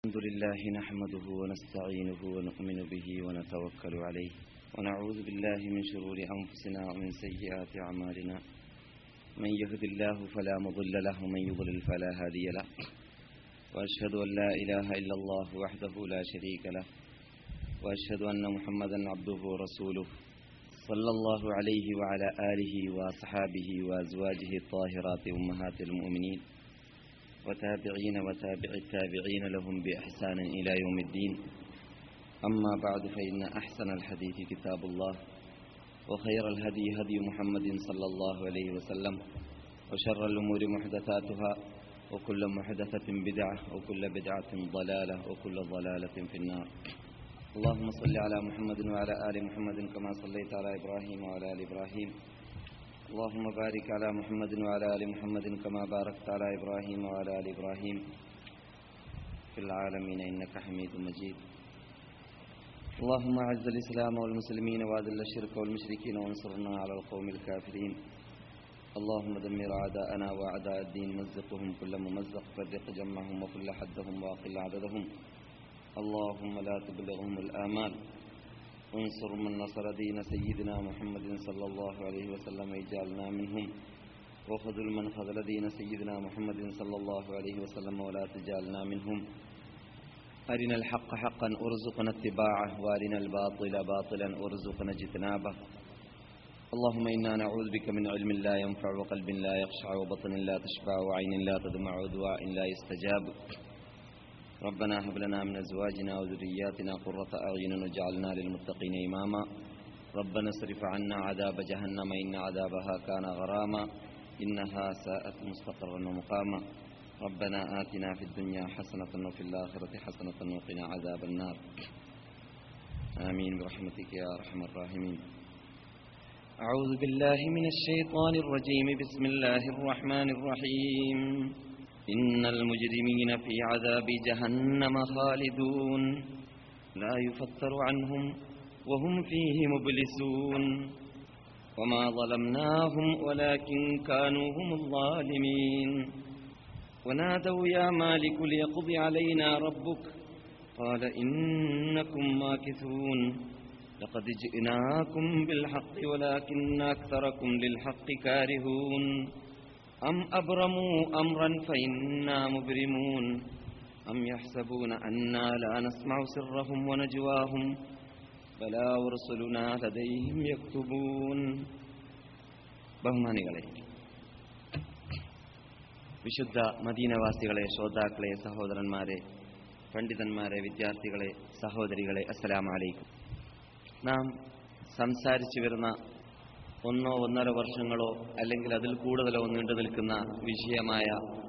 الحمد لله نحمده ونستعينه ونؤمن به ونتوكل عليه ونعوذ بالله من شرور أنفسنا ومن سيئات أعمالنا من يهد الله فلا مضل له ومن يضلل فلا هادي له وأشهد أن لا إله إلا الله وحده لا شريك له وأشهد أن محمدا عبده ورسوله صلى الله عليه وعلى آله وأصحابه وأزواجه الطاهرات أمهات المؤمنين وتابعين وتابع التابعين لهم بإحسان إلى يوم الدين أما بعد فإن أحسن الحديث كتاب الله وخير الهدي هدي محمد صلى الله عليه وسلم وشر الأمور محدثاتها وكل محدثة بدعة وكل بدعة ضلالة وكل ضلالة في النار اللهم صل على محمد وعلى آل محمد كما صليت على إبراهيم وعلى آل إبراهيم اللهم بارك على محمد وعلى آل محمد كما باركت على إبراهيم وعلى آل إبراهيم في العالمين إنك حميد مجيد اللهم أعز الإسلام والمسلمين وأذل الشرك والمشركين وانصرنا على القوم الكافرين اللهم دمر أعداءنا وأعداء الدين مزقهم كل ممزق فرق جمعهم وكل حدهم وأقل عددهم اللهم لا تبلغهم الآمال انصر من نصر دين سيدنا محمد صلى الله عليه وسلم اجعلنا منهم وخذل من خذل دين سيدنا محمد صلى الله عليه وسلم ولا تجعلنا منهم أرنا الحق حقا ارزقنا اتباعه وارنا الباطل باطلا ارزقنا اجتنابه اللهم إنا نعوذ بك من علم لا ينفع وقلب لا يخشع وبطن لا تشبع وعين لا تدمع ودعاء لا يستجاب ربنا هب لنا من أزواجنا وذرياتنا قرة أعين واجعلنا للمتقين إماما ربنا اصرف عنا عذاب جهنم إن عذابها كان غراما إنها ساءت مستقرا ومقاما ربنا آتنا في الدنيا حسنة وفي الآخرة حسنة وقنا عذاب النار آمين برحمتك يا أرحم الراحمين أعوذ بالله من الشيطان الرجيم بسم الله الرحمن الرحيم إن المجرمين في عذاب جهنم خالدون لا يفتر عنهم وهم فيه مبلسون وما ظلمناهم ولكن كانوا هم الظالمين ونادوا يا مالك ليقضي علينا ربك قال إنكم ماكثون لقد جئناكم بالحق ولكن أكثركم للحق كارهون أم أبرموا أمرا فإنا مبرمون أم يحسبون أنا لا نسمع سرهم ونجواهم بلا ورسلنا لديهم يكتبون ബഹുമാനികളെ വിശുദ്ധ മദീനവാസികളെ ശ്രോതാക്കളെ സഹോദരന്മാരെ പണ്ഡിതന്മാരെ വിദ്യാർത്ഥികളെ സഹോദരികളെ അസ്സലാമലൈക്കും നാം സംസാരിച്ചു വരുന്ന ഒന്നോ ഒന്നര വർഷങ്ങളോ അല്ലെങ്കിൽ അതിൽ കൂടുതലോ നീണ്ടു നിൽക്കുന്ന വിഷയമായ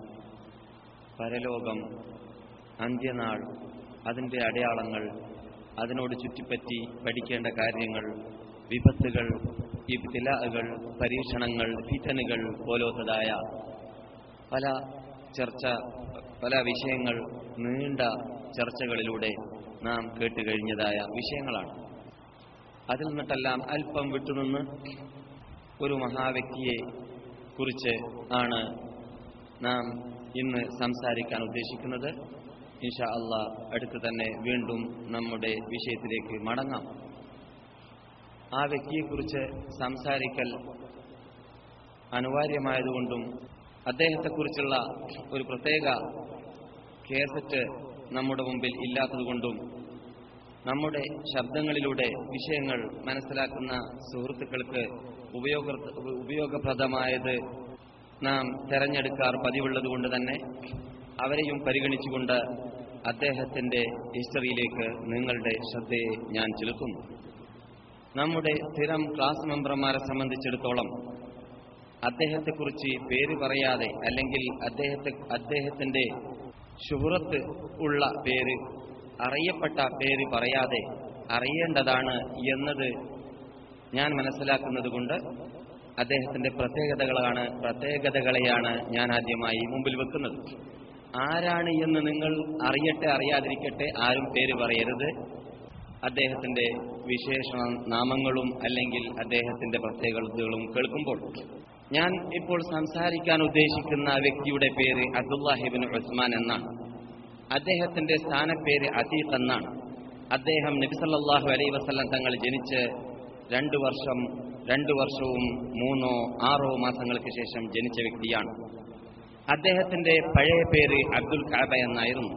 പരലോകം അന്ത്യനാൾ അതിൻ്റെ അടയാളങ്ങൾ അതിനോട് ചുറ്റിപ്പറ്റി പഠിക്കേണ്ട കാര്യങ്ങൾ വിപത്തുകൾ ഇബ്തിലാകൾ പരീക്ഷണങ്ങൾ ഫിറ്റനുകൾ പോലത്തതായ പല ചർച്ച പല വിഷയങ്ങൾ നീണ്ട ചർച്ചകളിലൂടെ നാം കേട്ടുകഴിഞ്ഞതായ വിഷയങ്ങളാണ് അതിൽ നിന്നിട്ടെല്ലാം അല്പം വിട്ടുനിന്ന് ഒരു മഹാവ്യക്തിയെ കുറിച്ച് ആണ് നാം ഇന്ന് സംസാരിക്കാൻ ഉദ്ദേശിക്കുന്നത് ഇൻഷാ അള്ളാ അടുത്ത് തന്നെ വീണ്ടും നമ്മുടെ വിഷയത്തിലേക്ക് മടങ്ങാം ആ വ്യക്തിയെക്കുറിച്ച് സംസാരിക്കൽ അനിവാര്യമായതുകൊണ്ടും അദ്ദേഹത്തെക്കുറിച്ചുള്ള ഒരു പ്രത്യേക കേസറ്റ് നമ്മുടെ മുമ്പിൽ ഇല്ലാത്തതുകൊണ്ടും നമ്മുടെ ശബ്ദങ്ങളിലൂടെ വിഷയങ്ങൾ മനസ്സിലാക്കുന്ന സുഹൃത്തുക്കൾക്ക് ഉപയോഗ ഉപയോഗപ്രദമായത് നാം തെരഞ്ഞെടുക്കാർ പതിവുള്ളതുകൊണ്ട് തന്നെ അവരെയും പരിഗണിച്ചുകൊണ്ട് അദ്ദേഹത്തിന്റെ ഹിസ്റ്ററിയിലേക്ക് നിങ്ങളുടെ ശ്രദ്ധയെ ഞാൻ ചെലുത്തുന്നു നമ്മുടെ സ്ഥിരം ക്ലാസ് മെമ്പർമാരെ സംബന്ധിച്ചിടത്തോളം അദ്ദേഹത്തെക്കുറിച്ച് പേര് പറയാതെ അല്ലെങ്കിൽ അദ്ദേഹത്തെ അദ്ദേഹത്തിന്റെ ശുഹൃത്ത് ഉള്ള പേര് അറിയപ്പെട്ട പേര് പറയാതെ അറിയേണ്ടതാണ് എന്നത് ഞാൻ മനസ്സിലാക്കുന്നത് കൊണ്ട് അദ്ദേഹത്തിന്റെ പ്രത്യേകതകളാണ് പ്രത്യേകതകളെയാണ് ഞാൻ ആദ്യമായി മുമ്പിൽ വെക്കുന്നത് ആരാണ് എന്ന് നിങ്ങൾ അറിയട്ടെ അറിയാതിരിക്കട്ടെ ആരും പേര് പറയരുത് അദ്ദേഹത്തിന്റെ വിശേഷ നാമങ്ങളും അല്ലെങ്കിൽ അദ്ദേഹത്തിന്റെ പ്രത്യേകതകളും കേൾക്കുമ്പോൾ ഞാൻ ഇപ്പോൾ സംസാരിക്കാൻ ഉദ്ദേശിക്കുന്ന വ്യക്തിയുടെ പേര് അബ്ദുല്ലാഹിബിൻ ഉസ്മാൻ എന്നാണ് അദ്ദേഹത്തിന്റെ സ്ഥാനപ്പേര് അതീഖ് എന്നാണ് അദ്ദേഹം നബിസല്ലാഹു അലൈ വസല്ലം തങ്ങൾ ജനിച്ച് രണ്ടു വർഷം രണ്ടു വർഷവും മൂന്നോ ആറോ മാസങ്ങൾക്ക് ശേഷം ജനിച്ച വ്യക്തിയാണ് അദ്ദേഹത്തിന്റെ പഴയ പേര് അബ്ദുൽ കാബ എന്നായിരുന്നു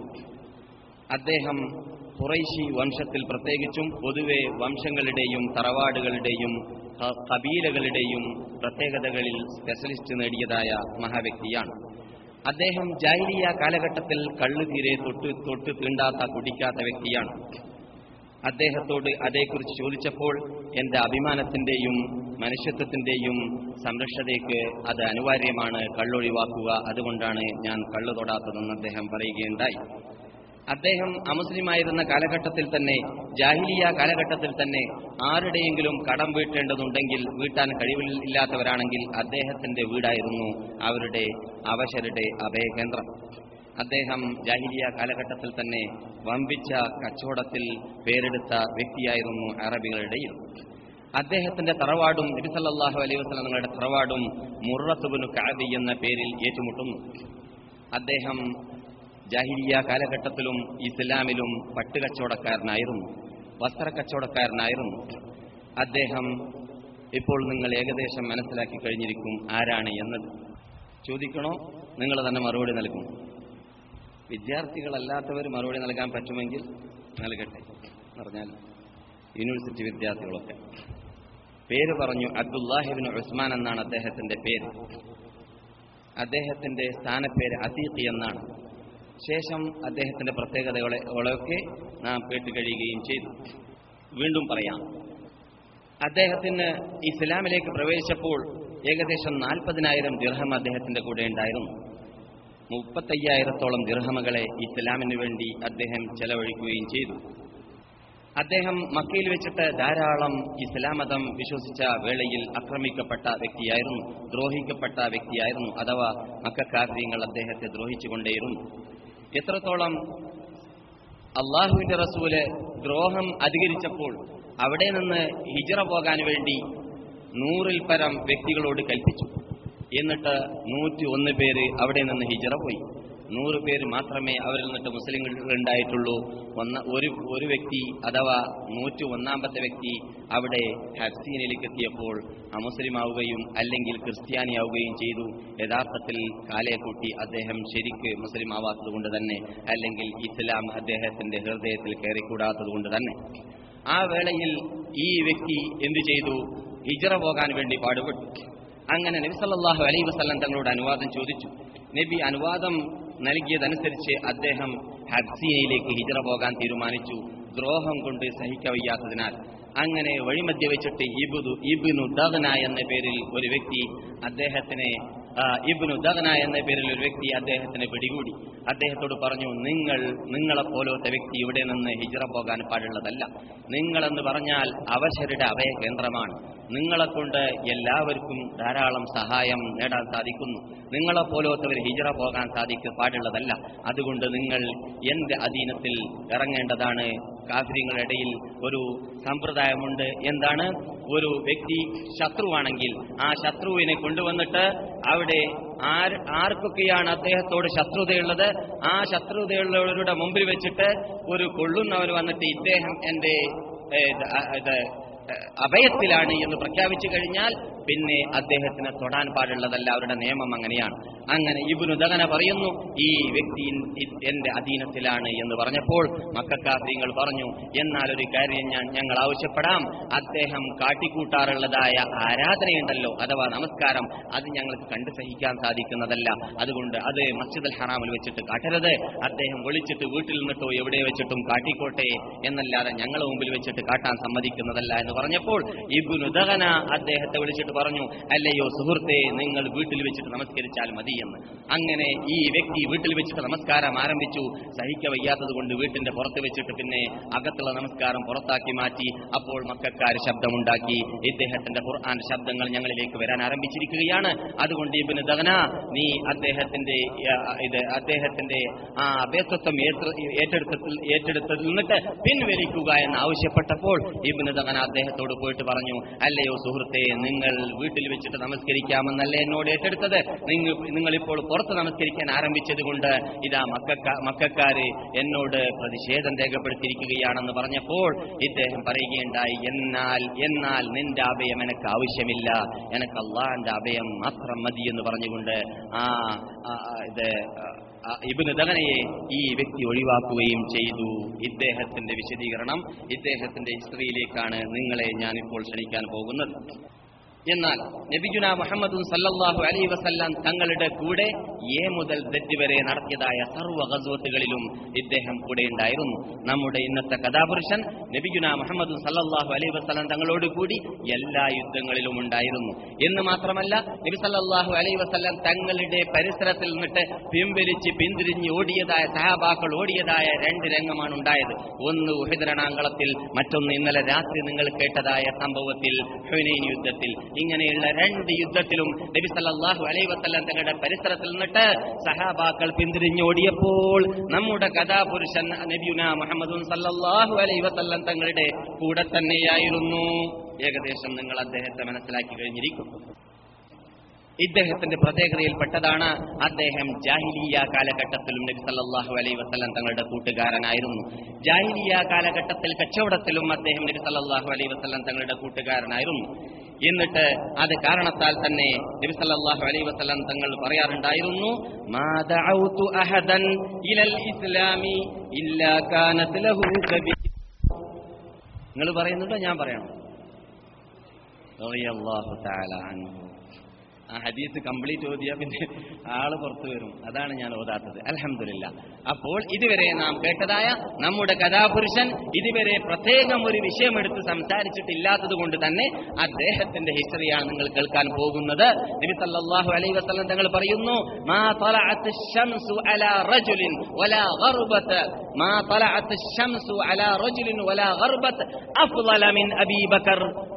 അദ്ദേഹം ഖുറൈശി വംശത്തിൽ പ്രത്യേകിച്ചും പൊതുവെ വംശങ്ങളുടെയും തറവാടുകളുടെയും ക- കബീലകളുടെയും പ്രത്യേകതകളിൽ സ്പെഷ്യലിസ്റ്റ് നേടിയതായ മഹാവ്യക്തിയാണ് അദ്ദേഹം ജാഹിലിയ കാലഘട്ടത്തിൽ കള്ളു തീരെ തൊട്ട് തൊട്ട് തീണ്ടാത്ത കുടിക്കാത്ത വ്യക്തിയാണ് അദ്ദേഹത്തോട് അതേക്കുറിച്ച് ചോദിച്ചപ്പോൾ എന്റെ അഭിമാനത്തിന്റെയും മനുഷ്യത്വത്തിന്റെയും സംരക്ഷതയ്ക്ക് അത് അനിവാര്യമാണ് കള്ളൊഴിവാക്കുക അതുകൊണ്ടാണ് ഞാൻ കള്ളു തൊടാത്തതെന്ന് അദ്ദേഹം പറയുകയുണ്ടായി അദ്ദേഹം അമുസ്ലിമായിരുന്ന കാലഘട്ടത്തിൽ തന്നെ ജാഹിലിയ കാലഘട്ടത്തിൽ തന്നെ ആരുടെയെങ്കിലും കടം വീട്ടേണ്ടതുണ്ടെങ്കിൽ വീട്ടാൻ കഴിവില്ലാത്തവരാണെങ്കിൽ അദ്ദേഹത്തിന്റെ വീടായിരുന്നു അവരുടെ അവശരുടെ അഭയകേന്ദ്രം അദ്ദേഹം ജാഹിലിയ കാലഘട്ടത്തിൽ തന്നെ വമ്പിച്ച കച്ചവടത്തിൽ പേരെടുത്ത വ്യക്തിയായിരുന്നു അറബികളുടെയിൽ അദ്ദേഹത്തിന്റെ തറവാടും നബിസല്ലാഹു അലൈഹി വസ്ലം തങ്ങളുടെ തറവാടും മുറത്തുബിനു കാബി എന്ന പേരിൽ ഏറ്റുമുട്ടുന്നു അദ്ദേഹം ജാഹിലിയ കാലഘട്ടത്തിലും ഇസ്ലാമിലും പട്ടുകച്ചവടക്കാരനായിരുന്നു വസ്ത്രക്കച്ചവടക്കാരനായിരുന്നു അദ്ദേഹം ഇപ്പോൾ നിങ്ങൾ ഏകദേശം മനസ്സിലാക്കി കഴിഞ്ഞിരിക്കും ആരാണ് എന്നത് ചോദിക്കണോ നിങ്ങൾ തന്നെ മറുപടി നൽകും വിദ്യാർത്ഥികളല്ലാത്തവർ മറുപടി നൽകാൻ പറ്റുമെങ്കിൽ നൽകട്ടെ എന്ന് പറഞ്ഞാൽ യൂണിവേഴ്സിറ്റി വിദ്യാർത്ഥികളൊക്കെ പേര് പറഞ്ഞു അബ്ദുല്ലാഹിബിൻ ഉസ്മാൻ എന്നാണ് അദ്ദേഹത്തിന്റെ പേര് അദ്ദേഹത്തിന്റെ സ്ഥാനപ്പേര് അതീഖ് എന്നാണ് ശേഷം അദ്ദേഹത്തിന്റെ പ്രത്യേകതകളൊക്കെ നാം കേട്ടുകഴിയുകയും ചെയ്തു വീണ്ടും പറയാം അദ്ദേഹത്തിന് ഇസ്ലാമിലേക്ക് പ്രവേശിച്ചപ്പോൾ ഏകദേശം നാൽപ്പതിനായിരം ദിർഹം അദ്ദേഹത്തിന്റെ കൂടെ ഉണ്ടായിരുന്നു മുപ്പത്തയ്യായിരത്തോളം ദിർഹമകളെ ഇസ്ലാമിന് വേണ്ടി അദ്ദേഹം ചെലവഴിക്കുകയും ചെയ്തു അദ്ദേഹം മക്കയിൽ വെച്ചിട്ട് ധാരാളം ഇസ്ലാം മതം വിശ്വസിച്ച വേളയിൽ ആക്രമിക്കപ്പെട്ട വ്യക്തിയായിരുന്നു ദ്രോഹിക്കപ്പെട്ട വ്യക്തിയായിരുന്നു അഥവാ മക്കാര്യങ്ങൾ അദ്ദേഹത്തെ ദ്രോഹിച്ചുകൊണ്ടേയിരുന്നു എത്രത്തോളം അള്ളാഹുവിന്റെ റസൂല് ദ്രോഹം അധികരിച്ചപ്പോൾ അവിടെ നിന്ന് ഹിജറ പോകാൻ വേണ്ടി നൂറിൽ പരം വ്യക്തികളോട് കൽപ്പിച്ചു എന്നിട്ട് നൂറ്റി ഒന്ന് പേര് അവിടെ നിന്ന് ഹിജറ പോയി നൂറ് പേര് മാത്രമേ അവരിൽ നിന്നിട്ട് മുസ്ലിങ്ങൾ ഉണ്ടായിട്ടുള്ളൂ ഒന്ന ഒരു ഒരു വ്യക്തി അഥവാ നൂറ്റി ഒന്നാമത്തെ വ്യക്തി അവിടെ ഹബ്സീനിലേക്ക് എത്തിയപ്പോൾ അമുസ്ലിമാവുകയും അല്ലെങ്കിൽ ക്രിസ്ത്യാനിയാവുകയും ചെയ്തു യഥാർത്ഥത്തിൽ കാലയെ കൂട്ടി അദ്ദേഹം ശരിക്ക് മുസ്ലിം ആവാത്തത് കൊണ്ട് തന്നെ അല്ലെങ്കിൽ ഇസ്ലാം അദ്ദേഹത്തിന്റെ ഹൃദയത്തിൽ കയറിക്കൂടാത്തത് കൊണ്ട് തന്നെ ആ വേളയിൽ ഈ വ്യക്തി എന്തു ചെയ്തു ഹിജറ പോകാൻ വേണ്ടി പാടുപെട്ടു അങ്ങനെ നബി സല്ലല്ലാഹു അലൈഹി വസല്ലം തങ്ങളോട് അനുവാദം ചോദിച്ചു നബി അനുവാദം നൽകിയതനുസരിച്ച് അദ്ദേഹം ഹബ്സിയയിലേക്ക് ഹിജറ പോകാൻ തീരുമാനിച്ചു ദ്രോഹം കൊണ്ട് സഹിക്കവയ്യാത്തതിനാൽ അങ്ങനെ വഴിമധ്യ വെച്ചിട്ട് ഇബുദു ഇബ്നു ദഗ്ന എന്ന പേരിൽ ഒരു വ്യക്തി അദ്ദേഹത്തിനെ ആ, ഇബ്നു ദഗ്ന എന്ന പേരിൽ ഒരു വ്യക്തി അദ്ദേഹത്തിനെ പിടികൂടി അദ്ദേഹത്തോട് പറഞ്ഞു നിങ്ങൾ നിങ്ങളെപ്പോലത്തെ വ്യക്തി ഇവിടെ നിന്ന് ഹിജറ പോകാൻ പാടുള്ളതല്ല നിങ്ങളെന്ന് പറഞ്ഞാൽ അവശരുടെ അഭയ കേന്ദ്രമാണ് നിങ്ങളെക്കൊണ്ട് എല്ലാവർക്കും ധാരാളം സഹായം നേടാൻ സാധിക്കുന്നു നിങ്ങളെപ്പോലത്തവർ ഹിജറ പോകാൻ സാധിക്ക പാടുള്ളതല്ല അതുകൊണ്ട് നിങ്ങൾ എന്റെ അധീനത്തിൽ ഇറങ്ങേണ്ടതാണ് കാഫര്യങ്ങളുടെ ഇടയിൽ ഒരു സമ്പ്രദായമുണ്ട് എന്താണ് ഒരു വ്യക്തി ശത്രുവാണെങ്കിൽ ആ ശത്രുവിനെ കൊണ്ടുവന്നിട്ട് അവിടെ ആർ ആർക്കൊക്കെയാണ് അദ്ദേഹത്തോട് ശത്രുതയുള്ളത് ആ ശത്രുതയുള്ളവരുടെ മുമ്പിൽ വെച്ചിട്ട് ഒരു കൊള്ളുന്നവർ വന്നിട്ട് ഇദ്ദേഹം എന്റെ ഏ, ഇത്, ആ, ഇത് ഏ, അഭയത്തിലാണ് എന്ന് പ്രഖ്യാപിച്ചു കഴിഞ്ഞാൽ പിന്നെ അദ്ദേഹത്തിന് തൊടാൻ പാടുള്ളതല്ല അവരുടെ നിയമം അങ്ങനെയാണ് അങ്ങനെ ഇബുനു ദഗന പറയുന്നു ഈ വ്യക്തി ഇ- എന്റെ അധീനത്തിലാണ് എന്ന് പറഞ്ഞപ്പോൾ മക്കാഫ്രീങ്ങൾ പറഞ്ഞു എന്നാൽ ഒരു കാര്യം ഞാൻ ഞങ്ങൾ ആവശ്യപ്പെടാം അദ്ദേഹം കാട്ടിക്കൂട്ടാറുള്ളതായ ആരാധനയുണ്ടല്ലോ അഥവാ നമസ്കാരം അത് ഞങ്ങൾക്ക് കണ്ടു സഹിക്കാൻ സാധിക്കുന്നതല്ല അതുകൊണ്ട് അത് മസ്ജിദ് അൽ ഹറാമിൽ വെച്ചിട്ട് കാട്ടരുത് അദ്ദേഹം ഒളിച്ചിട്ട് വീട്ടിൽ നിന്നിട്ടോ എവിടെ വെച്ചിട്ടും കാട്ടിക്കോട്ടെ എന്നല്ലാതെ ഞങ്ങളെ മുമ്പിൽ വെച്ചിട്ട് കാട്ടാൻ സമ്മതിക്കുന്നതല്ല എന്ന് പറഞ്ഞപ്പോൾ ഇബുനു ദഗന അദ്ദേഹത്തെ വിളിച്ചിട്ട് പറഞ്ഞു അല്ലയോ സുഹൃത്തെ നിങ്ങൾ വീട്ടിൽ വെച്ചിട്ട് നമസ്കരിച്ചാൽ മതി എന്ന് അങ്ങനെ ഈ വ്യക്തി വീട്ടിൽ വെച്ചിട്ട് നമസ്കാരം ആരംഭിച്ചു സഹിക്ക വയ്യാത്തത് കൊണ്ട് വീട്ടിന്റെ പുറത്ത് വെച്ചിട്ട് പിന്നെ അകത്തുള്ള നമസ്കാരം പുറത്താക്കി മാറ്റി അപ്പോൾ മക്കാർ ശബ്ദമുണ്ടാക്കി ഇദ്ദേഹത്തിന്റെ ഖുർആൻ ശബ്ദങ്ങൾ ഞങ്ങളിലേക്ക് വരാൻ ആരംഭിച്ചിരിക്കുകയാണ് അതുകൊണ്ട് ഇബിന് ദഹന നീ അദ്ദേഹത്തിന്റെ ആ, ഇത് അദ്ദേഹത്തിന്റെ ആ അഭേത്വത്വം ഏറ്റ- ഏറ്റെടുത്തതിൽ ഏറ്റെടുത്തതിൽ നിന്നിട്ട് പിൻവലിക്കുക എന്ന് ആവശ്യപ്പെട്ടപ്പോൾ ഇബിന് ദഹന അദ്ദേഹത്തോട് പോയിട്ട് പറഞ്ഞു അല്ലയോ സുഹൃത്തെ നിങ്ങൾ വീട്ടിൽ വെച്ചിട്ട് നമസ്കരിക്കാമെന്നല്ലേ എന്നോട് ഏറ്റെടുത്തത് നിങ്ങൾ നിങ്ങൾ ഇപ്പോൾ പുറത്ത് നമസ്കരിക്കാൻ ആരംഭിച്ചതുകൊണ്ട് ഇതാ മക്കക്ക മക്കാര് എന്നോട് പ്രതിഷേധം രേഖപ്പെടുത്തിയിരിക്കുകയാണെന്ന് പറഞ്ഞപ്പോൾ ഇദ്ദേഹം പറയുകയുണ്ടായി എന്നാൽ എന്നാൽ നിന്റെ അഭയം എനിക്ക് ആവശ്യമില്ല എനിക്ക് അള്ളാന്റെ അഭയം മാത്രം മതി എന്ന് പറഞ്ഞുകൊണ്ട് ആ ആ, ആ, ഇത് ആ, ഇബ്നു ദഗനയെ ഈ വ്യക്തി ഒഴിവാക്കുകയും ചെയ്തു ഇദ്ദേഹത്തിന്റെ വിശദീകരണം ഇദ്ദേഹത്തിന്റെ ഹിസ്റ്ററിയിലേക്കാണ് നിങ്ങളെ ഞാനിപ്പോൾ ക്ഷണിക്കാൻ പോകുന്നത് എന്നാൽ നബിജുന മുഹമ്മദ് സല്ലല്ലാഹു അലൈഹി വസല്ലം തങ്ങളുടെ കൂടെ എ മുതൽ ദറ്റ് വരെ നടത്തിയതായ സർവ്വ ഗസ്വത്തുകളിലും ഇദ്ദേഹം കൂടെ ഉണ്ടായിരുന്നു നമ്മുടെ ഇന്നത്തെ കഥാപുരുഷൻ നബിജുന മുഹമ്മദ് സല്ലല്ലാഹു അലൈഹി വസല്ലം തങ്ങളോട് കൂടി എല്ലാ യുദ്ധങ്ങളിലും ഉണ്ടായിരുന്നു എന്ന് മാത്രമല്ല നബി സല്ലല്ലാഹു അലൈഹി വസല്ലം തങ്ങളുടെ പരിസരത്തിൽ നിന്നിട്ട് പിൻവലിച്ച് പിന്തിരിഞ്ഞ് ഓടിയതായ സഹാബാക്കൾ ഓടിയതായ രണ്ട് രംഗമാണ് ഉണ്ടായത് ഒന്ന് ഉഹിതരണാങ്കളത്തിൽ മറ്റൊന്ന് ഇന്നലെ രാത്രി നിങ്ങൾ കേട്ടതായ സംഭവത്തിൽ ഹുനൈൻ യുദ്ധത്തിൽ ഇങ്ങനെയുള്ള രണ്ട് യുദ്ധത്തിലും നബി സല്ലല്ലാഹു അലൈഹി വസല്ലം തങ്ങളുടെ പരിസരത്തിൽ നിന്നിട്ട് സഹാബാക്കൾ പിന്തിരിഞ്ഞോടിയപ്പോൾ നമ്മുടെ കഥാപുരുഷൻ നബിയുന മുഹമ്മദുൻ സല്ലല്ലാഹു അലൈഹി വസല്ലം തങ്ങളുടെ കൂടെ തന്നെയായിരുന്നു ഏകദേശം നിങ്ങൾ അദ്ദേഹത്തെ മനസ്സിലാക്കി കഴിഞ്ഞിരിക്കും ഇദ്ദേഹത്തിന്റെ പ്രത്യേകതയിൽപ്പെട്ടതാണ് അദ്ദേഹം ജാഹിലിയ കാലഘട്ടത്തിലും നബി സല്ലല്ലാഹു അലൈഹി വസല്ലം തങ്ങളുടെ കൂട്ടുകാരനായിരുന്നു ജാഹിലിയ കാലഘട്ടത്തിൽ കച്ചവടത്തിലും അദ്ദേഹം നബി സല്ലല്ലാഹു അലൈഹി വസല്ലം തങ്ങളുടെ കൂട്ടുകാരനായിരുന്നു എന്നിട്ട് അത് കാരണത്താൽ തന്നെ നബി സല്ലല്ലാഹു അലൈഹി വസല്ലം തങ്ങൾ പറയാറുണ്ടായിരുന്നു മാ ദഅൗതു അഹദൻ ഇലൽ ഇസ്ലാമി ഇല്ലാ കാനത് ലഹു കബീർ നിങ്ങൾ പറയുന്നുണ്ടോ ഞാൻ പറയണോ റളിയല്ലാഹു തആല അൻഹു ആ ഹദീസ് കംപ്ലീറ്റ് ഓതിയാ പിന്നെ ആള് പുറത്തു വരും അതാണ് ഞാൻ ഓതാത്തത് അൽഹംദുലില്ല അപ്പോൾ ഇതുവരെ നാം കേട്ടതായ നമ്മുടെ കഥാപുരുഷൻ ഇതുവരെ പ്രത്യേകം ഒരു വിഷയമെടുത്ത് സംസാരിച്ചിട്ടില്ലാത്തത് കൊണ്ട് തന്നെ അദ്ദേഹത്തിന്റെ ഹിസ്റ്ററിയാണ് നിങ്ങൾ കേൾക്കാൻ പോകുന്നത് നബി സല്ലല്ലാഹു അലൈഹി വസല്ലം തങ്ങൾ പറയുന്നു മാ തലഅത്ത് ശംസു അലാ റജുലിൻ വലാ ഗർബത്ത് മാ തലഅത്ത് ശംസു അലാ റജുലിൻ വലാ ഗർബത്ത് അഫ്ളല മിൻ അബീ ബക്കർ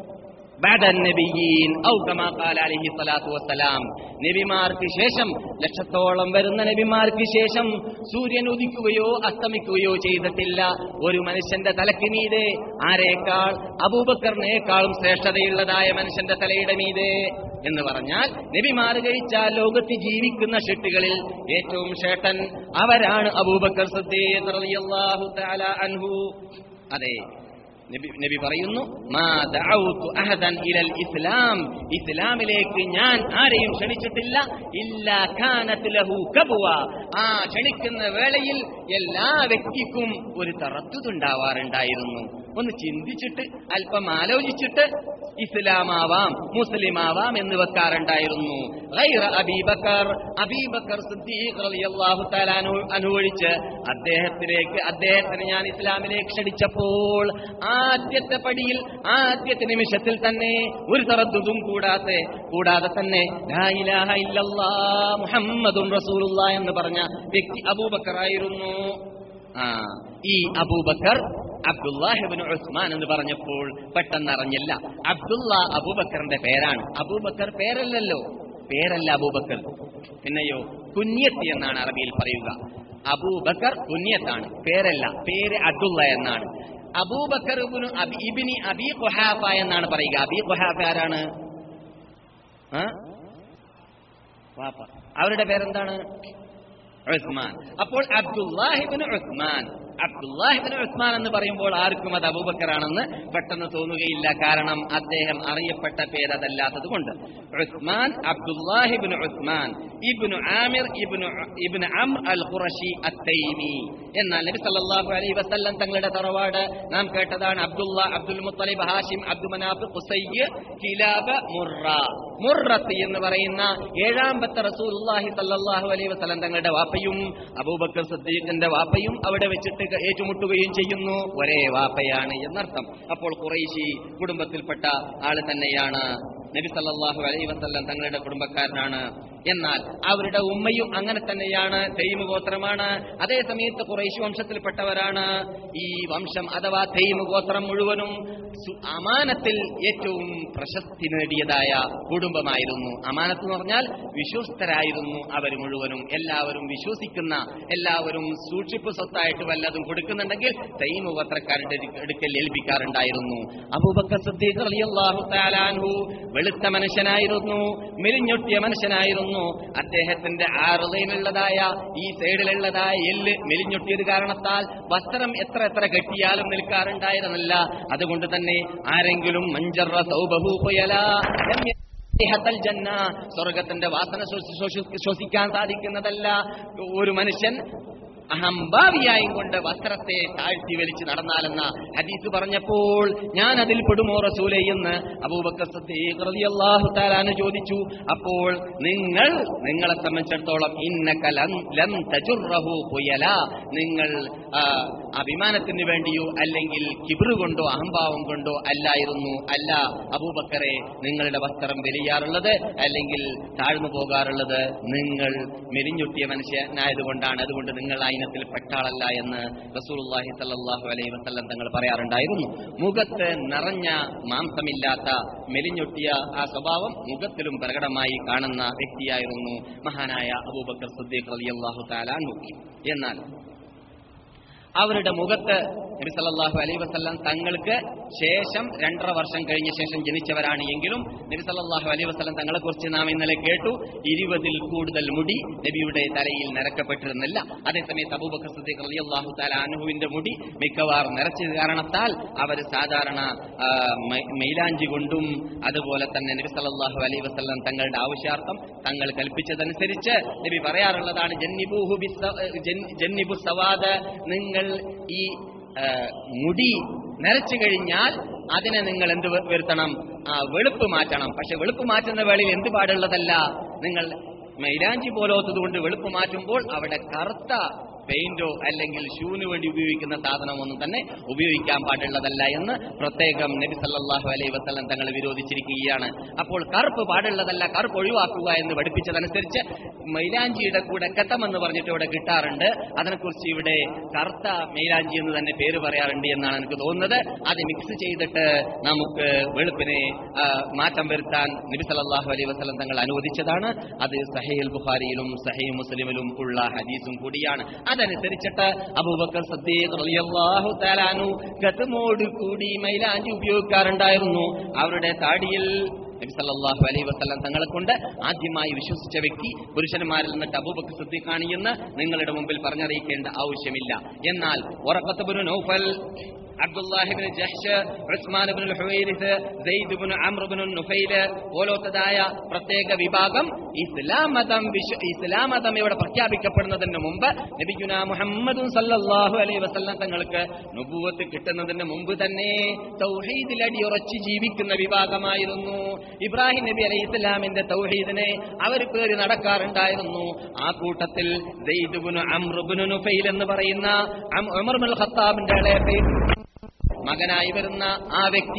بعد النبيين ഔ കമാ ഖാല അലൈഹി സ്വലാത്തു വസ്സലാം നബിമാർക്ക് ശേഷം ലക്ഷത്തോളം വരുന്ന നബിമാർക്ക് ശേഷം സൂര്യൻ ഉദിക്കുകയോ അസ്തമിക്കുകയോ ചെയ്തിട്ടില്ല ഒരു മനുഷ്യന്റെ തലയ്ക്ക് മീതെ ആരേക്കാൾ അബൂബക്കറിനേക്കാളും ശ്രേഷ്ഠതയുള്ളതായ മനുഷ്യന്റെ തലയുടെ മീതെ എന്ന് പറഞ്ഞാൽ നബിമാർ കഴിച്ചാൽ ലോകത്ത് ജീവിക്കുന്ന ഷെട്ടുകളിൽ ഏറ്റവും ശ്രേഷ്ഠൻ അവരാണ് അബൂബക്കർ സിദ്ദീഖ് റളിയല്ലാഹു തആല അൻഹു അതെ നബി നബി പറയുന്നു മാ ദഅൗതു അഹദൻ ഇലൽ ഇസ്ലാം ഇസ്ലാമിലേക്ക് ഞാൻ ആരെയും ക്ഷണിച്ചിട്ടില്ല ഇല്ലാ കാനത് ലഹു കബുവ ആ ക്ഷണിക്കുന്ന വേളയിൽ എല്ലാ വ്യക്തിക്കും ഒരു തറത്തുണ്ടാവാറുണ്ടായിരുന്നു ഒന്ന് ചിന്തിച്ചിട്ട് അല്പം ആലോചിച്ചിട്ട് ഇസ്ലാമാവാം മുസ്ലിമാവാം എന്ന് വെക്കാറുണ്ടായിരുന്നു ഗൈറ അബീബക്കർ അബീബക്കർ സിദ്ദീഖ് റളിയല്ലാഹു തആല അനു- അനുവഴിച്ച് അദ്ദേഹത്തിലേക്ക് അദ്ദേഹത്തിന് ഞാൻ ഇസ്ലാമിലേക്ക് ക്ഷണിച്ചപ്പോൾ ആദ്യത്തെ പടിയിൽ ആദ്യത്തെ നിമിഷത്തിൽ തന്നെ ഒരു തറദ്ദുതും കൂടാതെ കൂടാതെ തന്നെ ലാ ഇലാഹ ഇല്ലല്ലാ മുഹമ്മദുൻ റസൂലുള്ളാ എന്ന് പറഞ്ഞ വ്യക്തി അബൂബക്കർ ആയിരുന്നു ആ ഈ അബൂബക്കർ അബ്ദുല്ലാഹിബിൻ ഉസ്മാൻ എന്ന് പറഞ്ഞപ്പോൾ പെട്ടെന്ന് അറിഞ്ഞില്ല അബ്ദുള്ള അബൂബക്കറിന്റെ പേരാണ് അബൂബക്കർ പേരല്ലല്ലോ പേരല്ല അബൂബക്കർ പിന്നെയോ കുഞ്ഞത്തി എന്നാണ് അറബിയിൽ പറയുക അബൂബക്കർ കുഞ്ഞത്താണ് പേരല്ല പേര് അബ്ദുള്ള എന്നാണ് അബൂബക്കർ ഇബ്നു അബി- ഇബ്നി അബി ഖുഹാഫ എന്നാണ് പറയുക അബി ഖുഹാഫ ആരാണ് ആ? വാപ്പ അവരുടെ പേരെന്താണ് ഉസ്മാൻ അപ്പോൾ അബ്ദുല്ലാഹിബിന് ഉസ്മാൻ അബ്ദുല്ലാഹിബിന് ഉസ്മാൻ എന്ന് പറയുമ്പോൾ ആർക്കും അത് അബൂബക്കറാണെന്ന് പെട്ടെന്ന് തോന്നുകയില്ല കാരണം അദ്ദേഹം അറിയപ്പെട്ട പേര് അതല്ലാത്തത് കൊണ്ട് ഉസ്മാൻ അബ്ദുല്ലാഹിബിന് ഉസ്മാൻ ഇബ്നു ആമിർ ഇബ്നു ഇബ്നു അംർ അൽ ഖുറഷി അത്തൈമി എന്നാൽ നബി സല്ലല്ലാഹു അലൈഹി വസല്ലം തങ്ങളുടെ തറവാട് നാം കേട്ടതാണ് അബ്ദുള്ള അബ്ദുൽ മുത്തലിബ് ഹാഷിം അബ്ദു മനാഫ് ഖുസയ്യ് കിലാബ് മുറ മുറത്ത് എന്ന് പറയുന്ന ഏഴാമ്പത്തെ റസൂലുള്ളാഹി സല്ലല്ലാഹു അലൈഹി വസല്ലം തങ്ങളുടെ വാപ്പയും അബൂബക്കർ സിദ്ദീഖിന്റെ വാപ്പയും അവിടെ വെച്ചിട്ട് ഏറ്റുമുട്ടുകയും ചെയ്യുന്നു ഒരേ വാപ്പയാണ് എന്നർത്ഥം അപ്പോൾ ഖുറൈശി കുടുംബത്തിൽപ്പെട്ട ആള് തന്നെയാണ് നബി സല്ലല്ലാഹു അലൈഹി വസല്ലം തങ്ങളുടെ കുടുംബക്കാരനാണ് എന്നാൽ അവരുടെ ഉമ്മയും അങ്ങനെ തന്നെയാണ് തെയ്മ് ഗോത്രമാണ് അതേ സമയത്ത് കുറേശ് വംശത്തിൽപ്പെട്ടവരാണ് ഈ വംശം അഥവാ തെയ്മ് ഗോത്രം മുഴുവനും സു- അമാനത്തിൽ ഏറ്റവും പ്രശസ്തി നേടിയതായ കുടുംബമായിരുന്നു അമാനത്ത് എന്ന് പറഞ്ഞാൽ വിശ്വസ്തരായിരുന്നു അവർ മുഴുവനും എല്ലാവരും വിശ്വസിക്കുന്ന എല്ലാവരും സൂക്ഷിപ്പ് സ്വത്തായിട്ട് വല്ലതും കൊടുക്കുന്നുണ്ടെങ്കിൽ തെയ്മ് ഗോത്രക്കാരുടെ അടുക്കൽ ഏൽപ്പിക്കാറുണ്ടായിരുന്നു അബൂബക്കർ സിദ്ദീഖ് റളിയല്ലാഹു തആല അൻഹു വെളുത്ത മനുഷ്യനായിരുന്നു മെലിഞ്ഞൊട്ടിയ മനുഷ്യനായിരുന്നു പറയുന്നു അദ്ദേഹത്തിന്റെ ആറുതയിലുള്ളതായ ഈ സൈഡിലുള്ളതായ എല്ല് മെലിഞ്ഞൊട്ടിയത് കാരണത്താൽ വസ്ത്രം എത്ര എത്ര കെട്ടിയാലും നിൽക്കാറുണ്ടായിരുന്നില്ല അതുകൊണ്ട് തന്നെ ആരെങ്കിലും മഞ്ചറ സൗബഹു പുയല ഇഹത്തൽ ജന്ന സ്വർഗത്തിന്റെ വാസന ശ്വസി- ശ്വസി- ശ്വസിക്കാൻ സാധിക്കുന്നതല്ല ഒരു മനുഷ്യൻ അഹംഭാവിയായും കൊണ്ട് വസ്ത്രത്തെ താഴ്ത്തി വലിച്ച് നടന്നാലെന്ന ഹദീസ് പറഞ്ഞപ്പോൾ ഞാൻ അതിൽ പെടുമോ റസൂലെ എന്ന് അബൂബക്കർ സിദ്ദീഖ് റളിയല്ലാഹു തആലാന് ചോദിച്ചു അപ്പോൾ നിങ്ങൾ നിങ്ങളെ സംബന്ധിച്ചിടത്തോളം ഇന്നക ലം ലം തജുറഹു പുയല നിങ്ങൾ ആ, അഭിമാനത്തിന് വേണ്ടിയോ അല്ലെങ്കിൽ കിബിറ് കൊണ്ടോ അഹംഭാവം കൊണ്ടോ അല്ലായിരുന്നു അല്ല അബൂബക്കറെ നിങ്ങളുടെ വസ്ത്രം വെലിയാറുള്ളത് അല്ലെങ്കിൽ താഴ്ന്നു പോകാറുള്ളത് നിങ്ങൾ മെലിഞ്ഞൊട്ടിയ മനുഷ്യനായതുകൊണ്ടാണ് അതുകൊണ്ട് നിങ്ങൾ ആ ഇനത്തിൽ പെട്ടാളല്ല എന്ന് റസൂലുള്ളാഹി സല്ലല്ലാഹു അലൈഹി വസല്ലം തങ്ങൾ പറയാറുണ്ടായിരുന്നു മുഖത്ത് നിറഞ്ഞ മാംസമില്ലാത്ത മെലിഞ്ഞൊട്ടിയ ആ സ്വഭാവം മുഖത്തിലും പ്രകടമായി കാണുന്ന വ്യക്തിയായിരുന്നു മഹാനായ അബൂബക്കർ സിദ്ദീഖ് റളിയല്ലാഹു തആല അൻഹു എന്നാൽ അവരുടെ മുഖത്ത് നബി സല്ലല്ലാഹു അലൈഹി വസല്ലം തങ്ങൾക്ക് ശേഷം രണ്ടര വർഷം കഴിഞ്ഞ ശേഷം ജനിച്ചവരാണ് എങ്കിലും നബി സല്ലല്ലാഹു അലൈഹി വസല്ലം തങ്ങളെ കുറിച്ച് നാം ഇന്നലെ കേട്ടു ഇരുപതിൽ കൂടുതൽ മുടി നബിയുടെ തലയിൽ നിരക്കപ്പെട്ടിരുന്നില്ല അതേസമയത്ത് അബൂബക്കർ സിദ്ദീഖ് റളിയല്ലാഹു തആല അൻഹുവിന്റെ മുടി മിക്കവാറും നിറച്ചത് കാരണത്താൽ അവർ സാധാരണ ആ, മൈ- മൈലാഞ്ചി കൊണ്ടും അതുപോലെ തന്നെ നബി സല്ലല്ലാഹു അലൈഹി വസല്ലം തങ്ങളുടെ ആവശ്യാർത്ഥം തങ്ങൾ കൽപ്പിച്ചതനുസരിച്ച് നബി പറയാറുള്ളതാണ് ജന്നിബൂഹു ബിസ്സ- ജൻ- ജന്നിബു സവാദ് നിങ്ങൾ ഈ ആ, മുടി നരച്ചു കഴിഞ്ഞാൽ അതിനെ നിങ്ങൾ എന്ത് വ- വരുത്തണം ആ വെളുപ്പ് മാറ്റണം പക്ഷെ വെളുപ്പ് മാറ്റുന്ന വേളയിൽ എന്ത് പാടുള്ളതല്ല നിങ്ങൾ മൈലാഞ്ചി പോലോത്തത് കൊണ്ട് വെളുപ്പ് മാറ്റുമ്പോൾ അവിടെ കറുത്ത പെയിന്റോ അല്ലെങ്കിൽ ഷൂവിന് വേണ്ടി ഉപയോഗിക്കുന്ന സാധനമൊന്നും തന്നെ ഉപയോഗിക്കാൻ പാടുള്ളതല്ല എന്ന് പ്രത്യേകം നബി സല്ലല്ലാഹു അലൈഹി വസല്ലം തങ്ങൾ വിരോധിച്ചിരിക്കുകയാണ് അപ്പോൾ കറുപ്പ് പാടുള്ളതല്ല കറുപ്പ് ഒഴിവാക്കുക എന്ന് പഠിപ്പിച്ചതനുസരിച്ച് മൈലാഞ്ചിയുടെ കൂടെ കെത്തം എന്ന് പറഞ്ഞിട്ട് ഇവിടെ കിട്ടാറുണ്ട് അതിനെക്കുറിച്ച് ഇവിടെ കറുത്ത മൈലാഞ്ചി എന്ന് തന്നെ പേര് പറയാറുണ്ട് എന്നാണ് എനിക്ക് തോന്നുന്നത് അത് മിക്സ് ചെയ്തിട്ട് നമുക്ക് വെളുപ്പിനെ ആ, മാറ്റം വരുത്താൻ നബി സല്ലല്ലാഹു അലൈഹി വസല്ലം തങ്ങൾ അനുവദിച്ചതാണ് അത് സഹീൽ ബുഖാരിയിലും സഹീ മുസ്ലിമിലും ഉള്ള ഹദീസും കൂടിയാണ് അതനുസരിച്ചിട്ട് അബൂബക്കർ സദ്ദീഖ് റളിയല്ലാഹു തആല അൻഹു കത്തുമോട് കൂടി മൈലാഞ്ചി ഉപയോഗിക്കാറുണ്ടായിരുന്നു അവരുടെ താടിയിൽ നബി സല്ലല്ലാഹു അലൈഹി വസല്ലം തങ്ങളെ കൊണ്ട് ആദ്യമായി വിശ്വസിച്ച വ്യക്തി പുരുഷന്മാരിൽ നിന്നിട്ട് അബൂബക്കർ സിദ്ദീഖാണ് എന്ന് നിങ്ങളുടെ മുമ്പിൽ പറഞ്ഞറിയിക്കേണ്ട ആവശ്യമില്ല എന്നാൽ വറഖത്ത് ഇബ്നു നൗഫൽ അബ്ദുല്ലാഹിബിന് ജഹ്ഷ് ഉസ്മാൻ ഇബ്നുൽ ഹുവൈരിസ് സെയ്ദ് ഇബ്നു അംർ ഇബ്നു നുഫൈല് പോലത്തതായ പ്രത്യേക വിഭാഗം ഇസ്ലാം മതം വിശ്വ ഇസ്ലാം മതം ഇവിടെ പ്രഖ്യാപിക്കപ്പെടുന്നതിന് മുമ്പ് നബിഗുന മുഹമ്മദും സല്ലല്ലാഹു അലൈഹി വസല്ലം തങ്ങൾക്ക് നുബുവത്ത് കിട്ടുന്നതിന് മുമ്പ് തന്നെ തൗഹീദിൽ അടിയുറച്ച് ജീവിക്കുന്ന വിഭാഗമായിരുന്നു ഇബ്രാഹിം നബി അലൈഹി ഇസ്ലാമിന്റെ തൗഹീദിനെ അവർ പേറി നടക്കാറുണ്ടായിരുന്നു ആ കൂട്ടത്തിൽ സെയ്ദ് ഇബ്നു അംർ ഇബ്നു നുഫൈൽ എന്ന് പറയുന്ന അം- ഉമർ ബിൻ ഖത്താബിന്റെ ഇളയ പേര് മകനായി വരുന്ന ആ വ്യക്തി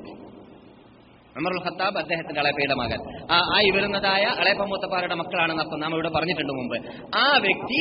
ഉമറുൽ ഖത്താബ് അദ്ദേഹത്തിന്റെ അളയപ്പയുടെ മകൻ ആ ആയി വരുന്നതായ അളയപ്പ മൂത്തപ്പാരുടെ മക്കളാണെന്ന് അപ്പം നാം ഇവിടെ പറഞ്ഞിട്ടുണ്ട് മുമ്പ് ആ വ്യക്തി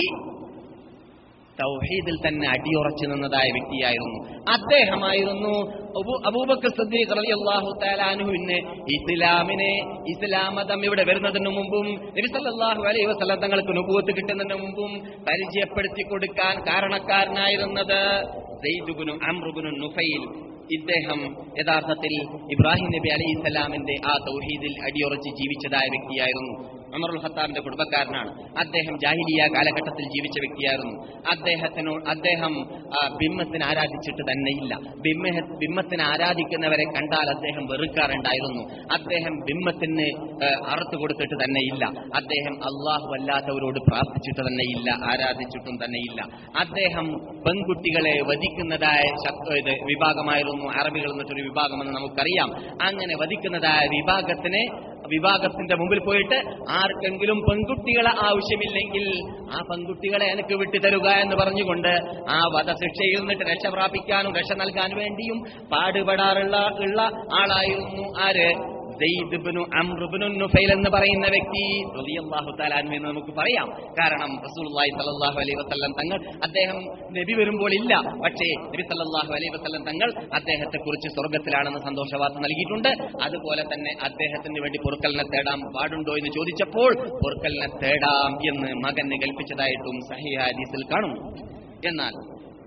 തൗഹീദിൽ തന്നെ അടിയുറച്ചു നിന്നതായ വ്യക്തിയായിരുന്നു അദ്ദേഹമായിരുന്നു അബൂ- അബൂബക്കർ സദ്ദീഖ് റളിയല്ലാഹു തആല അൻഹുവിനെ ഇസ്ലാമിനെ ഇസ്ലാം മതം ഇവിടെ വരുന്നതിന് മുമ്പും നബി സല്ലല്ലാഹു അലൈഹി വസല്ലം തങ്ങൾക്ക് നുബുവത്ത് കിട്ടുന്നതിന് മുമ്പും പരിചയപ്പെടുത്തി കൊടുക്കാൻ കാരണക്കാരനായിരുന്നത് സെയ്ദ് ഇബ്നു അംർ ഇബ്നു നുഫൈൽ ഇദ്ദേഹം യഥാർത്ഥത്തിൽ ഇബ്രാഹിം നബി അലൈഹി സ്വലാമിന്റെ ആ തൗഹീദിൽ അടിയുറച്ച് ജീവിച്ചതായ വ്യക്തിയായിരുന്നു ഉമറുൽ ഖത്താബിന്റെ കുടുംബക്കാരനാണ് അദ്ദേഹം ജാഹിലിയ കാലഘട്ടത്തിൽ ജീവിച്ച വ്യക്തിയായിരുന്നു അദ്ദേഹത്തിനോട് അദ്ദേഹം ആ, ബിംബത്തിന് ആരാധിച്ചിട്ട് തന്നെയില്ല ബിംബ ബിംബത്തിന് ആരാധിക്കുന്നവരെ കണ്ടാൽ അദ്ദേഹം വെറുക്കാറുണ്ടായിരുന്നു അദ്ദേഹം ബിംബത്തിന് ആ, അറുത്ത് കൊടുത്തിട്ട് തന്നെയില്ല അദ്ദേഹം അള്ളാഹു അല്ലാത്തവരോട് പ്രാർത്ഥിച്ചിട്ട് തന്നെയില്ല ആരാധിച്ചിട്ടും തന്നെയില്ല അദ്ദേഹം പെൺകുട്ടികളെ വധിക്കുന്നതായ ശക്- ഇത് വിഭാഗമായിരുന്നു അറബികൾ എന്നിട്ടൊരു വിഭാഗമെന്ന് നമുക്കറിയാം അങ്ങനെ വധിക്കുന്നതായ വിഭാഗത്തിനെ വിഭാഗത്തിന്റെ മുമ്പിൽ പോയിട്ട് ആർക്കെങ്കിലും പെൺകുട്ടികളെ ആവശ്യമില്ലെങ്കിൽ ആ പെൺകുട്ടികളെ എനിക്ക് വിട്ടുതരുക എന്ന് പറഞ്ഞുകൊണ്ട് ആ വധശിക്ഷയിൽ നിന്നിട്ട് രക്ഷ പ്രാപിക്കാനും രക്ഷ നൽകാൻ വേണ്ടിയും പാടുപെടാറുള്ള ഉള്ള ആളായിരുന്നു ആര് സെയ്ദ് ഇബ്നു അംർ ഇബ്നു നുഫൈൽ എന്ന് പറയുന്ന വ്യക്തി റളിയല്ലാഹു തആല അൻഹു എന്ന് നമുക്ക് പറയാം കാരണം റസൂലുള്ളാഹി സ്വല്ലല്ലാഹു അലൈഹി വസല്ലം തങ്ങൾ അദ്ദേഹം നബി വരുമ്പോൾ ഇല്ല പക്ഷേ നബി സല്ലല്ലാഹു അലൈഹി വസല്ലം തങ്ങൾ അദ്ദേഹത്തെ കുറിച്ച് സ്വർഗ്ഗത്തിലാണെന്ന് സന്തോഷവാർത്ത നൽകിയിട്ടുണ്ട് അതുപോലെ തന്നെ അദ്ദേഹത്തിന് വേണ്ടി പൊറുക്കലിനെ തേടാൻ പാടുണ്ടോ എന്ന് ചോദിച്ചപ്പോൾ പൊറുക്കലിനെ തേടാം എന്ന് മകന് കൽപ്പിച്ചതായിട്ടും സഹിഹ ഹദീസിൽ കാണുന്നു എന്നാൽ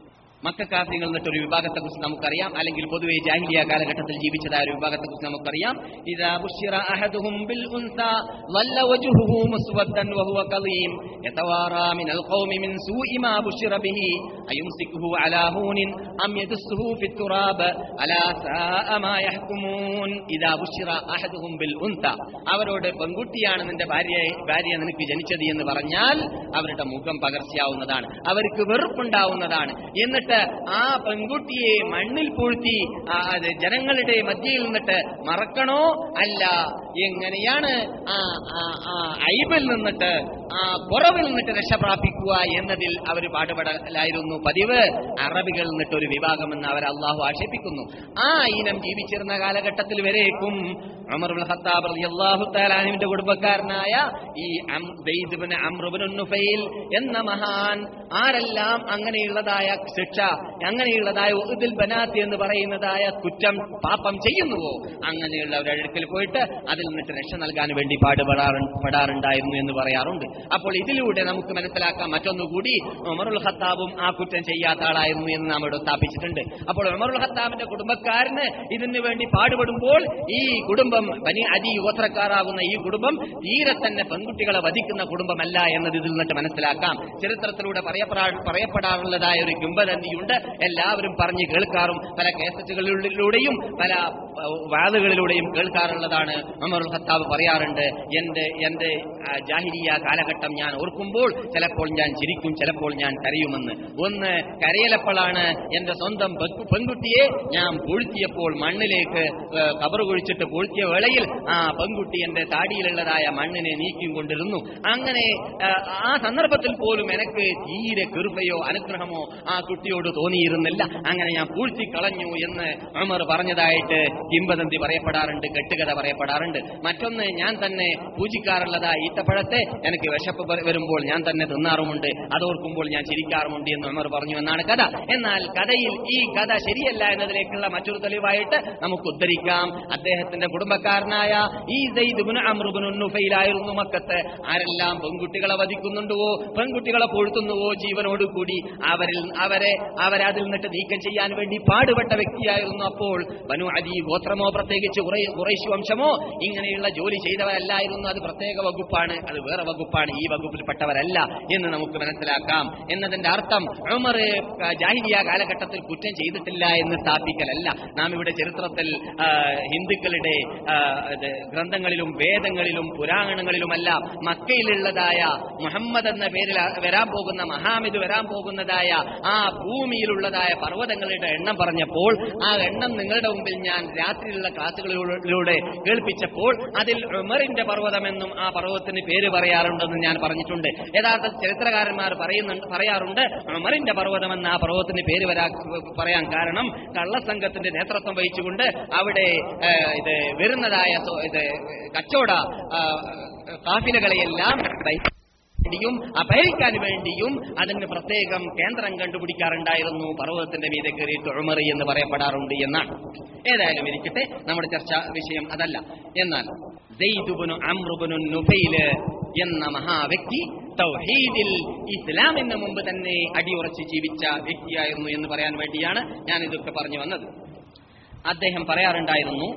മക്കാഫിങ്ങൾ എന്നിട്ട് ഒരു വിഭാഗത്തെ കുറിച്ച് നമുക്കറിയാം അല്ലെങ്കിൽ പൊതുവെ ജാഹിലിയ കാലഘട്ടത്തിൽ ജീവിച്ചതായ ഒരു വിഭാഗത്തെ കുറിച്ച് നമുക്കറിയാം ഇദാ ബുശ്ശിറ അഹദുഹും ബിൽ ഉൻസാ ളല്ല വജ്ഹുഹു മുസ്വദ്ദൻ വഹുവ കളീം യതവാറാ മിനൽ ഖൗമി മിൻ സൂഇ മാ ബുശ്ശിറ ബിഹി അയുംസിക്കുഹു അലാ ഹൂനിൻ അം യദുസ്സുഹു ഫിത്തുറാബ് അലാ സാഅ മാ യഹ്കുമൂൻ ഇദാ ബുശ്ശിറ അഹദുഹും ബിൽ ഉൻസ അവരോട് പെൺകുട്ടിയാണ് നിന്റെ ഭാര്യ ഭാര്യ നിനക്ക് ജനിച്ചത് എന്ന് പറഞ്ഞാൽ അവരുടെ മുഖം പകർച്ചയാവുന്നതാണ് അവർക്ക് വെറുപ്പുണ്ടാവുന്നതാണ് എന്നിട്ട് ആ പെൺകുട്ടിയെ മണ്ണിൽ പൂഴ്ത്തി ആ, അത് ജനങ്ങളുടെ മധ്യയിൽ നിന്നിട്ട് മറക്കണോ അല്ല എങ്ങനെയാണ് ആ ആ, ആ ഐബിൽ നിന്നിട്ട് ആ കുറവിൽ നിന്നിട്ട് രക്ഷ പ്രാപിക്കുക എന്നതിൽ അവർ പാടുപെടലായിരുന്നു പതിവ് അറബികളിൽ നിന്നിട്ട് ഒരു വിഭാഗമെന്ന് അവർ അള്ളാഹു ആക്ഷേപിക്കുന്നു ആ ഇനം ജീവിച്ചിരുന്ന കാലഘട്ടത്തിൽ വരേക്കും അമറുൽ ഖത്താബ് റളിയല്ലാഹു തആലാനുവിന്റെ കുടുംബക്കാരനായ ഈ അം- സെയ്ദ് ഇബ്നു അംർ ഇബ്നു നുഫൈൽ എന്ന മഹാൻ ആരെല്ലാം അങ്ങനെയുള്ളതായ ശിക്ഷ അങ്ങനെയുള്ളതായ ഉദിൽ ബനാത്ത് എന്ന് പറയുന്നതായ കുറ്റം പാപം ചെയ്യുന്നുവോ അങ്ങനെയുള്ളവരുടെ അടുക്കൽ പോയിട്ട് അതിൽ നിന്നിട്ട് രക്ഷ നൽകാൻ വേണ്ടി പാടുപെടാറു പെടാറുണ്ടായിരുന്നു എന്ന് പറയാറുണ്ട് അപ്പോൾ ഇതിലൂടെ നമുക്ക് മനസ്സിലാക്കാം മറ്റൊന്നുകൂടി ഉമറുൽ ഖത്താബും ആ കുറ്റം ചെയ്യാത്ത ആളായിരുന്നു എന്ന് നാം ഇവിടെ സ്ഥാപിച്ചിട്ടുണ്ട് അപ്പോൾ ഉമറുൽ ഖത്താബിന്റെ കുടുംബക്കാരന് ഇതിനു വേണ്ടി പാടുപെടുമ്പോൾ ഈ കുടുംബം ബനി അതി ഗോത്രക്കാരാകുന്ന ഈ കുടുംബം തീരെ തന്നെ പെൺകുട്ടികളെ വധിക്കുന്ന കുടുംബമല്ല എന്നത് ഇതിൽ നിന്നിട്ട് മനസ്സിലാക്കാം ചരിത്രത്തിലൂടെ പറയപ്പെടാ പറയപ്പെടാറുള്ളതായ ഒരു കിംബദന്തിയുണ്ട് എല്ലാവരും പറഞ്ഞു കേൾക്കാറും പല കേസറ്റുകളിലൂടെയും പല അഹ്, വാതുകളിലൂടെയും കേൾക്കാറുള്ളതാണ് ഉമറുൽ ഖത്താബ് പറയാറുണ്ട് എന്റെ എന്റെ ആ, ജാഹിലിയ കാലഘട്ടം ഞാൻ ഓർക്കുമ്പോൾ ചിലപ്പോൾ ഞാൻ ചിരിക്കും ചിലപ്പോൾ ഞാൻ കരയുമെന്ന് ഒന്ന് കരയലപ്പോഴാണ് എന്റെ സ്വന്തം പെക്കു- പെൺകുട്ടിയെ ഞാൻ പൂഴ്ത്തിയപ്പോൾ മണ്ണിലേക്ക് ഏ, കബറ് കുഴിച്ചിട്ട് പൂഴ്ത്തിയ വേളയിൽ ആ പെൺകുട്ടി എന്റെ താടിയിലുള്ളതായ മണ്ണിനെ നീക്കിയും കൊണ്ടിരുന്നു അങ്ങനെ ആ, ആ സന്ദർഭത്തിൽ പോലും എനിക്ക് തീരെ കൃപയോ അനുഗ്രഹമോ ആ കുട്ടിയോട് തോന്നിയിരുന്നില്ല അങ്ങനെ ഞാൻ പൂഴ്ത്തി കളഞ്ഞു എന്ന് ഉമർ പറഞ്ഞതായിട്ട് കിംബദന്തി പറയപ്പെടാറുണ്ട് കെട്ടുകഥ പറയപ്പെടാറുണ്ട് മറ്റൊന്ന് ഞാൻ തന്നെ പൂജിക്കാറുള്ളതാ ഈത്തപ്പഴത്തെ എനിക്ക് വിശപ്പ് വ- വരുമ്പോൾ ഞാൻ തന്നെ തിന്നാറുമുണ്ട് അതോർക്കുമ്പോൾ ഞാൻ ചിരിക്കാറുമുണ്ട് എന്ന് ഉമർ പറഞ്ഞു എന്നാണ് കഥ എന്നാൽ കഥയിൽ ഈ കഥ ശരിയല്ല എന്നതിലേക്കുള്ള മറ്റൊരു തെളിവായിട്ട് നമുക്ക് ഉദ്ധരിക്കാം അദ്ദേഹത്തിന്റെ കുടുംബക്കാരനായ ഈ ദൈദുബിന് അമൃബിനു നുഫയിലായിരുന്നു മക്കത്ത് ആരെല്ലാം പെൺകുട്ടികളെ വധിക്കുന്നുണ്ടുവോ പെൺകുട്ടികളെ പൊഴുത്തുന്നുവോ ജീവനോട് കൂടി അവരിൽ അവരെ അവരെ അതിൽ നിന്നിട്ട് നീക്കം ചെയ്യാൻ വേണ്ടി പാടുപെട്ട വ്യക്തിയായിരുന്നു അപ്പോൾ ബനു അലി ഗോത്രമോ പ്രത്യേകിച്ച് കുറേ- ഖുറൈശ് വംശമോ ഇങ്ങനെയുള്ള ജോലി ചെയ്തവരല്ലായിരുന്നു അത് പ്രത്യേക വകുപ്പാണ് അത് വേറെ വകുപ്പാണ് ഈ വകുപ്പിൽപ്പെട്ടവരല്ല എന്ന് നമുക്ക് മനസ്സിലാക്കാം എന്നതിന്റെ അർത്ഥം ഉമർ ജാഹിലിയ കാലഘട്ടത്തിൽ കുറ്റം ചെയ്തിട്ടില്ല എന്ന് സ്ഥാപിക്കലല്ല നാം ഇവിടെ ചരിത്രത്തിൽ ആ, ഹിന്ദുക്കളുടെ ആ, ഇത് ഗ്രന്ഥങ്ങളിലും വേദങ്ങളിലും പുരാണങ്ങളിലുമല്ല മക്കയിലുള്ളതായ മുഹമ്മദ് എന്ന പേരിൽ വരാൻ പോകുന്ന മഹാമിദ് വരാൻ പോകുന്നതായ ആ ഭൂമിയിലുള്ളതായ പർവ്വതങ്ങളുടെ എണ്ണം പറഞ്ഞപ്പോൾ ആ എണ്ണം നിങ്ങളുടെ മുമ്പിൽ ഞാൻ രാത്രിയിലുള്ള ക്ലാസുകളിലൂടെ കേൾപ്പിച്ചപ്പോൾ അതിൽ ഉമറിന്റെ പർവ്വതമെന്നും ആ പർവ്വതത്തിന് പേര് പറയാറുണ്ടെന്ന് ഞാൻ പറഞ്ഞിട്ടുണ്ട് യഥാർത്ഥ ചരിത്രകാരന്മാർ പറയുന്നുണ്ട് പറയാറുണ്ട് ഉമറിന്റെ പർവ്വതമെന്ന് ആ പർവ്വതത്തിന് പേര് വരാ പറയാൻ കാരണം കള്ളസംഘത്തിന്റെ നേതൃത്വം വഹിച്ചുകൊണ്ട് അവിടെ ഏ, ഇത് വരുന്നതായ സോ- ഇത് കച്ചവട ആ, കാഫിലകളെയെല്ലാം വേണ്ടിയും അപഹരിക്കാൻ വേണ്ടിയും അതിന് പ്രത്യേകം കേന്ദ്രം കണ്ടുപിടിക്കാറുണ്ടായിരുന്നു പർവ്വതത്തിന്റെ മീതെ കയറിയിട്ട് ഉമറി എന്ന് പറയപ്പെടാറുണ്ട് എന്നാണ് ഏതായാലും ഇരിക്കട്ടെ നമ്മുടെ ചർച്ചാ വിഷയം അതല്ല എന്നാൽ സെയ്ദുബുനു അമ്രുബുനു നുഫൈല് എന്ന മഹാവ്യക്തി തൗഹീദിൽ ഇസ്ലാമിന് മുമ്പ് തന്നെ അടിയുറച്ച് ജീവിച്ച വ്യക്തിയായിരുന്നു എന്ന് പറയാൻ വേണ്ടിയാണ് ഞാൻ ഇതൊക്കെ പറഞ്ഞു വന്നത് അദ്ദേഹം പറയാറുണ്ടായിരുന്നു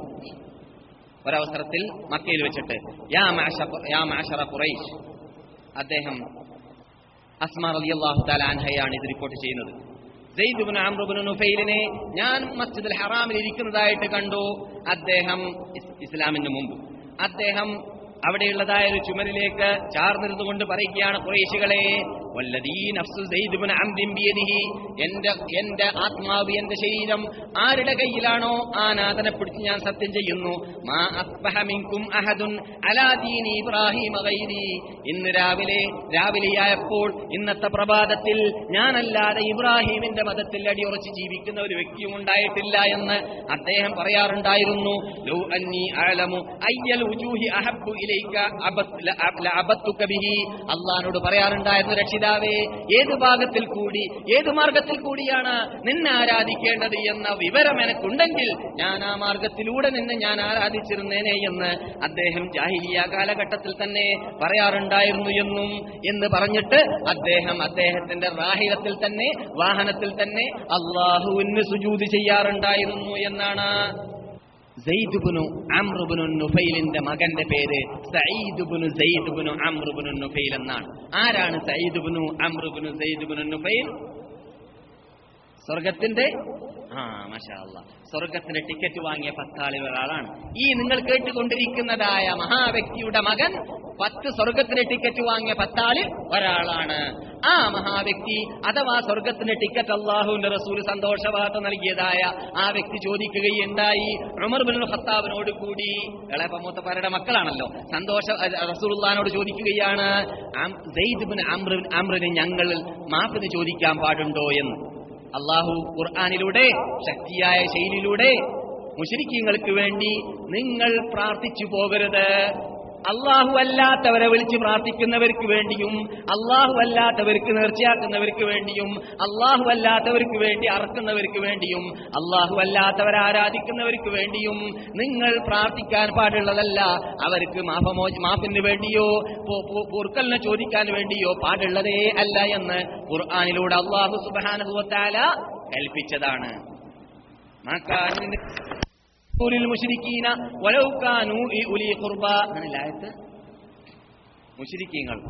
ഒരവസരത്തിൽ മക്കയിൽ വെച്ചിട്ട് യാ മാഷ- യാ മാഷറ ഖുറൈശ് അദ്ദേഹം അസ്മാ റളിയല്ലാഹു തആല അൻഹയാണ് ഇത് റിപ്പോർട്ട് ചെയ്യുന്നത് സെയ്ദ് ഇബ്നു അംർ ഇബ്നു നുഫൈലിനെ ഞാൻ മസ്ജിദുൽ ഹറാമിൽ ഇരിക്കുന്നതായിട്ട് കണ്ടു അദ്ദേഹം ഇസ്- ഇസ്ലാമിന് മുമ്പ് അദ്ദേഹം അവിടെയുള്ളതായ ഒരു ചുമരിലേക്ക് ചാർന്നിരുന്നു കൊണ്ട് പറയുകയാണ് കുറേശികളെ വല്ലദീ നഫ്സു സെയ്ദ് ഇബ്നു അംറിൻ ബിയദിഹി എന്റെ എന്റെ ആത്മാവ് എന്റെ ശരീരം ആരുടെ കയ്യിലാണോ ആ നാഥനെ പിടിച്ച് ഞാൻ സത്യം ചെയ്യുന്നു മാ അസ്ബഹ മിൻകും അഹദുൻ അലാ ദീനി ഇബ്രാഹിം ഗൈരി ഇന്ന് രാവിലെ രാവിലെയായപ്പോൾ ഇന്നത്തെ പ്രഭാതത്തിൽ ഞാനല്ലാതെ ഇബ്രാഹിമിന്റെ മതത്തിൽ അടിയുറച്ച് ജീവിക്കുന്ന ഒരു വ്യക്തിയും ഉണ്ടായിട്ടില്ല എന്ന് അദ്ദേഹം പറയാറുണ്ടായിരുന്നു ലൗ അന്നി അഅലമു അയ്യൽ വുജൂഹി അഹബ്ബു ഇലൈക അബത്- ല- ലഅബത്തുക ബിഹി അള്ളാഹിനോട് പറയാറുണ്ടായിരുന്നു രക്ഷിതാ പിതാവേ ഏത് ഭാഗത്തിൽ കൂടി ഏത് മാർഗത്തിൽ കൂടിയാണ് നിന്നെ ആരാധിക്കേണ്ടത് എന്ന വിവരം എനിക്കുണ്ടെങ്കിൽ ഞാൻ ആ മാർഗത്തിലൂടെ നിന്നെ ഞാൻ ആരാധിച്ചിരുന്നേനെ എന്ന് അദ്ദേഹം ജാഹിലിയ കാലഘട്ടത്തിൽ തന്നെ പറയാറുണ്ടായിരുന്നു എന്നും എന്ന് പറഞ്ഞിട്ട് അദ്ദേഹം അദ്ദേഹത്തിന്റെ റാഹിലത്തിൽ തന്നെ വാഹനത്തിൽ തന്നെ അള്ളാഹുവിന് സുജൂത് ചെയ്യാറുണ്ടായിരുന്നു എന്നാണ് സെയ്ദുബുനു അമ്രുബുനു നുഫൈലിന്റെ മകന്റെ പേര് സയ്യിദുബുനു സെയ്ദുബുനു അമ്രുബുനു നുഫൈൽ എന്നാണ് ആരാണ് സയ്യിദുബുനു അമ്രുബുനു സെയ്ദുബുനു നുഫൈൽ സ്വർഗത്തിന്റെ ആ മഷാ അല്ലാ സ്വർഗത്തിന്റെ ടിക്കറ്റ് വാങ്ങിയ പത്താളിൽ ഒരാളാണ് ഈ നിങ്ങൾ കേട്ടുകൊണ്ടിരിക്കുന്നതായ മഹാവ്യക്തിയുടെ മകൻ പത്ത് സ്വർഗത്തിന്റെ ടിക്കറ്റ് വാങ്ങിയ പത്താളിൽ ഒരാളാണ് ആ മഹാവ്യക്തി അഥവാ സ്വർഗത്തിന്റെ ടിക്കറ്റ് അള്ളാഹുവിന്റെ റസൂൽ സന്തോഷവാർത്ത നൽകിയതായ ആ വ്യക്തി ചോദിക്കുകയുണ്ടായി ഉമർ ബിൻ ഖത്താബിനോട് കൂടി ഇളയപ്പമൂത്തപ്പാരുടെ മക്കളാണല്ലോ സന്തോഷ റസൂലുള്ളാനോട് ചോദിക്കുകയാണ് അം- സെയ്ദ് ബിൻ അമ്ര അമ്രിന് ഞങ്ങൾ മാപ്പിന് ചോദിക്കാൻ പാടുണ്ടോ എന്ന് അള്ളാഹു ഖുർആാനിലൂടെ ശക്തിയായ ശൈലിയിലൂടെ മുഷരിക്കങ്ങൾക്ക് വേണ്ടി നിങ്ങൾ പ്രാർത്ഥിച്ചു പോകരുത് അള്ളാഹു അല്ലാത്തവരെ വിളിച്ച് പ്രാർത്ഥിക്കുന്നവർക്ക് വേണ്ടിയും അള്ളാഹു അല്ലാത്തവർക്ക് നേർച്ചയാക്കുന്നവർക്ക് വേണ്ടിയും അള്ളാഹു അല്ലാത്തവർക്ക് വേണ്ടി അറക്കുന്നവർക്ക് വേണ്ടിയും അള്ളാഹു അല്ലാത്തവരെ ആരാധിക്കുന്നവർക്ക് വേണ്ടിയും നിങ്ങൾ പ്രാർത്ഥിക്കാൻ പാടുള്ളതല്ല അവർക്ക് മാഫമോ മാഫിന് വേണ്ടിയോ പോ- പോ- പൊറുക്കലിനെ ചോദിക്കാൻ വേണ്ടിയോ പാടുള്ളതേ അല്ല എന്ന് ഖുർആാനിലൂടെ അള്ളാഹു സുബാനുഭവത്താല കൽപ്പിച്ചതാണ് മാക്കാനിന് ൂരിൽ മുഷിരിക്കീന വലൗക്കാനു ഈ ഉലി ഖുർബ അങ്ങനെയല്ല ആയത്ത് മുഷിരിക്കീങ്ങൾ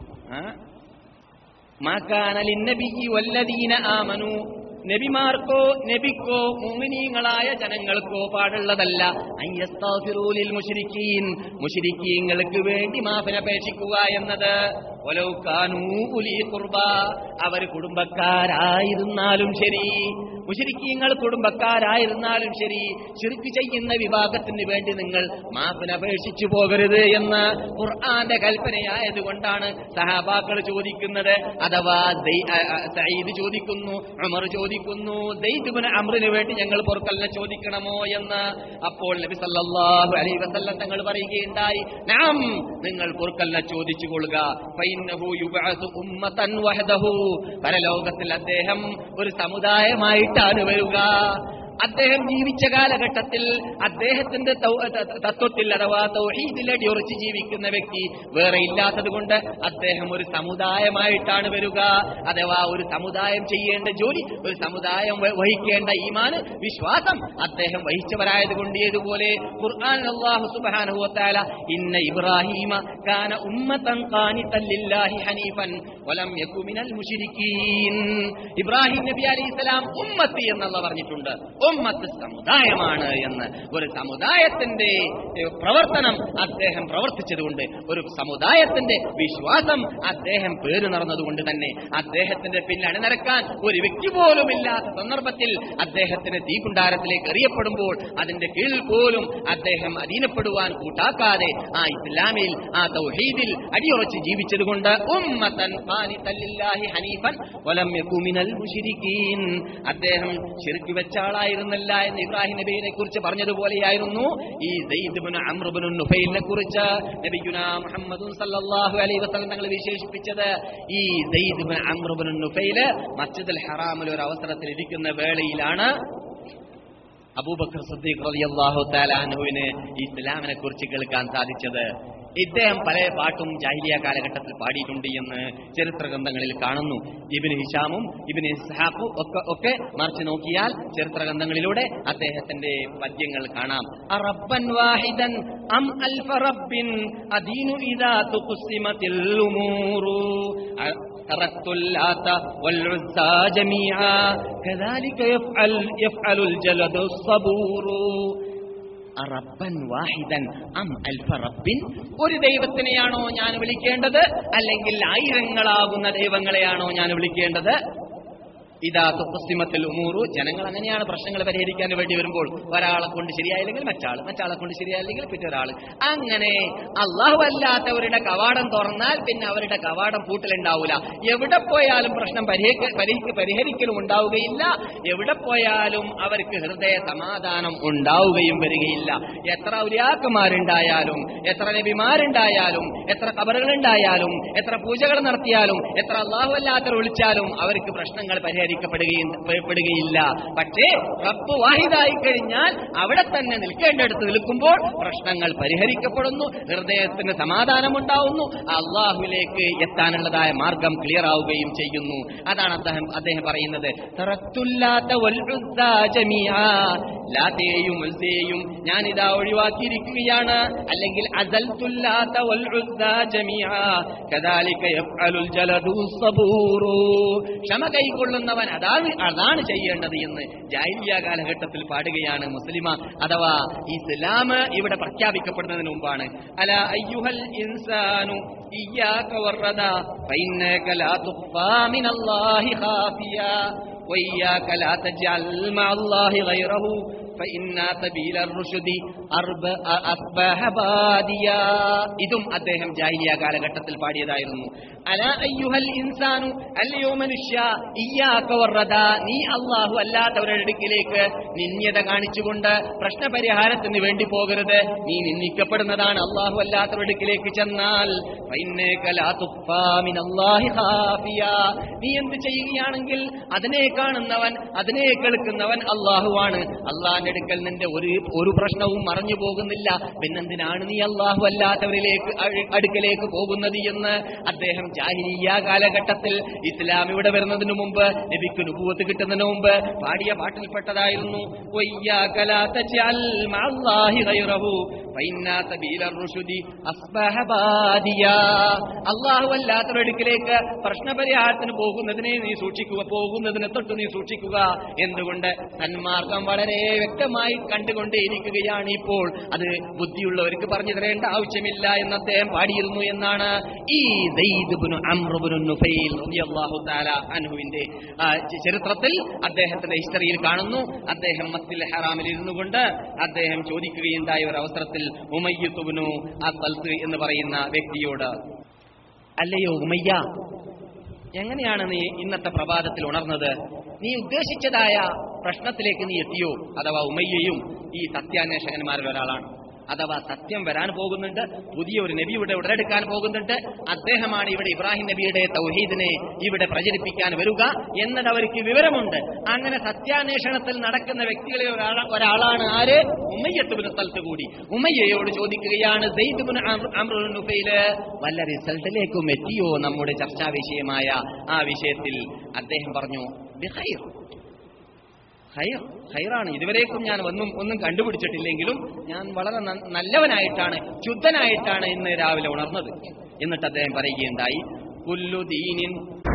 മാക്കാനലിൻ നബിയി വല്ലദീന ആമനു നബിമാർക്കോ നബിക്കോ മുമിനീങ്ങളായ ജനങ്ങൾക്കോ പാടുള്ളതല്ല അയ്യസ്താഫിറൂലിൽ മുഷിരിക്കീൻ മുഷിരിക്കീങ്ങൾക്ക് വേണ്ടി മാഫിനപേക്ഷിക്കുക എന്നത് ഒലൗക്കാനൂ ഉലി ഖുർബ അവർ കുടുംബക്കാരായിരുന്നാലും ശരി മുഷരിക്കീങ്ങൾ കുടുംബക്കാരായിരുന്നാലും ശരി ശിർക്ക് ചെയ്യുന്ന വിഭാഗത്തിന് വേണ്ടി നിങ്ങൾ മാഫിനപേക്ഷിച്ചു പോകരുത് എന്ന് ഖുർആന്റെ കൽപ്പനയായതുകൊണ്ടാണ് സഹാബാക്കൾ ചോദിക്കുന്നത് അഥവാ ദൈ- അ- അ- സയ്യിദ് ചോദിക്കുന്നു ഉമർ ചോദിക്കുന്നു ദൈതുബിന് അമ്രിന് വേണ്ടി ഞങ്ങൾ പൊറുക്കലിനെ ചോദിക്കണമോ എന്ന് അപ്പോൾ നബി സല്ലല്ലാഹു അലൈഹി വസല്ലം തങ്ങൾ പറയുകയുണ്ടായി നാം നിങ്ങൾ പൊറുക്കലിനെ ചോദിച്ചു കൊള്ളുക ഫൈന്നഹു യുബ്അസു ഉമ്മതൻ വഹദഹു പരലോകത്തിൽ അദ്ദേഹം ഒരു സമുദായമായിട്ടാണ് വരിക അദ്ദേഹം ജീവിച്ച കാലഘട്ടത്തിൽ അദ്ദേഹത്തിന്റെ തൗ- ത- ത- തത്വത്തിൽ അഥവാ തൗഹീദിൽ അടിയുറച്ച് ജീവിക്കുന്ന വ്യക്തി വേറെ ഇല്ലാത്തത് കൊണ്ട് അദ്ദേഹം ഒരു സമുദായമായിട്ടാണ് വരിക അഥവാ ഒരു സമുദായം ചെയ്യേണ്ട ജോലി ഒരു സമുദായം വ- വഹിക്കേണ്ട ഈമാന് വിശ്വാസം അദ്ദേഹം വഹിച്ചവരായതുകൊണ്ട് ഏതുപോലെ ഖുർആൻ അല്ലാഹു സുബ്ഹാനഹു വതആല ഇന്ന ഇബ്രാഹീമ കാന ഉമ്മതൻ ഖാനിതൻ ലില്ലാഹി ഹനീഫൻ വലം യകു മിനൽ മുശ്രിക്കീൻ ഇബ്രാഹിം നബി അലൈഹിസ്സലാം ഉമ്മത്തി എന്നുള്ള പറഞ്ഞിട്ടുണ്ട് ഉമ്മത്ത് സമുദായമാണ് എന്ന് ഒരു സമുദായത്തിന്റെ ഏഹ്, പ്രവർത്തനം അദ്ദേഹം പ്രവർത്തിച്ചതുകൊണ്ട് ഒരു സമുദായത്തിന്റെ വിശ്വാസം അദ്ദേഹം പേര് നടന്നതുകൊണ്ട് തന്നെ അദ്ദേഹത്തിന്റെ പിന്നിൽ അണിനിരക്കാൻ ഒരു വ്യക്തി പോലും ഇല്ലാത്ത സന്ദർഭത്തിൽ അദ്ദേഹത്തിന് തീകുണ്ടാരത്തിലേക്ക് എറിയപ്പെടുമ്പോൾ അതിന്റെ കീഴിൽ പോലും അദ്ദേഹം അധീനപ്പെടുവാൻ കൂട്ടാക്കാതെ ആ ഇസ്ലാമിൽ ആ തൗഹീദിൽ അടിയുറച്ച് ജീവിച്ചതുകൊണ്ട് ഉമ്മത്തൻ ഖാനിതൻ ലില്ലാഹി ഹനീഫൻ വലം യകു മിനൽ മുശ്രിക്കീൻ അദ്ദേഹം ശിർക്ക് വെച്ച ആളായിരുന്നില്ല എന്ന് ഇബ്രാഹിം നബിയെ കുറിച്ച് പറഞ്ഞതുപോലെയായിരുന്നു ഈ സെയ്ദ് ഇബ്നു അംർ ഇബ്നു നുഫൈലിനെ കുറിച്ച് നബിയുനാ മുഹമ്മദും സല്ലല്ലാഹു അലൈഹി വസല്ലം തങ്ങൾ വിശേഷിപ്പിച്ചത് ഈ സെയ്ദ് ഇബ്നു അംർ ഇബ്നു നുഫൈല് മസ്ജിദുൽ ഹറാമിൽ ഒരു അവസരത്തിൽ ഇരിക്കുന്ന വേളയിലാണ് അബൂബക്കർ സദ്ദീഖ് റളിയല്ലാഹു തആല അൻഹുവിന് ഇസ്ലാമിനെ കുറിച്ച് കേൾക്കാൻ സാധിച്ചത് ഇദ്ദേഹം പല പാട്ടും ജാഹിലിയ കാലഘട്ടത്തിൽ പാടിയിട്ടുണ്ട് എന്ന് ചരിത്ര ഗ്രന്ഥങ്ങളിൽ കാണുന്നു ഇബിന് ഹിഷാമും ഇബിന് ഇസ്ഹാഖും ഒക്കെ ഒക്കെ മറിച്ച് നോക്കിയാൽ ചരിത്ര ഗ്രന്ഥങ്ങളിലൂടെ അദ്ദേഹത്തിന്റെ പദ്യങ്ങൾ കാണാം അറബ്ബൻ വാഹിദൻ അം അൽഫ റബ്ബിൻ അദീനു ഇദാ തുഖ്സിമത്തിൽ ഉമൂറു تركت اللات والعزى جميعا كذلك يفعل يفعل الجلد الصبور റബ്ബൻ വാഹിദൻ അം അൽഫ റബ്ബിൻ ഒരു ദൈവത്തിനെയാണോ ഞാൻ വിളിക്കേണ്ടത് അല്ലെങ്കിൽ ആയിരങ്ങളാകുന്ന ദൈവങ്ങളെയാണോ ഞാൻ വിളിക്കേണ്ടത് ഇതാ തുപ്പസിമത്തിൽ ഉമൂറു ജനങ്ങൾ അങ്ങനെയാണ് പ്രശ്നങ്ങൾ പരിഹരിക്കാൻ വേണ്ടി വരുമ്പോൾ ഒരാളെ കൊണ്ട് ശരിയായില്ലെങ്കിൽ മറ്റാൾ മറ്റാളെ കൊണ്ട് ശരിയായില്ലെങ്കിൽ പിറ്റൊരാൾ അങ്ങനെ അള്ളാഹു അല്ലാത്തവരുടെ കവാടം തുറന്നാൽ പിന്നെ അവരുടെ കവാടം പൂട്ടലുണ്ടാവില്ല എവിടെ പോയാലും പ്രശ്നം പരിഹരിക്ക- പരിഹരിക്ക- പരിഹരിക്കലും ഉണ്ടാവുകയില്ല എവിടെ പോയാലും അവർക്ക് ഹൃദയ സമാധാനം ഉണ്ടാവുകയും വരികയില്ല എത്ര ഔലിയാക്കന്മാരുണ്ടായാലും എത്ര നബിമാരുണ്ടായാലും എത്ര കബറുകളുണ്ടായാലും എത്ര പൂജകൾ നടത്തിയാലും എത്ര അള്ളാഹു അല്ലാത്തവർ വിളിച്ചാലും അവർക്ക് പ്രശ്നങ്ങൾ പരിഹരിക്കപ്പെടുകയും പെടുകയില്ല പക്ഷേ റബ്ബ് വാഹിദായി കഴിഞ്ഞാൽ അവിടെ തന്നെ നിൽക്കേണ്ടടുത്ത് നിൽക്കുമ്പോൾ പ്രശ്നങ്ങൾ പരിഹരിക്കപ്പെടുന്നു ഹൃദയത്തിന് സമാധാനമുണ്ടാവുന്നു അള്ളാഹുവിലേക്ക് എത്താനുള്ളതായ മാർഗം ക്ലിയർ ആവുകയും ചെയ്യുന്നു അതാണ് അദ്ദേഹം അദ്ദേഹം പറയുന്നത് തറത്തുല്ലാത്ത വൽഉസ്സ ജമീആ. ലാത്തയെയും ഉൽസയെയും ഞാനിതാ ഒഴിവാക്കിയിരിക്കുകയാണ് അല്ലെങ്കിൽ അസൽത്തുല്ലാത്ത വൽഉസ്സ ജമീആ. കദാലിക യഫ്അലുൽ ജലദു സബൂറു. ക്ഷമ കൈക്കൊള്ളുന്നവൻ അതാണ് അതാണ് ചെയ്യേണ്ടത് എന്ന് ജാഹിലിയ കാലഘട്ടത്തിൽ പാടുകയാണ് മുസ്ലിമ അഥവാ ഇസ്ലാം ഇവിടെ പ്രഖ്യാപിക്കപ്പെടുന്നതിന് മുമ്പാണ് അല അയ്യുഹൽ ഇൻസാനു ഇയ്യാക വർറദ ഫഇന്നക ലാ തുഖ്ഫാ മിനല്ലാഹി ഖാഫിയ وإياك لا تجعل مع الله غيره فإن سبيل الرشد أرب- أصبح باديا ഇതും അദ്ദേഹം ജാഹിലിയ കാലഘട്ടത്തിൽ പാടിയതായിരുന്നു അല അയ്യുഹൽ ഇൻസാനു അല്ലയോ മനുഷ്യ ഇയ്യാക വർറദ നീ അള്ളാഹു അല്ലാത്തവരുടെ അടുക്കിലേക്ക് നിന്യത കാണിച്ചുകൊണ്ട് പ്രശ്നപരിഹാരത്തിന് വേണ്ടി പോകരുത് നീ നിന്ദിക്കപ്പെടുന്നതാണ് അള്ളാഹു അല്ലാത്തവരുടെ അടുക്കിലേക്ക് ചെന്നാൽ ഫൈന്നക ലാ തുഖ്ഫാ മിനല്ലാഹി ഖാഫിയ. നീ എന്ത് ചെയ്യുകയാണെങ്കിൽ അതിനെ കാണുന്നവൻ അതിനെ കേൾക്കുന്നവൻ അള്ളാഹുവാണ് അള്ളാഹിന്റെ അടുക്കൽ നിന്റെ ഒരു ഒരു പ്രശ്നവും മറഞ്ഞു പോകുന്നില്ല പിന്നെന്തിനാണ് നീ അള്ളാഹു അല്ലാത്തവരിലേക്ക് അഴ്- അടുക്കലേക്ക് പോകുന്നത് എന്ന് അദ്ദേഹം ജാഹിലിയ കാലഘട്ടത്തിൽ ഇസ്ലാം ഇവിടെ വരുന്നതിന് മുമ്പ് നബിക്ക് നുപൂവത്ത് കിട്ടുന്നതിന് മുമ്പ് പാടിയ പാട്ടിൽപ്പെട്ടതായിരുന്നു وَإِيَّاكَ لَا تَجْعَلْ مَعَ اللَّهِ غَيْرَهُ فَإِنَّ سَبِيلَ الرُّشُدِ أَصْبَحَ بَادِيًا അള്ളാഹു അല്ലാത്തവരുടെ അടുക്കിലേക്ക് പ്രശ്നപരിഹാരത്തിന് പോകുന്നതിനെ നീ സൂക്ഷിക്കുക പോകുന്നതിനെ തൊട്ട് നീ സൂക്ഷിക്കുക എന്തുകൊണ്ട് സന്മാർഗം വളരെ വ്യക്തമായി കണ്ടുകൊണ്ടേയിരിക്കുകയാണ് ഇപ്പോൾ അത് ബുദ്ധിയുള്ളവർക്ക് പറഞ്ഞു തരേണ്ട ആവശ്യമില്ല എന്ന് അദ്ദേഹം പാടിയിരുന്നു എന്നാണ് ഈ ദയ്ദ് ഇബ്നു അംർ ഇബ്നു നുഫൈൽ റളിയല്ലാഹു തആല അൻഹുവിന്റെ ആ, ച- ചരിത്രത്തിൽ അദ്ദേഹത്തിന്റെ ഹിസ്റ്ററിയിൽ കാണുന്നു അദ്ദേഹം മസ്ജിദുൽ ഹറാമിൽ ഇരുന്നു കൊണ്ട് അദ്ദേഹം ചോദിക്കുകയുണ്ടായ ഒരു അവസരത്തിൽ ഉമയ്യത്തുബിനു അസൽത്ത് എന്ന് പറയുന്ന വ്യക്തിയോട് അല്ലയോ ഉമയ്യ എങ്ങനെയാണ് നീ ഇന്നത്തെ പ്രഭാതത്തിൽ ഉണർന്നത് നീ ഉദ്ദേശിച്ചതായ പ്രശ്നത്തിലേക്ക് നീ എത്തിയോ അഥവാ ഉമയ്യയും ഈ സത്യാന്വേഷകന്മാരിൽ ഒരാളാണ് അഥവാ സത്യം വരാൻ പോകുന്നുണ്ട് പുതിയ ഒരു നബി ഇവിടെ ഉടലെടുക്കാൻ പോകുന്നുണ്ട് അദ്ദേഹമാണ് ഇവിടെ ഇബ്രാഹിം നബിയുടെ തൗഹീദിനെ ഇവിടെ പ്രചരിപ്പിക്കാൻ വരിക എന്നത് അവർക്ക് വിവരമുണ്ട് അങ്ങനെ സത്യാന്വേഷണത്തിൽ നടക്കുന്ന വ്യക്തികളിൽ ഒരാള- ഒരാളാണ് ആര് ഉമ്മയ്യത്തുബിന് സ്ഥലത്ത് കൂടി ഉമ്മയ്യയോട് ചോദിക്കുകയാണ് സെയ്ദുബിന് നുഫയില് വല്ല റിസൾട്ടിലേക്കും എത്തിയോ നമ്മുടെ ചർച്ചാ വിഷയമായ ആ വിഷയത്തിൽ അദ്ദേഹം പറഞ്ഞു "ബിഖൈർ." ഹൈർ ഹൈറാണ് ഇതുവരേക്കും ഞാൻ ഒന്നും ഒന്നും കണ്ടുപിടിച്ചിട്ടില്ലെങ്കിലും ഞാൻ വളരെ ന- നല്ലവനായിട്ടാണ് ശുദ്ധനായിട്ടാണ് ഇന്ന് രാവിലെ ഉണർന്നത് എന്നിട്ട് അദ്ദേഹം പറയുകയുണ്ടായി കുല്ലു ദീനിൻ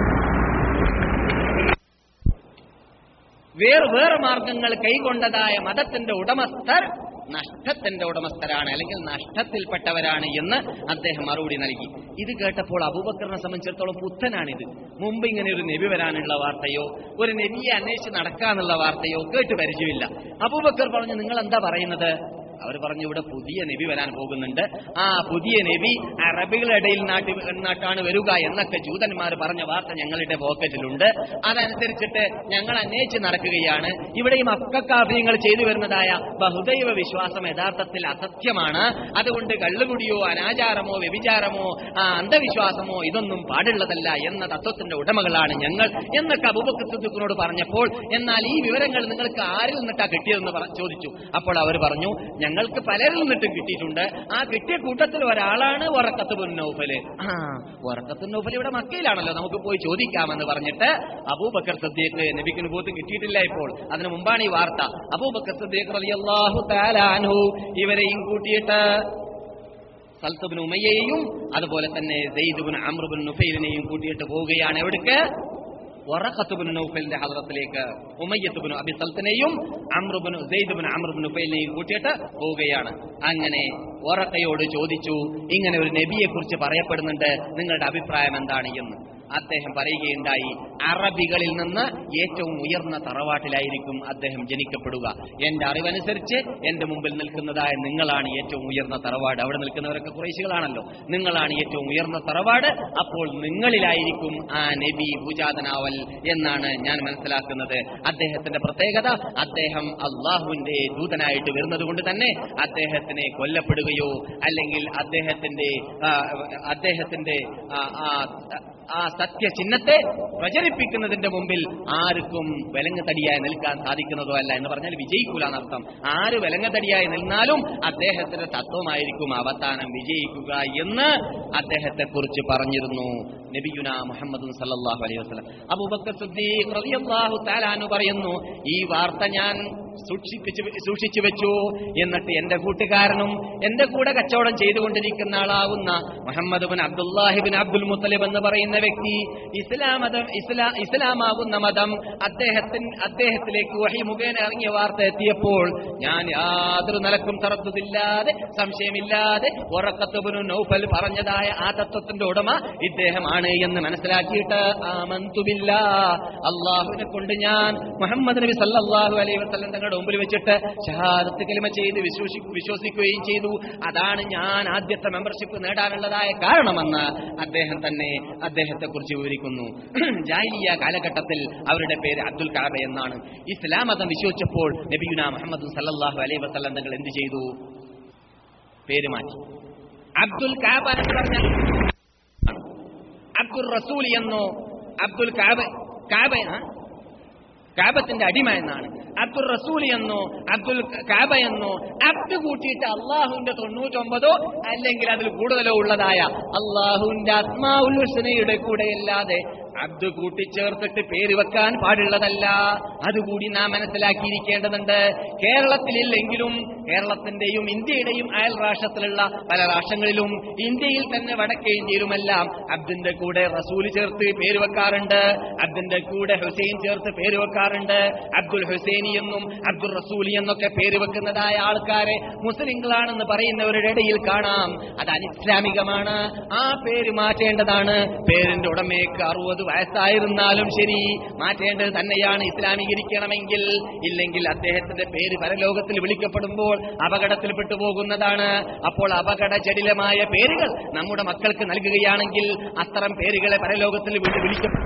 വേറെ വേറെ മാർഗങ്ങൾ കൈകൊണ്ടതായ മതത്തിന്റെ ഉടമസ്ഥർ നഷ്ടത്തിന്റെ ഉടമസ്ഥരാണ് അല്ലെങ്കിൽ നഷ്ടത്തിൽപ്പെട്ടവരാണ് എന്ന് അദ്ദേഹം മറുപടി നൽകി ഇത് കേട്ടപ്പോൾ അബൂബക്കറിനെ സംബന്ധിച്ചിടത്തോളം പുത്തനാണിത് മുമ്പ് ഇങ്ങനെ ഒരു നബി വരാനുള്ള വാർത്തയോ ഒരു നബിയെ അന്വേഷിച്ച് നടക്കാനുള്ള വാർത്തയോ കേട്ട് പരിചയമില്ല അബൂബക്കർ പറഞ്ഞു നിങ്ങൾ എന്താ പറയുന്നത് അവർ പറഞ്ഞു ഇവിടെ പുതിയ നബി വരാൻ പോകുന്നുണ്ട് ആ പുതിയ നബി അറബികളുടെ ഇടയിൽ നാട്ടി നാട്ടാണ് വരിക എന്നൊക്കെ ജൂതന്മാർ പറഞ്ഞ വാർത്ത ഞങ്ങളുടെ പോക്കറ്റിലുണ്ട് അതനുസരിച്ചിട്ട് ഞങ്ങൾ അന്വേഷിച്ച് നടക്കുകയാണ് ഇവിടെ ഈ മക്കാഫ്യങ്ങൾ ചെയ്തു വരുന്നതായ ബഹുദൈവ വിശ്വാസം യഥാർത്ഥത്തിൽ അസത്യമാണ് അതുകൊണ്ട് കള്ളുകുടിയോ അനാചാരമോ വ്യഭിചാരമോ ആ, അന്ധവിശ്വാസമോ ഇതൊന്നും പാടുള്ളതല്ല എന്ന തത്വത്തിന്റെ ഉടമകളാണ് ഞങ്ങൾ എന്നൊക്കെ അബൂബക്കത്തുദ്ദീഖിനോട് പറഞ്ഞപ്പോൾ എന്നാൽ ഈ വിവരങ്ങൾ നിങ്ങൾക്ക് ആരിൽ നിന്നിട്ടാ കിട്ടിയതെന്ന് പറ- ചോദിച്ചു അപ്പോൾ അവർ പറഞ്ഞു ഞങ്ങൾക്ക് പലരിൽ നിന്നിട്ടും കിട്ടിയിട്ടുണ്ട് ആ കിട്ടിയ കൂട്ടത്തിൽ ഒരാളാണ് വറക്കത്ത് നൗഫല് ആ വറക്കത്ത് നൗഫൽ ഇവിടെ മക്കയിലാണല്ലോ നമുക്ക് പോയി ചോദിക്കാമെന്ന് പറഞ്ഞിട്ട് അബൂബക്കർ സദ്ദീഖ് നബിക്ക് അനുഭവത്ത് കിട്ടിയിട്ടില്ല ഇപ്പോൾ അതിനു മുമ്പാണ് ഈ വാർത്ത അബൂബക്കർ സദ്ദീഖ് റളിയല്ലാഹു തആല അൻഹു ഇവരെയും കൂട്ടിയിട്ട് സൽത്തുബിൻ ഉമയ്യയെയും അതുപോലെ തന്നെ സെയ്ദുബിൻ അമ്രുബിൻ നുഫൈലിനെയും കൂട്ടിയിട്ട് പോവുകയാണ് എവിടേക്ക് വറഖത്തുബിൻ നൗഫലിന്റെ ഹദ്റത്തിലേക്ക് ഉമയ്യത്തുബിൻ അബി സൽത്തിനെയും അമ്രുബിൻ സെയ്ദുബിൻ അമ്രുബിൻ നുഫൈലിനെയും കൂട്ടിയിട്ട് പോവുകയാണ് അങ്ങനെ വറക്കയോട് ചോദിച്ചു ഇങ്ങനെ ഒരു നബിയെ കുറിച്ച് പറയപ്പെടുന്നുണ്ട് നിങ്ങളുടെ അഭിപ്രായം എന്താണ് എന്ന് അദ്ദേഹം പറയുകയുണ്ടായി അറബികളിൽ നിന്ന് ഏറ്റവും ഉയർന്ന തറവാട്ടിലായിരിക്കും അദ്ദേഹം ജനിക്കപ്പെടുക എന്റെ അറിവനുസരിച്ച് എന്റെ മുമ്പിൽ നിൽക്കുന്നതായ നിങ്ങളാണ് ഏറ്റവും ഉയർന്ന തറവാട് അവിടെ നിൽക്കുന്നവരൊക്കെ കുറേശികളാണല്ലോ നിങ്ങളാണ് ഏറ്റവും ഉയർന്ന തറവാട് അപ്പോൾ നിങ്ങളിലായിരിക്കും ആ നബി ഭൂജാതനാവൽ എന്നാണ് ഞാൻ മനസ്സിലാക്കുന്നത് അദ്ദേഹത്തിന്റെ പ്രത്യേകത അദ്ദേഹം അള്ളാഹുവിന്റെ ദൂതനായിട്ട് വരുന്നത് കൊണ്ട് തന്നെ അദ്ദേഹത്തിനെ കൊല്ലപ്പെടുകയോ അല്ലെങ്കിൽ അദ്ദേഹത്തിന്റെ ആ, അദ്ദേഹത്തിന്റെ ആ, ആ, ആ സത്യചിഹ്നത്തെ പ്രചരിപ്പിക്കുന്നതിന്റെ മുമ്പിൽ ആർക്കും വിലങ്ങുതടിയായി നിൽക്കാൻ സാധിക്കുന്നതോ അല്ല എന്ന് പറഞ്ഞാൽ വിജയിക്കൂല എന്നർത്ഥം ആര് വിലങ്ങുതടിയായി നിന്നാലും അദ്ദേഹത്തിന്റെ തത്വമായിരിക്കും അവസാനം വിജയിക്കുക എന്ന് അദ്ദേഹത്തെ കുറിച്ച് പറഞ്ഞിരുന്നു നബിയുന മുഹമ്മദ് സല്ലല്ലാഹു അലൈഹി വസല്ലം അബൂബക്കർ സിദ്ദീഖ് റളിയല്ലാഹു തആല അൻഹു പറയുന്നു ഈ വാർത്ത ഞാൻ സൂക്ഷിപ്പിച്ചു സൂക്ഷിച്ചു വെച്ചു എന്നിട്ട് എന്റെ കൂട്ടുകാരനും എന്റെ കൂടെ കച്ചവടം ചെയ്തുകൊണ്ടിരിക്കുന്ന ആളാവുന്ന Muhammad bin Abdullah bin Abdul Muttalib എന്ന് പറയുന്ന വ്യക്തി ഇസ്ലാം മതം ഇസ്ലാ ഇസ്ലാമാകുന്ന മതം അദ്ദേഹത്തിന് അദ്ദേഹത്തിലേക്ക് വഹി മുഖേന ഇറങ്ങിയ വാർത്ത എത്തിയപ്പോൾ ഞാൻ യാതൊരു നിലക്കും തറത്തതില്ലാതെ സംശയമില്ലാതെ ഉറക്കത്തുബിനു നൗഫൽ പറഞ്ഞതായ ആ തത്വത്തിന്റെ ഉടമ ഇദ്ദേഹമാണ് എന്ന് മനസ്സിലാക്കിയിട്ട് ആമന്തുമില്ല അള്ളാഹുവിനെ കൊണ്ട് ഞാൻ മുഹമ്മദ് നബി സല്ലല്ലാഹു അലൈഹി വസല്ലം തങ്ങളുടെ മുമ്പിൽ വെച്ചിട്ട് ഷഹാദത്ത് കലിമ ചെയ്ത് വിശ്വസി വിശ്വസിക്കുകയും ചെയ്തു അതാണ് ഞാൻ ആദ്യത്തെ മെമ്പർഷിപ്പ് നേടാനുള്ളതായ കാരണമെന്ന് അദ്ദേഹം തന്നെ അദ്ദേഹത്തെ കുറിച്ച് വിവരിക്കുന്നു ജാഹിലിയ കാലഘട്ടത്തിൽ അവരുടെ പേര് അബ്ദുൽ കാബ എന്നാണ് ഇസ്ലാം മതം വിശ്വസിച്ചപ്പോൾ നബിയുന മുഹമ്മദ് സല്ലല്ലാഹു അലൈഹി വസല്ലം തങ്ങൾ എന്ത് ചെയ്തു പേര് മാറ്റി അബ്ദുൽ കാബ എന്ന് പറഞ്ഞാൽ അബ്ദുൽ റസൂൽ എന്നോ അബ്ദുൽ കാബ കാബ ആ? കാബത്തിന്റെ അടിമ എന്നാണ് അബ്ദുൽ റസൂൽ എന്നോ അബ്ദുൽ കാബ എന്നോ അബ്ദ് കൂട്ടിയിട്ട് അള്ളാഹുവിന്റെ തൊണ്ണൂറ്റൊമ്പതോ അല്ലെങ്കിൽ അതിൽ കൂടുതലോ ഉള്ളതായ അള്ളാഹുവിന്റെ ആത്മാവുൽ ഹുസ്നയുടെ കൂടെ അല്ലാതെ അബ്ദ് കൂട്ടിച്ചേർത്തിട്ട് പേര് വെക്കാൻ പാടുള്ളതല്ല അതുകൂടി നാം മനസ്സിലാക്കിയിരിക്കേണ്ടതുണ്ട് കേരളത്തിലില്ലെങ്കിലും കേരളത്തിന്റെയും ഇന്ത്യയുടെയും അയൽ രാഷ്ട്രത്തിലുള്ള പല രാഷ്ട്രങ്ങളിലും ഇന്ത്യയിൽ തന്നെ വടക്കേ ഇന്ത്യയിലുമെല്ലാം അബ്ദിന്റെ കൂടെ റസൂൽ ചേർത്ത് പേര് വെക്കാറുണ്ട് അബ്ദിന്റെ കൂടെ ഹുസൈൻ ചേർത്ത് പേര് വെക്കാറുണ്ട് അബ്ദുൽ ഹുസൈനി എന്നും അബ്ദുൽ റസൂലി എന്നൊക്കെ പേര് വെക്കുന്നതായ ആൾക്കാരെ മുസ്ലിങ്ങളാണെന്ന് പറയുന്നവരുടെ ഇടയിൽ കാണാം അത് അനിസ്ലാമികമാണ് ആ പേര് മാറ്റേണ്ടതാണ് പേരിന്റെ ഉടമയ്ക്ക് അറുപത് വയസ്സായിരുന്നാലും ശരി മാറ്റേണ്ടത് തന്നെയാണ് ഇസ്ലാമീകരിക്കണമെങ്കിൽ ഇല്ലെങ്കിൽ അദ്ദേഹത്തിന്റെ പേര് പരലോകത്തിൽ വിളിക്കപ്പെടുമ്പോൾ അപകടത്തിൽപ്പെട്ടു പോകുന്നതാണ് അപ്പോൾ അപകട ജടിലമായ പേരുകൾ നമ്മുടെ മക്കൾക്ക് നൽകുകയാണെങ്കിൽ അത്തരം പേരുകളെ പരലോകത്തിൽ വിളി- വിളിക്ക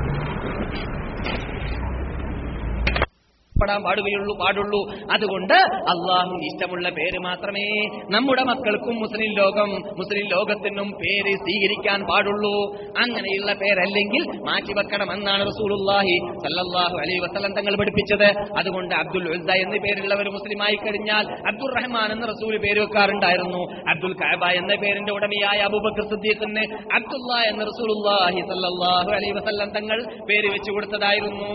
പ്പെടാൻ പാടുകയുള്ളൂ പാടുള്ളൂ അതുകൊണ്ട് അള്ളാഹു ഇഷ്ടമുള്ള പേര് മാത്രമേ നമ്മുടെ മക്കൾക്കും മുസ്ലിം ലോകം മുസ്ലിം ലോകത്തിനും പേര് സ്വീകരിക്കാൻ പാടുള്ളൂ അങ്ങനെയുള്ള പേരല്ലെങ്കിൽ മാറ്റിവെക്കണമെന്നാണ് റസൂലുള്ളാഹി സല്ലല്ലാഹു അലൈഹി വസല്ലം തങ്ങൾ പഠിപ്പിച്ചത് അതുകൊണ്ട് അബ്ദുൽ ഉസ്സ എന്ന പേരുള്ളവർ മുസ്ലിമായി കഴിഞ്ഞാൽ അബ്ദുൾ റഹ്മാൻ എന്ന റസൂൽ പേര് വെക്കാറുണ്ടായിരുന്നു അബ്ദുൽ കഅബ എന്ന പേരിന്റെ ഉടമയായ അബൂബക്കർ സിദ്ദീഖിന് അബ്ദുള്ള എന്ന റസൂലുള്ളാഹി സല്ലല്ലാഹു അലൈഹി വസല്ലം തങ്ങൾ പേര് വെച്ചു കൊടുത്തതായിരുന്നു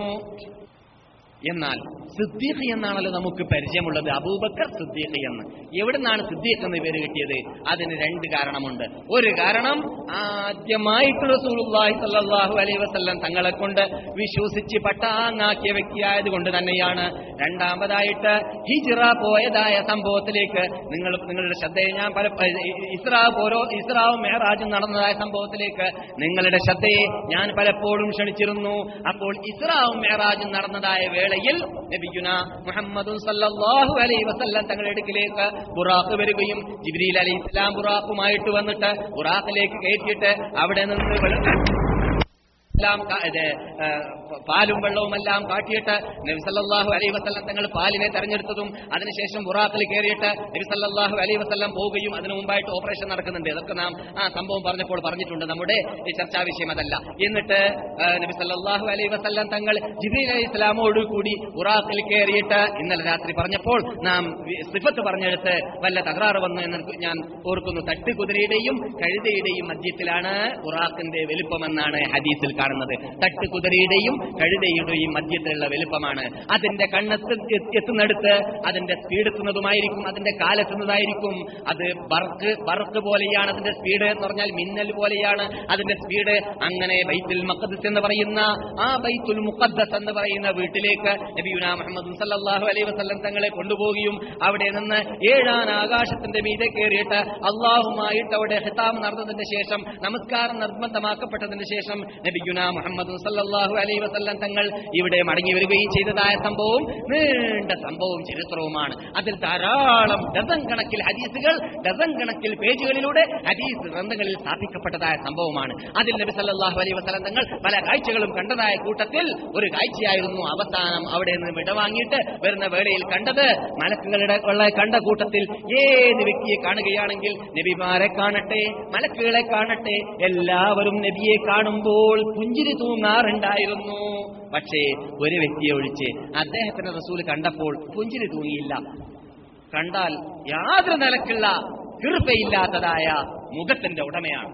എന്നാൽ സിദ്ദീഖ് എന്നാണല്ലോ നമുക്ക് പരിചയമുള്ളത് അബൂബക്കർ സിദ്ദീഖ് എന്ന് എവിടുന്നാണ് സിദ്ദീഖ് എന്ന പേര് കിട്ടിയത് അതിന് രണ്ട് കാരണമുണ്ട് ഒരു കാരണം ആദ്യമായിട്ട് റസൂലുള്ളാഹി സ്വല്ലല്ലാഹു അലൈഹി വസല്ലം തങ്ങളെ കൊണ്ട് വിശ്വസിച്ച് പട്ടാങ്ങാക്കിയ വ്യക്തിയായത് കൊണ്ട് തന്നെയാണ് രണ്ടാമതായിട്ട് ഹിജ്റ പോയതായ സംഭവത്തിലേക്ക് നിങ്ങൾ നിങ്ങളുടെ ശ്രദ്ധയെ ഞാൻ പല ഇസ്രാവ് ഓരോ ഇസ്രാവും മേറാജും നടന്നതായ സംഭവത്തിലേക്ക് നിങ്ങളുടെ ശ്രദ്ധയെ ഞാൻ പലപ്പോഴും ക്ഷണിച്ചിരുന്നു അപ്പോൾ ഇസ്രാവും മേറാജും നടന്നതായ വേളയിൽ നബിയുന മുഹമ്മദും സല്ലല്ലാഹു അലൈഹി വസല്ലം തങ്ങളുടെ അടുക്കിലേക്ക് ബുറാഖ് വരികയും ജിബ്രീൽ അലൈഹി ഇസ്ലാം ബുറാഖുമായിട്ട് വന്നിട്ട് ബുറാഖിലേക്ക് കയറ്റിയിട്ട് അവിടെ നിന്ന് വെള്ളം എല്ലാം കാ- ഇത്, ഏ, പാലും വെള്ളവും എല്ലാം കാട്ടിയിട്ട് നബി സല്ലല്ലാഹു അലൈഹി വസല്ലം തങ്ങൾ പാലിനെ തെരഞ്ഞെടുത്തതും അതിനുശേഷം ബുറാഖിൽ കയറിയിട്ട് നബി സല്ലല്ലാഹു അലൈഹി വസല്ലം പോവുകയും അതിനു മുമ്പായിട്ട് ഓപ്പറേഷൻ നടക്കുന്നുണ്ട് ഇതൊക്കെ നാം ആ സംഭവം പറഞ്ഞപ്പോൾ പറഞ്ഞിട്ടുണ്ട് നമ്മുടെ ഈ ചർച്ചാ വിഷയം അതല്ല എന്നിട്ട് ഏ, നബി സല്ലല്ലാഹു അലൈഹി വസല്ലം തങ്ങൾ ജിബ്രീൽ അലൈഹി ഇസ്ലാമോട് കൂടി ബുറാഖിൽ കയറിയിട്ട് ഇന്നലെ രാത്രി പറഞ്ഞപ്പോൾ നാം വി- സിഫത്ത് പറഞ്ഞെടുത്ത് വല്ല തകരാറ് വന്നു എന്ന് എനിക്ക് ഞാൻ ഓർക്കുന്നു തട്ടുകുതിരയുടെയും കഴുതയുടെയും മധ്യത്തിലാണ് ബുറാഖിന്റെ വലുപ്പമെന്നാണ് ഹദീസിൽ കാണുന്നത് തട്ടുകുതിരയുടെയും കഴുതയുടെയും മധ്യത്തിലുള്ള വലുപ്പമാണ് അതിന്റെ കണ്ണെത്ത് എ- എത്തുന്നിടത്ത് അതിന്റെ സ്പീഡ് എത്തുന്നതുമായിരിക്കും അതിന്റെ കാലെത്തുന്നതായിരിക്കും അത് ബർക്ക് ബർക്ക് പോലെയാണ് അതിന്റെ സ്പീഡ് എന്ന് പറഞ്ഞാൽ മിന്നൽ പോലെയാണ് അതിന്റെ സ്പീഡ് അങ്ങനെ ബൈത്തുൽ മഖദ്സ് എന്ന് പറയുന്ന ആ ബൈത്തുൽ മുഖദ്ദസ് എന്ന് പറയുന്ന വീട്ടിലേക്ക് നബിയുന മുഹമ്മദ് സല്ലല്ലാഹു അലൈഹി വസല്ലം തങ്ങളെ കൊണ്ടുപോവുകയും അവിടെ നിന്ന് ഏഴാൻ ആകാശത്തിന്റെ മീതെ കയറിയിട്ട് അള്ളാഹുമായിട്ട് അവിടെ ഹിതാം നടന്നതിന് ശേഷം നമസ്കാരം നിർബന്ധമാക്കപ്പെട്ടതിന് ശേഷം നബിയുന നബിയുന മുഹമ്മദ് സല്ലല്ലാഹു അലൈഹി വസല്ലം തങ്ങൾ ഇവിടെ മടങ്ങി വരികയും ചെയ്തതായ സംഭവവും നീണ്ട സംഭവവും ചരിത്രവുമാണ് അതിൽ ധാരാളം ഡസൻ കണക്കിൽ ഹദീസുകൾ ഡസൻ കണക്കിൽ പേജുകളിലൂടെ ഹദീസ് ഗ്രന്ഥങ്ങളിൽ സ്ഥാപിക്കപ്പെട്ടതായ സംഭവമാണ് അതിൽ നബി സല്ലല്ലാഹു അലൈഹി വസല്ലം തങ്ങൾ പല കാഴ്ചകളും കണ്ടതായ കൂട്ടത്തിൽ ഒരു കാഴ്ചയായിരുന്നു അവസാനം അവിടെ നിന്ന് വിടവാങ്ങിയിട്ട് വരുന്ന വേളയിൽ കണ്ടത് മലക്കുകളുടെ ഉള്ള കണ്ട കൂട്ടത്തിൽ ഏത് വ്യക്തിയെ കാണുകയാണെങ്കിൽ നബിമാരെ കാണട്ടെ മലക്കുകളെ കാണട്ടെ എല്ലാവരും നബിയെ കാണുമ്പോൾ പുഞ്ചിരി തൂങ്ങാറുണ്ടായിരുന്നു പക്ഷേ ഒരു വ്യക്തിയെ ഒഴിച്ച് അദ്ദേഹത്തിന്റെ റസൂൽ കണ്ടപ്പോൾ പുഞ്ചിരി തൂങ്ങിയില്ല കണ്ടാൽ യാതൊരു നിലക്കുള്ള കൃപയില്ലാത്തതായ മുഖത്തിന്റെ ഉടമയാണ്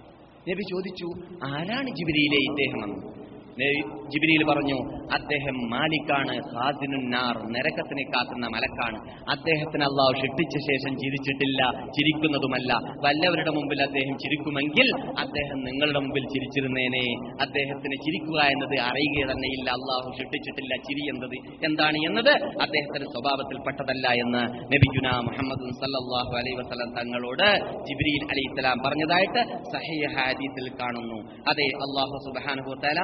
നബി ചോദിച്ചു ആരാണ് ജിബിരിയിലെ ഇദ്ദേഹമെന്ന് ജിബിരിയിൽ പറഞ്ഞു അദ്ദേഹം മാലിക്കാണ് ഹാസിനുന്നാർ നരകത്തിനെ കാക്കുന്ന മലക്കാണ് അദ്ദേഹത്തിന് അള്ളാഹു ഷിട്ടിച്ച ശേഷം ചിരിച്ചിട്ടില്ല ചിരിക്കുന്നതുമല്ല വല്ലവരുടെ മുമ്പിൽ അദ്ദേഹം ചിരിക്കുമെങ്കിൽ അദ്ദേഹം നിങ്ങളുടെ മുമ്പിൽ ചിരിച്ചിരുന്നേനെ അദ്ദേഹത്തിന് ചിരിക്കുക എന്നത് അറിയുക തന്നെയില്ല അള്ളാഹു ഷിട്ടിച്ചിട്ടില്ല ചിരി എന്നത് എന്താണ് എന്നത് അദ്ദേഹത്തിന്റെ സ്വഭാവത്തിൽപ്പെട്ടതല്ല എന്ന് നബിഗുന മുഹമ്മദ് സല്ലല്ലാഹു അലൈ വസല്ലം തങ്ങളോട് ജിബ്രീൽ അലൈഹി സ്വലാം പറഞ്ഞതായിട്ട് സഹിയ ഹാദീസിൽ കാണുന്നു അതെ അള്ളാഹു സുബ്ഹാനഹു തആല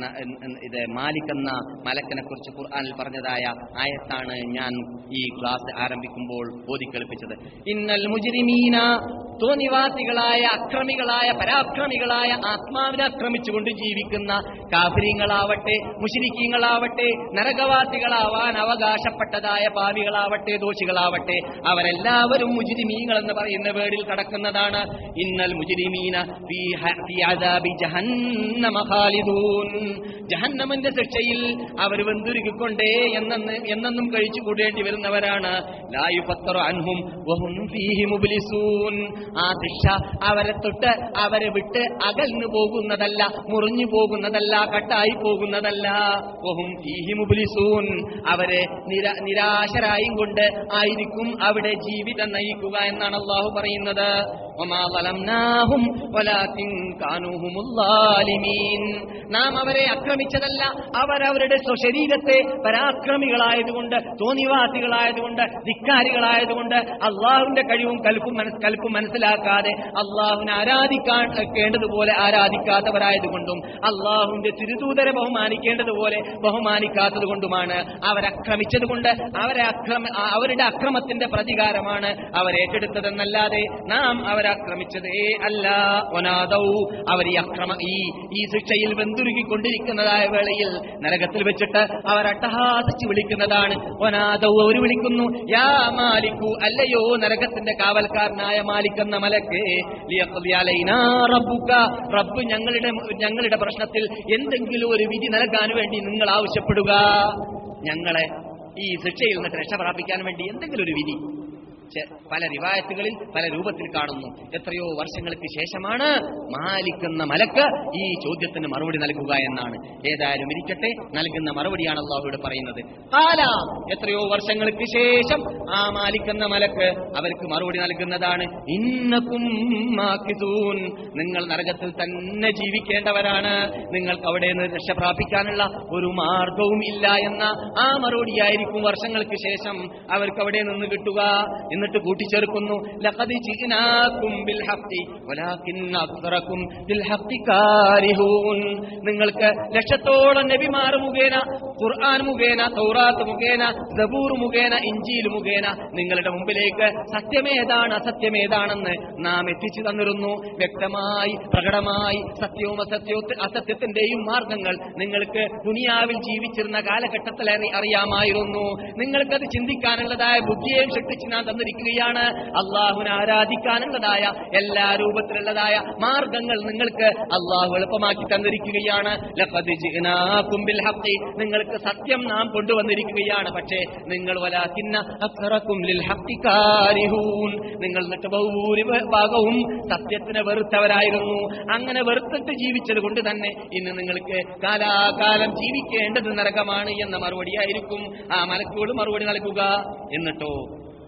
ഇത് മാലിക് എന്ന മലക്കിനെ കുറിച്ച് ഖുർആനിൽ പറഞ്ഞതായ ആയത്താണ് ഞാൻ ഈ ക്ലാസ് ആരംഭിക്കുമ്പോൾ ഓതിക്കളിപ്പിച്ചത് ഇന്നൽ മുജിരിമീന തോന്നിവാസികളായ അക്രമികളായ പരാക്രമികളായ ആത്മാവിനെ ആക്രമിച്ചുകൊണ്ട് ജീവിക്കുന്ന കാഫര്യങ്ങളാവട്ടെ മുഷിരിക്കീങ്ങളാവട്ടെ നരകവാസികളാവാൻ അവകാശപ്പെട്ടതായ പാവികളാവട്ടെ ദോഷികളാവട്ടെ അവരെല്ലാവരും മുജിരിമീങ്ങൾ എന്ന് പറയുന്ന വേടിൽ കടക്കുന്നതാണ് ഇന്നൽ മുജിരിമീന ഫീ ഹ- ഫീ അദാബി ജഹന്നമ ഖാലിദൂൻ ജഹന്നമന്റെ ശിക്ഷയിൽ അവർ വെന്തുരുകിക്കൊണ്ടേ എന്നെന്ന് എന്നെന്നും കഴിച്ചു കൂടേണ്ടി വരുന്നവരാണ് ലായു പത്തറ അൻഹും വഹും ഫീഹി മുബ്ലിസൂൻ ആ ശിക്ഷ അവരെ തൊട്ട് അവരെ വിട്ട് അകൽന്നു പോകുന്നതല്ല മുറിഞ്ഞു പോകുന്നതല്ല കട്ടായി പോകുന്നതല്ല വഹും ഫീഹി മുബ്ലിസൂൻ അവരെ നിര നിരാശരായും കൊണ്ട് ആയിരിക്കും അവിടെ ജീവിതം നയിക്കുക എന്നാണ് അള്ളാഹു പറയുന്നത് വമാ ളലംനാഹും വലാകിൻ കാനൂ ഹുമുൽ ളാലിമീൻ. നാം അവരെ ആക്രമിച്ചതല്ല അവരവരുടെ സ്വശരീരത്തെ പരാക്രമികളായതുകൊണ്ട് തോന്നിവാസികളായതുകൊണ്ട് ധിക്കാരികളായതുകൊണ്ട് അള്ളാഹുവിന്റെ കഴിവും കൽപ്പും മനസ് കൽപ്പും മനസ്സിലാക്കാതെ അള്ളാഹുവിനെ ആരാധിക്കാൻ കേണ്ടതുപോലെ ആരാധിക്കാത്തവരായതുകൊണ്ടും അള്ളാഹുവിന്റെ തിരുദൂതരെ ബഹുമാനിക്കേണ്ടതുപോലെ ബഹുമാനിക്കാത്തത് കൊണ്ടുമാണ് അവരക്രമിച്ചത് കൊണ്ട് അവരെ അക്രമ ആ- അവരുടെ അക്രമത്തിന്റെ പ്രതികാരമാണ് അവരേറ്റെടുത്തതെന്നല്ലാതെ നാം അവരാക്രമിച്ചതേ അല്ല ഒനാദൗ അവർ ഈ അക്രമ ഈ ഈ ശിക്ഷയിൽ വെന്തുരുകിക്കൊണ്ടിരിക്കുന്നതായ വേളയിൽ നരകത്തിൽ വെച്ചിട്ട് അവർ അട്ടഹാസിച്ച് വിളിക്കുന്നതാണ് ഒനാദൗ അവർ വിളിക്കുന്നു യാ മാലിക്കു അല്ലയോ നരകത്തിന്റെ കാവൽക്കാരനായ മാലിക് എന്ന മലക്ക് ലിയഖ്ദി അലൈനാ റബ്ബുക റബ്ബ് ഞങ്ങളുടെ ഞങ്ങളുടെ പ്രശ്നത്തിൽ എന്തെങ്കിലും ഒരു വിധി നൽകാൻ വേണ്ടി നിങ്ങൾ ആവശ്യപ്പെടുക ഞങ്ങളെ ഈ ശിക്ഷയിൽ നിന്ന് രക്ഷ പ്രാപിക്കാൻ വേണ്ടി എന്തെങ്കിലും ഒരു വിധി ചെ- പല റിവായത്തുകളിൽ പല രൂപത്തിൽ കാണുന്നു എത്രയോ വർഷങ്ങൾക്ക് ശേഷമാണ് മാലിക് എന്ന മലക്ക് ഈ ചോദ്യത്തിന് മറുപടി നൽകുക എന്നാണ് ഏതായാലും ഇരിക്കട്ടെ നൽകുന്ന മറുപടിയാണ് അള്ളാഹുവിടെ പറയുന്നത് കാല എത്രയോ വർഷങ്ങൾക്ക് ശേഷം ആ മാലിക് എന്ന മലക്ക് അവർക്ക് മറുപടി നൽകുന്നതാണ് ഇന്നക്കും മാക്കിസൂൻ നിങ്ങൾ നരകത്തിൽ തന്നെ ജീവിക്കേണ്ടവരാണ് നിങ്ങൾക്ക് അവിടെ നിന്ന് രക്ഷ പ്രാപിക്കാനുള്ള ഒരു മാർഗവും ഇല്ല എന്ന ആ മറുപടിയായിരിക്കും വർഷങ്ങൾക്ക് ശേഷം അവർക്ക് അവിടെ നിന്ന് കിട്ടുക എന്നിട്ട് കൂട്ടിച്ചേർക്കുന്നു ലഖദ് ജിനാക്കും ബിൽ ഹഖി വലാകിന്ന അക്സറക്കും ബിൽ ഹഖി കാരിഹൂൻ നിങ്ങൾക്ക് ലക്ഷത്തോളം നബിമാർ മുഖേന ഖുർആൻ മുഖേന തൗറാത്ത് മുഖേന സബൂർ മുഖേന ഇഞ്ചീൽ മുഖേന നിങ്ങളുടെ മുമ്പിലേക്ക് സത്യമേതാണ് അസത്യമേതാണെന്ന് നാം എത്തിച്ചു തന്നിരുന്നു വ്യക്തമായി പ്രകടമായി സത്യവും അസത്യവും അസത്യത്തിന്റെയും മാർഗങ്ങൾ നിങ്ങൾക്ക് ദുനിയാവിൽ ജീവിച്ചിരുന്ന കാലഘട്ടത്തിൽ അറി- അറിയാമായിരുന്നു നിങ്ങൾക്കത് ചിന്തിക്കാനുള്ളതായ ബുദ്ധിയെയും സൃഷ്ടിച്ച് ഞാൻ തന്നിരിക്കുകയാണ് അള്ളാഹുവിനെ ആരാധിക്കാനുള്ളതായ എല്ലാ രൂപത്തിലുള്ളതായ മാർഗങ്ങൾ നിങ്ങൾക്ക് അള്ളാഹു എളുപ്പമാക്കി തന്നിരിക്കുകയാണ് ലഖദ് ജിഅ്നാകും ബിൽ ഹഖ്. നിങ്ങൾക്ക് സത്യം നാം കൊണ്ടുവന്നിരിക്കുകയാണ് പക്ഷേ നിങ്ങൾ വലാകിന്ന അക്സറക്കും ലിൽ ഹഖ് കാരിഹൂൻ നിങ്ങൾ എന്നിട്ട് ബഹുഭൂരിഭാഗവും സത്യത്തിനെ വെറുത്തവരായിരുന്നു അങ്ങനെ വെറുത്തിട്ട് ജീവിച്ചത് കൊണ്ട് തന്നെ ഇന്ന് നിങ്ങൾക്ക് കാലാകാലം ജീവിക്കേണ്ടത് നരകമാണ് എന്ന മറുപടിയായിരിക്കും ആ മലക്കോട് മറുപടി നൽകുക എന്നിട്ടോ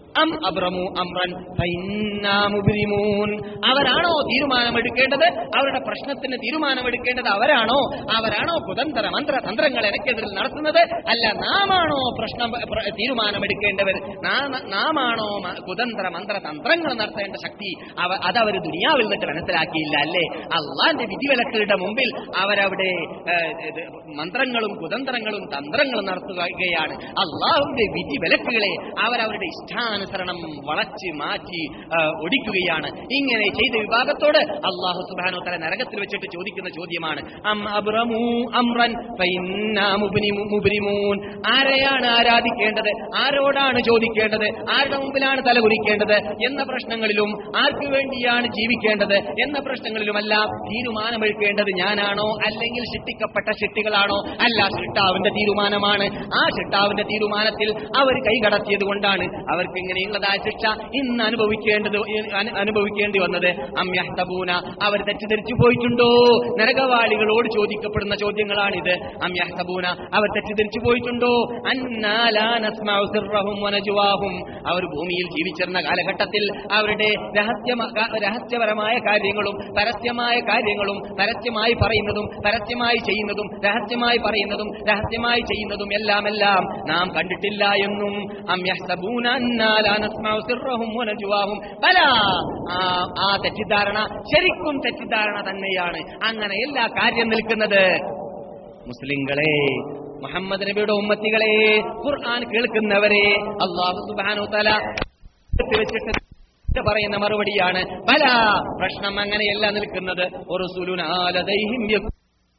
അം അബ്രമു അമ്രൻ ഫൈന്നാ മുബ്രിമൂൻ അവരാണോ തീരുമാനമെടുക്കേണ്ടത് അവരുടെ പ്രശ്നത്തിന് തീരുമാനമെടുക്കേണ്ടത് അവരാണോ അവരാണോ കുതന്ത്ര മന്ത്ര തന്ത്രങ്ങൾ എനിക്കെതിരിൽ നടത്തുന്നത് അല്ല നാമാണോ പ്രശ്നം പ്ര- തീരുമാനമെടുക്കേണ്ടവർ നാ- നാമാണോ മ- കുതന്ത്ര മന്ത്ര തന്ത്രങ്ങൾ നടത്തേണ്ട ശക്തി അവ അതവർ ദുനിയാവിൽ നിന്നിട്ട് മനസ്സിലാക്കിയില്ല അല്ലേ അള്ളാന്റെ വിധിവിലക്കുകളുടെ മുമ്പിൽ അവരവിടെ ഏഹ്, ഇത് മന്ത്രങ്ങളും കുതന്ത്രങ്ങളും തന്ത്രങ്ങളും നടത്തുകയാണ് അള്ളാഹുവിന്റെ വിധി വിലക്കുകളെ അവരവരുടെ ഇഷ്ടാനുസരണം വളച്ച് മാറ്റി ആ, ഒടിക്കുകയാണ് ഇങ്ങനെ ചെയ്ത വിഭാഗത്തോട് അള്ളാഹു സുബാനോ തല നരകത്തിൽ വെച്ചിട്ട് ചോദിക്കുന്ന ചോദ്യമാണ് അം അബ്രമൂ അമ്രൻ ഫൈന്നാ മുബ്നിമു- മുബ്രിമൂൻ. ആരെയാണ് ആരാധിക്കേണ്ടത് ആരോടാണ് ചോദിക്കേണ്ടത് ആരുടെ മുമ്പിലാണ് തലകുനിക്കേണ്ടത് എന്ന പ്രശ്നങ്ങളിലും ആർക്കു വേണ്ടിയാണ് ജീവിക്കേണ്ടത് എന്ന പ്രശ്നങ്ങളിലുമെല്ലാം തീരുമാനമെടുക്കേണ്ടത് ഞാനാണോ അല്ലെങ്കിൽ ശിക്ഷിക്കപ്പെട്ട ശിട്ടികളാണോ അല്ല ഷിട്ടാവിന്റെ തീരുമാനമാണ് ആ ഷിട്ടാവിന്റെ തീരുമാനത്തിൽ അവർ കൈകടത്തിയത് കൊണ്ടാണ് അവർക്ക് ഇങ്ങനെയുള്ളതായ ശിക്ഷ ഇന്ന് അനുഭവിക്കേണ്ടത് അനു- അനുഭവിക്കേണ്ടി വന്നത് അമ്യഹ്തബൂന അവർ തെറ്റിദ്ധരിച്ചു പോയിട്ടുണ്ടോ നരകവാളികളോട് ചോദിക്കപ്പെടുന്ന ചോദ്യങ്ങളാണിത് അമ്യഹ്തബൂന അവർ തെറ്റിദ്ധരിച്ചു പോയിട്ടുണ്ടോ അന്നാലാ നസ്മഉ സിർറഹും വനജുവാഹും അവർ ഭൂമിയിൽ ജീവിച്ചിരുന്ന കാലഘട്ടത്തിൽ അവരുടെ രഹസ്യമ- ക- രഹസ്യപരമായ കാര്യങ്ങളും പരസ്യമായ കാര്യങ്ങളും പരസ്യമായി പറയുന്നതും പരസ്യമായി ചെയ്യുന്നതും രഹസ്യമായി പറയുന്നതും രഹസ്യമായി ചെയ്യുന്നതും എല്ലാം എല്ലാം നാം കണ്ടിട്ടില്ല എന്നും അം യഹ്സബൂന അന്നാ ലാ നസ്മഉ സിർറഹും വനജുവാഹും ബലാ ആ ആ തെറ്റിദ്ധാരണ ശരിക്കും തെറ്റിദ്ധാരണ തന്നെയാണ് അങ്ങനെ എല്ലാ കാര്യം നിൽക്കുന്നത് മുസ്ലിങ്ങളെ മുഹമ്മദ് നബിയുടെ ഉമ്മത്തികളെ ഖുർആൻ കേൾക്കുന്നവരെ അള്ളാഹു സുബ്ഹാനഹു തആല വെച്ചിട്ട് പറയുന്ന മറുപടിയാണ് പല പ്രശ്നം അങ്ങനെയല്ല നിൽക്കുന്നത് റസൂലുനാലദൈഹിം യകൂ-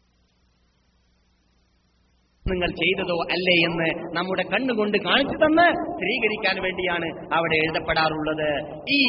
നിങ്ങൾ ചെയ്തതോ അല്ലേ എന്ന് നമ്മുടെ കണ്ണുകൊണ്ട് കാണിച്ചു തന്ന് സ്ഥിരീകരിക്കാൻ വേണ്ടിയാണ് അവിടെ എഴുതപ്പെടാറുള്ളത് ഈ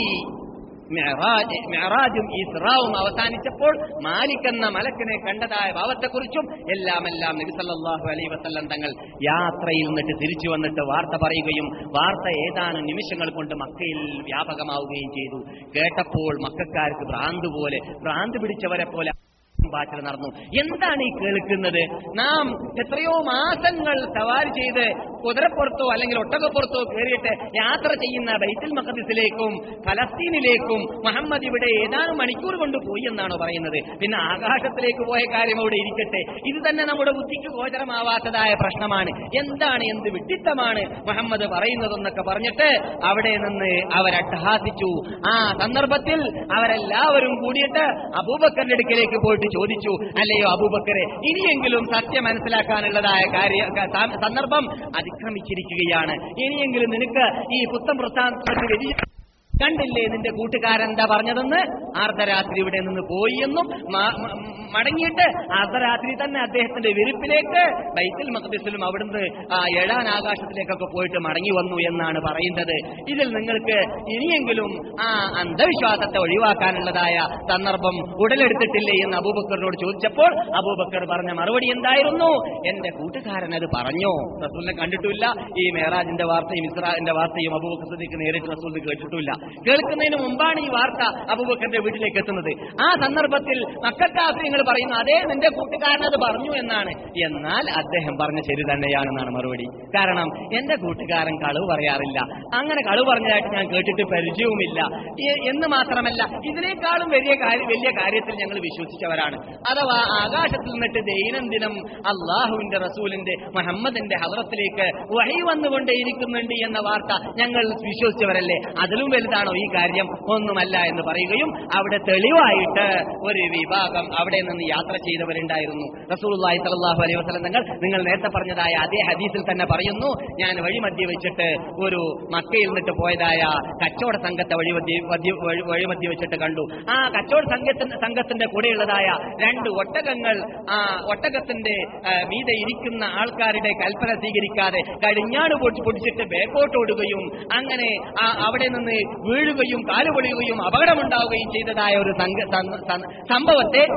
മിഅ്റാജ് മിഅ്റാജും ഇസ്രാവും അവസാനിച്ചപ്പോൾ മാലിക് എന്ന മലക്കിനെ കണ്ടതായ ഭാവത്തെക്കുറിച്ചും എല്ലാം എല്ലാം നബി സല്ലല്ലാഹു അലൈഹി വസല്ലം തങ്ങൾ യാത്രയിൽ നിന്നിട്ട് തിരിച്ചു വന്നിട്ട് വാർത്ത പറയുകയും വാർത്ത ഏതാനും നിമിഷങ്ങൾ കൊണ്ട് മക്കയിൽ വ്യാപകമാവുകയും ചെയ്തു കേട്ടപ്പോൾ മക്കാർക്ക് ഭ്രാന്ത് പോലെ ഭ്രാന്ത് പിടിച്ചവരെ പോലെ പാച്ചിൽ നടന്നു എന്താണ് ഈ കേൾക്കുന്നത് നാം എത്രയോ മാസങ്ങൾ സവാരി ചെയ്ത് കുതിരപ്പുറത്തോ അല്ലെങ്കിൽ ഒട്ടകപ്പുറത്തോ കയറിയിട്ട് യാത്ര ചെയ്യുന്ന ബൈത്തുൽ മഖദിസിലേക്കും ഫലസ്തീനിലേക്കും മുഹമ്മദ് ഇവിടെ ഏതാനും മണിക്കൂർ കൊണ്ട് പോയി എന്നാണോ പറയുന്നത് പിന്നെ ആകാശത്തിലേക്ക് പോയ കാര്യം അവിടെ ഇരിക്കട്ടെ ഇത് തന്നെ നമ്മുടെ ബുദ്ധിക്ക് ഗോചരമാവാത്തതായ പ്രശ്നമാണ് എന്താണ് എന്ത് വിഡിത്തമാണ് മുഹമ്മദ് പറയുന്നതെന്നൊക്കെ പറഞ്ഞിട്ട് അവിടെ നിന്ന് അവരട്ടഹാസിച്ചു ആ സന്ദർഭത്തിൽ അവരെല്ലാവരും കൂടിയിട്ട് അബൂബക്കറിന്റെ അടുക്കലേക്ക് പോയിട്ട് ചോദിച്ചു അല്ലയോ അബൂബക്കറെ ഇനിയെങ്കിലും സത്യം മനസ്സിലാക്കാനുള്ളതായ കാര്യ ക- സ- സന്ദർഭം അതിക്രമിച്ചിരിക്കുകയാണ് ഇനിയെങ്കിലും നിനക്ക് ഈ പുത്തൻ പ്രസ്ഥാനത്തിന് വ്യതി കണ്ടില്ലേ നിന്റെ കൂട്ടുകാരൻ എന്താ പറഞ്ഞതെന്ന് അർദ്ധരാത്രി ഇവിടെ നിന്ന് പോയി എന്നും മ- മ- മടങ്ങിയിട്ട് അർദ്ധരാത്രി തന്നെ അദ്ദേഹത്തിന്റെ വിരിപ്പിലേക്ക് ബൈത്തുൽ മഖദിസിലും അവിടുന്ന് ആ ഏഴാൻ ആകാശത്തിലേക്കൊക്കെ പോയിട്ട് മടങ്ങി വന്നു എന്നാണ് പറയുന്നത് ഇതിൽ നിങ്ങൾക്ക് ഇനിയെങ്കിലും ആ അന്ധവിശ്വാസത്തെ ഒഴിവാക്കാനുള്ളതായ സന്ദർഭം ഉടലെടുത്തിട്ടില്ലേ എന്ന് അബൂബക്കറിനോട് ചോദിച്ചപ്പോൾ അബൂബക്കർ പറഞ്ഞ മറുപടി എന്തായിരുന്നു എന്റെ കൂട്ടുകാരൻ അത് പറഞ്ഞോ റസൂലിനെ കണ്ടിട്ടില്ല ഈ മേറാജിന്റെ വാർത്തയും ഇസ്രാന്റെ വാർത്തയും അബൂബക്കർ സദീഖ് നേരിട്ട് റസൂലിന് കേട്ടിട്ടില്ല കേൾക്കുന്നതിന് മുമ്പാണ് ഈ വാർത്ത അബൂബക്കറിന്റെ വീട്ടിലേക്ക് എത്തുന്നത് ആ സന്ദർഭത്തിൽ മക്കാഫ്യങ്ങൾ പറയുന്നു അതേ നിന്റെ കൂട്ടുകാരൻ അത് പറഞ്ഞു എന്നാണ് എന്നാൽ അദ്ദേഹം പറഞ്ഞ ശരി തന്നെയാണെന്നാണ് മറുപടി കാരണം എന്റെ കൂട്ടുകാരൻ കളവ് പറയാറില്ല അങ്ങനെ കളവ് പറഞ്ഞതായിട്ട് ഞാൻ കേട്ടിട്ട് പരിചയവുമില്ല എ- എന്ന് മാത്രമല്ല ഇതിനേക്കാളും വലിയ കാര്യം വലിയ കാര്യത്തിൽ ഞങ്ങൾ വിശ്വസിച്ചവരാണ് അഥവാ ആകാശത്തിൽ നിന്നിട്ട് ദൈനംദിനം അള്ളാഹുവിന്റെ റസൂലിന്റെ മുഹമ്മദിന്റെ ഹദ്റത്തിലേക്ക് വഴി വന്നുകൊണ്ടേയിരിക്കുന്നുണ്ട് എന്ന വാർത്ത ഞങ്ങൾ വിശ്വസിച്ചവരല്ലേ അതിലും വലുതാണോ ഈ കാര്യം ഒന്നുമല്ല എന്ന് പറയുകയും അവിടെ തെളിവായിട്ട് ഒരു വിഭാഗം അവിടെ നിന്ന് യാത്ര ചെയ്തവരുണ്ടായിരുന്നു റസൂലുള്ളാഹി സ്വല്ലല്ലാഹു അലൈഹി വസല്ലം തങ്ങൾ നിങ്ങൾ നേരത്തെ പറഞ്ഞതായ അതേ ഹദീസിൽ തന്നെ പറയുന്നു ഞാൻ വഴിമധ്യ വെച്ചിട്ട് ഒരു മക്കയിൽ നിന്നിട്ട് പോയതായ കച്ചവട സംഘത്തെ വഴിമധ്യ മധ്യ- വഴി- വഴിമധ്യ വെച്ചിട്ട് കണ്ടു ആ കച്ചവട സംഘത്തിന്റെ സംഘത്തിന്റെ കൂടെയുള്ളതായ രണ്ട് ഒട്ടകങ്ങൾ ആ ഒട്ടകത്തിന്റെ ആ, മീതെ ഇരിക്കുന്ന ആൾക്കാരുടെ കൽപ്പന സ്വീകരിക്കാതെ കടിഞ്ഞാട് പൊട്ടി പൊടിച്ചിട്ട് ബേക്കോട്ട് ഓടുകയും അങ്ങനെ ആ അവിടെ നിന്ന് വീഴുകയും കാലുപൊളിയുകയും അപകടമുണ്ടാവുകയും ചെയ്തതായ ഒരു സംഘ- സം- സം- സംഭവത്തെ ഞാൻ ഈ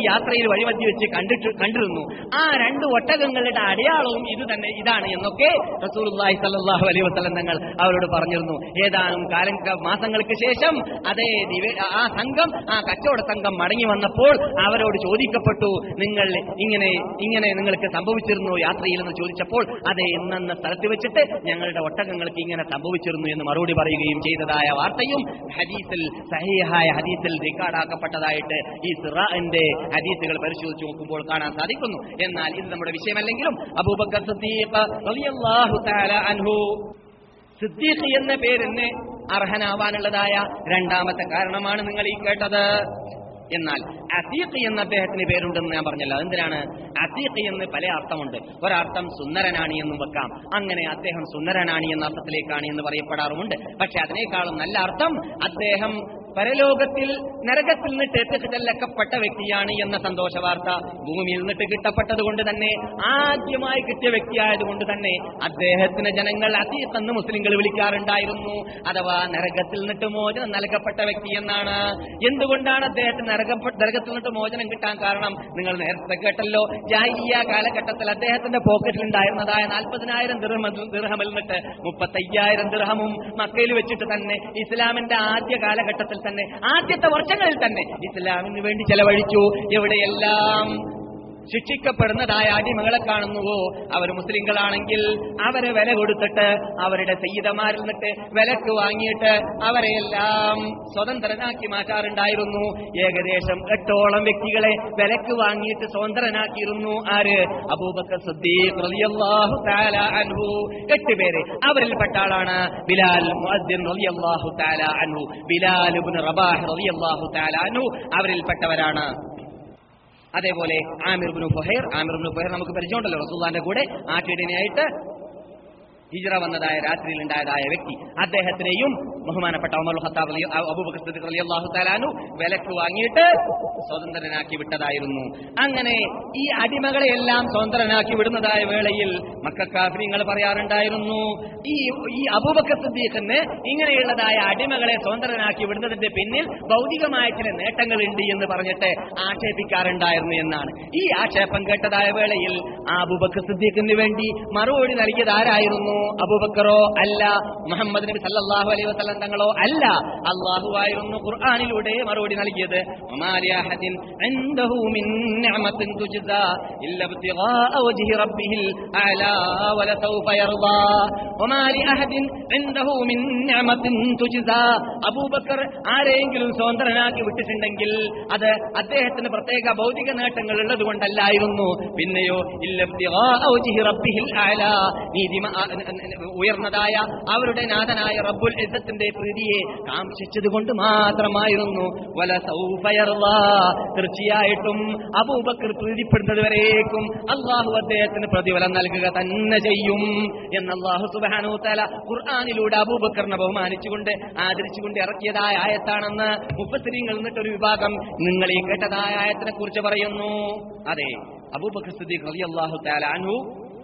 യാത്രയിൽ വഴിമധ്യ വെച്ച് കണ്ടിട്ട് കണ്ടിരുന്നു ആ രണ്ട് ഒട്ടകങ്ങളുടെ അടയാളവും ഇത് തന്നെ ഇതാണ് എന്നൊക്കെ റസൂലുള്ളാഹി സ്വല്ലല്ലാഹു അലൈഹി വസല്ലം തങ്ങൾ അവരോട് പറഞ്ഞിരുന്നു ഏതാനും കാലം മാസങ്ങൾക്ക് ശേഷം അതേ ദിവ- ആ സംഘം ആ കച്ചവട സംഘം മടങ്ങി വന്നപ്പോൾ അവരോട് ചോദിക്കപ്പെട്ടു നിങ്ങൾ ഇങ്ങനെ ഇങ്ങനെ നിങ്ങൾക്ക് സംഭവിച്ചിരുന്നു യാത്രയിൽ എന്ന് ചോദിച്ചപ്പോൾ അതെ ഇന്നെന്ന സ്ഥലത്ത് വെച്ചിട്ട് ഞങ്ങളുടെ ഒട്ടകങ്ങൾക്ക് ഇങ്ങനെ സംഭവിച്ചിരുന്നു എന്ന് മറുപടി പറയുകയും ചെയ്തതായ വാർത്തയും ഹദീസിൽ സഹിഹായ ഹദീസിൽ റെക്കോർഡാക്കപ്പെട്ടതായിട്ട് ഈ സിറാന്റെ ഹദീസുകൾ പരിശോധിച്ച് നോക്കുമ്പോൾ കാണാൻ സാധിക്കുന്നു എന്നാൽ ഇത് നമ്മുടെ വിഷയമല്ലെങ്കിലും അബൂബക്കർ സിദ്ദീഖ് റളിയല്ലാഹു തആല അൻഹു സിദ്ദീഖ് എന്ന പേരിന് അർഹനാവാനുള്ളതായ രണ്ടാമത്തെ കാരണമാണ് നിങ്ങൾ ഈ കേട്ടത് എന്നാൽ അസീഖ് എന്ന അദ്ദേഹത്തിന് പേരുണ്ടെന്ന് ഞാൻ പറഞ്ഞല്ലോ എന്തിനാണ് അസീഖ് എന്ന് പല അർത്ഥമുണ്ട് ഒരർത്ഥം സുന്ദരനാണി എന്നും വെക്കാം അങ്ങനെ അദ്ദേഹം സുന്ദരനാണി എന്ന അർത്ഥത്തിലേക്കാണ് എന്ന് പറയപ്പെടാറുമുണ്ട് പക്ഷെ അതിനേക്കാളും നല്ല അർത്ഥം അദ്ദേഹം പരലോകത്തിൽ നരകത്തിൽ നിന്നിട്ട് എത്തിച്ചെല്ലക്കപ്പെട്ട വ്യക്തിയാണ് എന്ന സന്തോഷ വാർത്ത ഭൂമിയിൽ നിന്നിട്ട് കിട്ടപ്പെട്ടത് കൊണ്ട് തന്നെ ആദ്യമായി കിട്ടിയ വ്യക്തിയായതുകൊണ്ട് തന്നെ അദ്ദേഹത്തിന് ജനങ്ങൾ അതീസ് എന്ന് മുസ്ലിങ്ങൾ വിളിക്കാറുണ്ടായിരുന്നു അഥവാ നരകത്തിൽ നിന്നിട്ട് മോചനം നൽകപ്പെട്ട വ്യക്തി എന്നാണ് എന്തുകൊണ്ടാണ് അദ്ദേഹത്തിന് നരകപ്പെ- നരകത്തിൽ നിന്നിട്ട് മോചനം കിട്ടാൻ കാരണം നിങ്ങൾ നേരത്തെ കേട്ടല്ലോ ജാഹിലിയ കാലഘട്ടത്തിൽ അദ്ദേഹത്തിന്റെ പോക്കറ്റിൽ ഉണ്ടായിരുന്നതായ നാൽപ്പതിനായിരം ദിർഹമിൽ നിന്നിട്ട് മുപ്പത്തയ്യായിരം ദിർഹമും മക്കയിൽ വെച്ചിട്ട് തന്നെ ഇസ്ലാമിന്റെ ആദ്യ കാലഘട്ടത്തിൽ തന്നെ ആദ്യത്തെ വർഷങ്ങളിൽ തന്നെ ഇസ്ലാമിന് വേണ്ടി ചെലവഴിച്ചു എവിടെയെല്ലാം ശിക്ഷിക്കപ്പെടുന്നതായ അടിമകളെ കാണുന്നുവോ അവർ മുസ്ലിങ്ങളാണെങ്കിൽ അവരെ വില കൊടുത്തിട്ട് അവരുടെ സയ്യിദമാരിൽ നിന്നിട്ട് വിലക്ക് വാങ്ങിയിട്ട് അവരെയെല്ലാം സ്വതന്ത്രനാക്കി മാറ്റാറുണ്ടായിരുന്നു ഏകദേശം എട്ടോളം വ്യക്തികളെ വിലക്ക് വാങ്ങിയിട്ട് സ്വതന്ത്രനാക്കിയിരുന്നു ആര് അബൂബക്കർ സിദ്ദീഖ് റളിയല്ലാഹു തആല അൻഹു എട്ട് പേര് അവരിൽപ്പെട്ട ആളാണ് ബിലാൽ മുഅദ്ദിൻ റളിയല്ലാഹു തആല അൻഹു ബിലാൽ ഇബ്നു റബാഹ് റളിയല്ലാഹു തആല അൻഹു അവരിൽപ്പെട്ടവരാണ് അതേപോലെ ആമിർ ബിനു ഫുഹൈർ ആമിർ ബിനു ഫുഹൈർ നമുക്ക് പരിചയമുണ്ടല്ലോ റസൂല്ലാന്റെ കൂടെ ആട്ടിടനായിട്ട് ഹിജ്റ വന്നതായ രാത്രിയിൽ ഉണ്ടായതായ വ്യക്തി അദ്ദേഹത്തിനെയും ബഹുമാനപ്പെട്ട ഉമർ ഖത്താബ് റളി- അബൂബക്കർ സിദ്ദീഖ് റളിയല്ലാഹു തആലാനു വിലക്ക് വാങ്ങിയിട്ട് സ്വതന്ത്രനാക്കി വിട്ടതായിരുന്നു അങ്ങനെ ഈ അടിമകളെ എല്ലാം സ്വതന്ത്രനാക്കി വിടുന്നതായ വേളയിൽ മക്കാഫിരിങ്ങൾ പറയാറുണ്ടായിരുന്നു ഈ ഈ അബൂബക്കർ സിദ്ദീഖിന് ഇങ്ങനെയുള്ളതായ അടിമകളെ സ്വതന്ത്രനാക്കി വിടുന്നതിന്റെ പിന്നിൽ ഭൗതികമായ ചില നേട്ടങ്ങളുണ്ട് എന്ന് പറഞ്ഞിട്ട് ആക്ഷേപിക്കാറുണ്ടായിരുന്നു എന്നാണ് ഈ ആക്ഷേപം കേട്ടതായ വേളയിൽ ആ അബൂബക്കർ സിദ്ദീഖിന് വേണ്ടി മറുപടി നൽകിയത് ആരായിരുന്നു അബൂബക്കറോ അല്ല മുഹമ്മദ് നബി സല്ലല്ലാഹു അലൈഹി വസല്ലം തങ്ങളോ അല്ല അള്ളാഹു ആയിരുന്നു ഖുർആനിലൂടെ മറുപടി നൽകിയത് وما لأحد عنده من نعمة تجزى إلا ابتغاء وجه ربه الأعلى ولسوف يرضى وما لأحد عنده من نعمة تجزى അബൂ ബക്കർ ആരെങ്കിലും സ്വതന്ത്രനാക്കി വിട്ടിട്ടുണ്ടെങ്കിൽ അത് അദ്ദേഹത്തിന് പ്രത്യേക ഭൗതിക നേട്ടങ്ങൾ ഉള്ളത് കൊണ്ടല്ലായിരുന്നു പിന്നെയോ ഇല്ല ابتغاء وجه ربه الأعلى നീതിമ- ആ, ന- ന- ഉയർന്നതായ അവരുടെ നാഥനായ റബ്ബുൽ ഇസ്സത്തിന്റെ പ്രീതിയെ കാംക്ഷിച്ചത് കൊണ്ട് മാത്രമായിരുന്നു വല സൗഫയർവാ തീർച്ചയായിട്ടും അബൂബക്കർ പ്രീതിപ്പെടുന്നത് വരേക്കും അള്ളാഹു അദ്ദേഹത്തിന് പ്രതിഫലം നൽകുക തന്നെ ചെയ്യും എന്ന് അള്ളാഹു സുബാനു തല ഖുർആാനിലൂടെ അബൂബക്കറിനെ ബഹുമാനിച്ചുകൊണ്ട് ആദരിച്ചുകൊണ്ട് ഇറക്കിയതായ ആയത്താണെന്ന് മുപ്പത്തിരിങ്ങൾ എന്നിട്ടൊരു വിഭാഗം നിങ്ങൾ ഈ കേട്ടതായ ആയത്തിനെ കുറിച്ച് പറയുന്നു അതെ അബൂബക്കർ സിദ്ദീഖ് റളിയല്ലാഹു തആല അൻഹു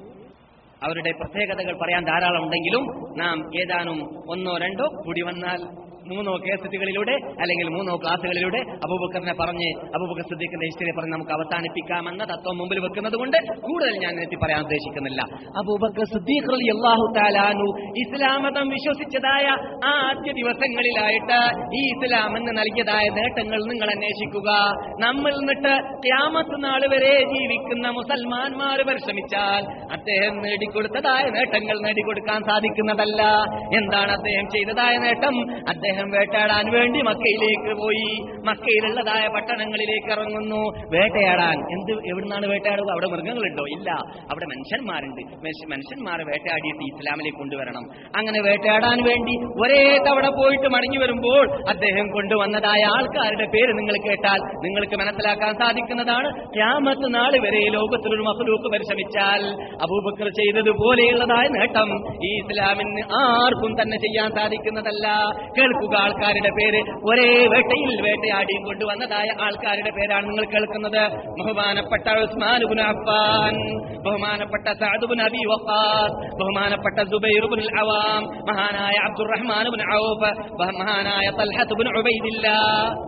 അവരുടെ പ്രത്യേകതകൾ പറയാൻ ധാരാളം ഉണ്ടെങ്കിലും നാം ഏതാനും ഒന്നോ രണ്ടോ കൂടി വന്നാൽ മൂന്നോ കേസറ്റുകളിലൂടെ അല്ലെങ്കിൽ മൂന്നോ ക്ലാസ്സുകളിലൂടെ അബൂബക്കറിനെ പറഞ്ഞ് അബൂബക്കർ സിദ്ദീഖിന്റെ ഹിസ്റ്ററി പറഞ്ഞ് നമുക്ക് അവസാനിപ്പിക്കാമെന്ന തത്വം മുമ്പിൽ വെക്കുന്നത് കൊണ്ട് കൂടുതൽ ഞാൻ എത്തി പറയാൻ ഉദ്ദേശിക്കുന്നില്ല അബൂബക്കർ സിദ്ദീഖ് അള്ളാഹു താലാനു ഇസ്ലാം മതം വിശ്വസിച്ചതായ ആ ആദ്യ ദിവസങ്ങളിലായിട്ട് ഈ ഇസ്ലാം എന്ന് നൽകിയതായ നേട്ടങ്ങൾ നിങ്ങൾ അന്വേഷിക്കുക നമ്മൾ നിന്നിട്ട് ക്യാമത്ത് നാൾ വരെ ജീവിക്കുന്ന മുസൽമാന്മാർ പരിശ്രമിച്ചാൽ അദ്ദേഹം നേടിക്കൊടുത്തതായ നേട്ടങ്ങൾ നേടിക്കൊടുക്കാൻ സാധിക്കുന്നതല്ല എന്താണ് അദ്ദേഹം ചെയ്തതായ നേട്ടം അദ്ദേഹം വേട്ടയാടാൻ വേണ്ടി മക്കയിലേക്ക് പോയി മക്കയിലുള്ളതായ പട്ടണങ്ങളിലേക്ക് ഇറങ്ങുന്നു വേട്ടയാടാൻ എന്ത് എവിടുന്നാണ് വേട്ടയാടുക അവിടെ മൃഗങ്ങളുണ്ടോ ഇല്ല അവിടെ മനുഷ്യന്മാരുണ്ട് മനുഷ്യ- മനുഷ്യന്മാരെ വേട്ടയാടിയിട്ട് ഇസ്ലാമിലേക്ക് കൊണ്ടുവരണം അങ്ങനെ വേട്ടയാടാൻ വേണ്ടി ഒരേ തവണ പോയിട്ട് മടങ്ങി വരുമ്പോൾ അദ്ദേഹം കൊണ്ടുവന്നതായ ആൾക്കാരുടെ പേര് നിങ്ങൾ കേട്ടാൽ നിങ്ങൾക്ക് മനസ്സിലാക്കാൻ സാധിക്കുന്നതാണ് ക്യാമത്ത് നാൾ വരെ ലോകത്തിലൊരു മഹലൂക്ക് പരിശ്രമിച്ചാൽ അബൂബക്കർ ചെയ്തതുപോലെയുള്ളതായ നേട്ടം ഈ ഇസ്ലാമിന് ആർക്കും തന്നെ ചെയ്യാൻ സാധിക്കുന്നതല്ല കേൾക്കുക ആൾക്കാരുടെ പേര് ഒരേ വേട്ടയിൽ വേട്ടയാടിയും കൊണ്ടുവന്നതായ ആൾക്കാരുടെ പേരാണ് നിങ്ങൾ കേൾക്കുന്നത് ബഹുമാനപ്പെട്ട ഉസ്മാൻ ഇബ്നു അഫ്ഫാൻ ബഹുമാനപ്പെട്ട സഅദ് ഇബ്നു അബി വഖാസ് ബഹുമാനപ്പെട്ട സുബൈർ ഇബ്നുൽ അവാം മഹാനായ അബ്ദുറഹ്മാൻ ഇബ്നു ഔഫ് ബഹ- മഹാനായ തൽഹത്ത് ഇബ്നു ഉബൈദില്ലാ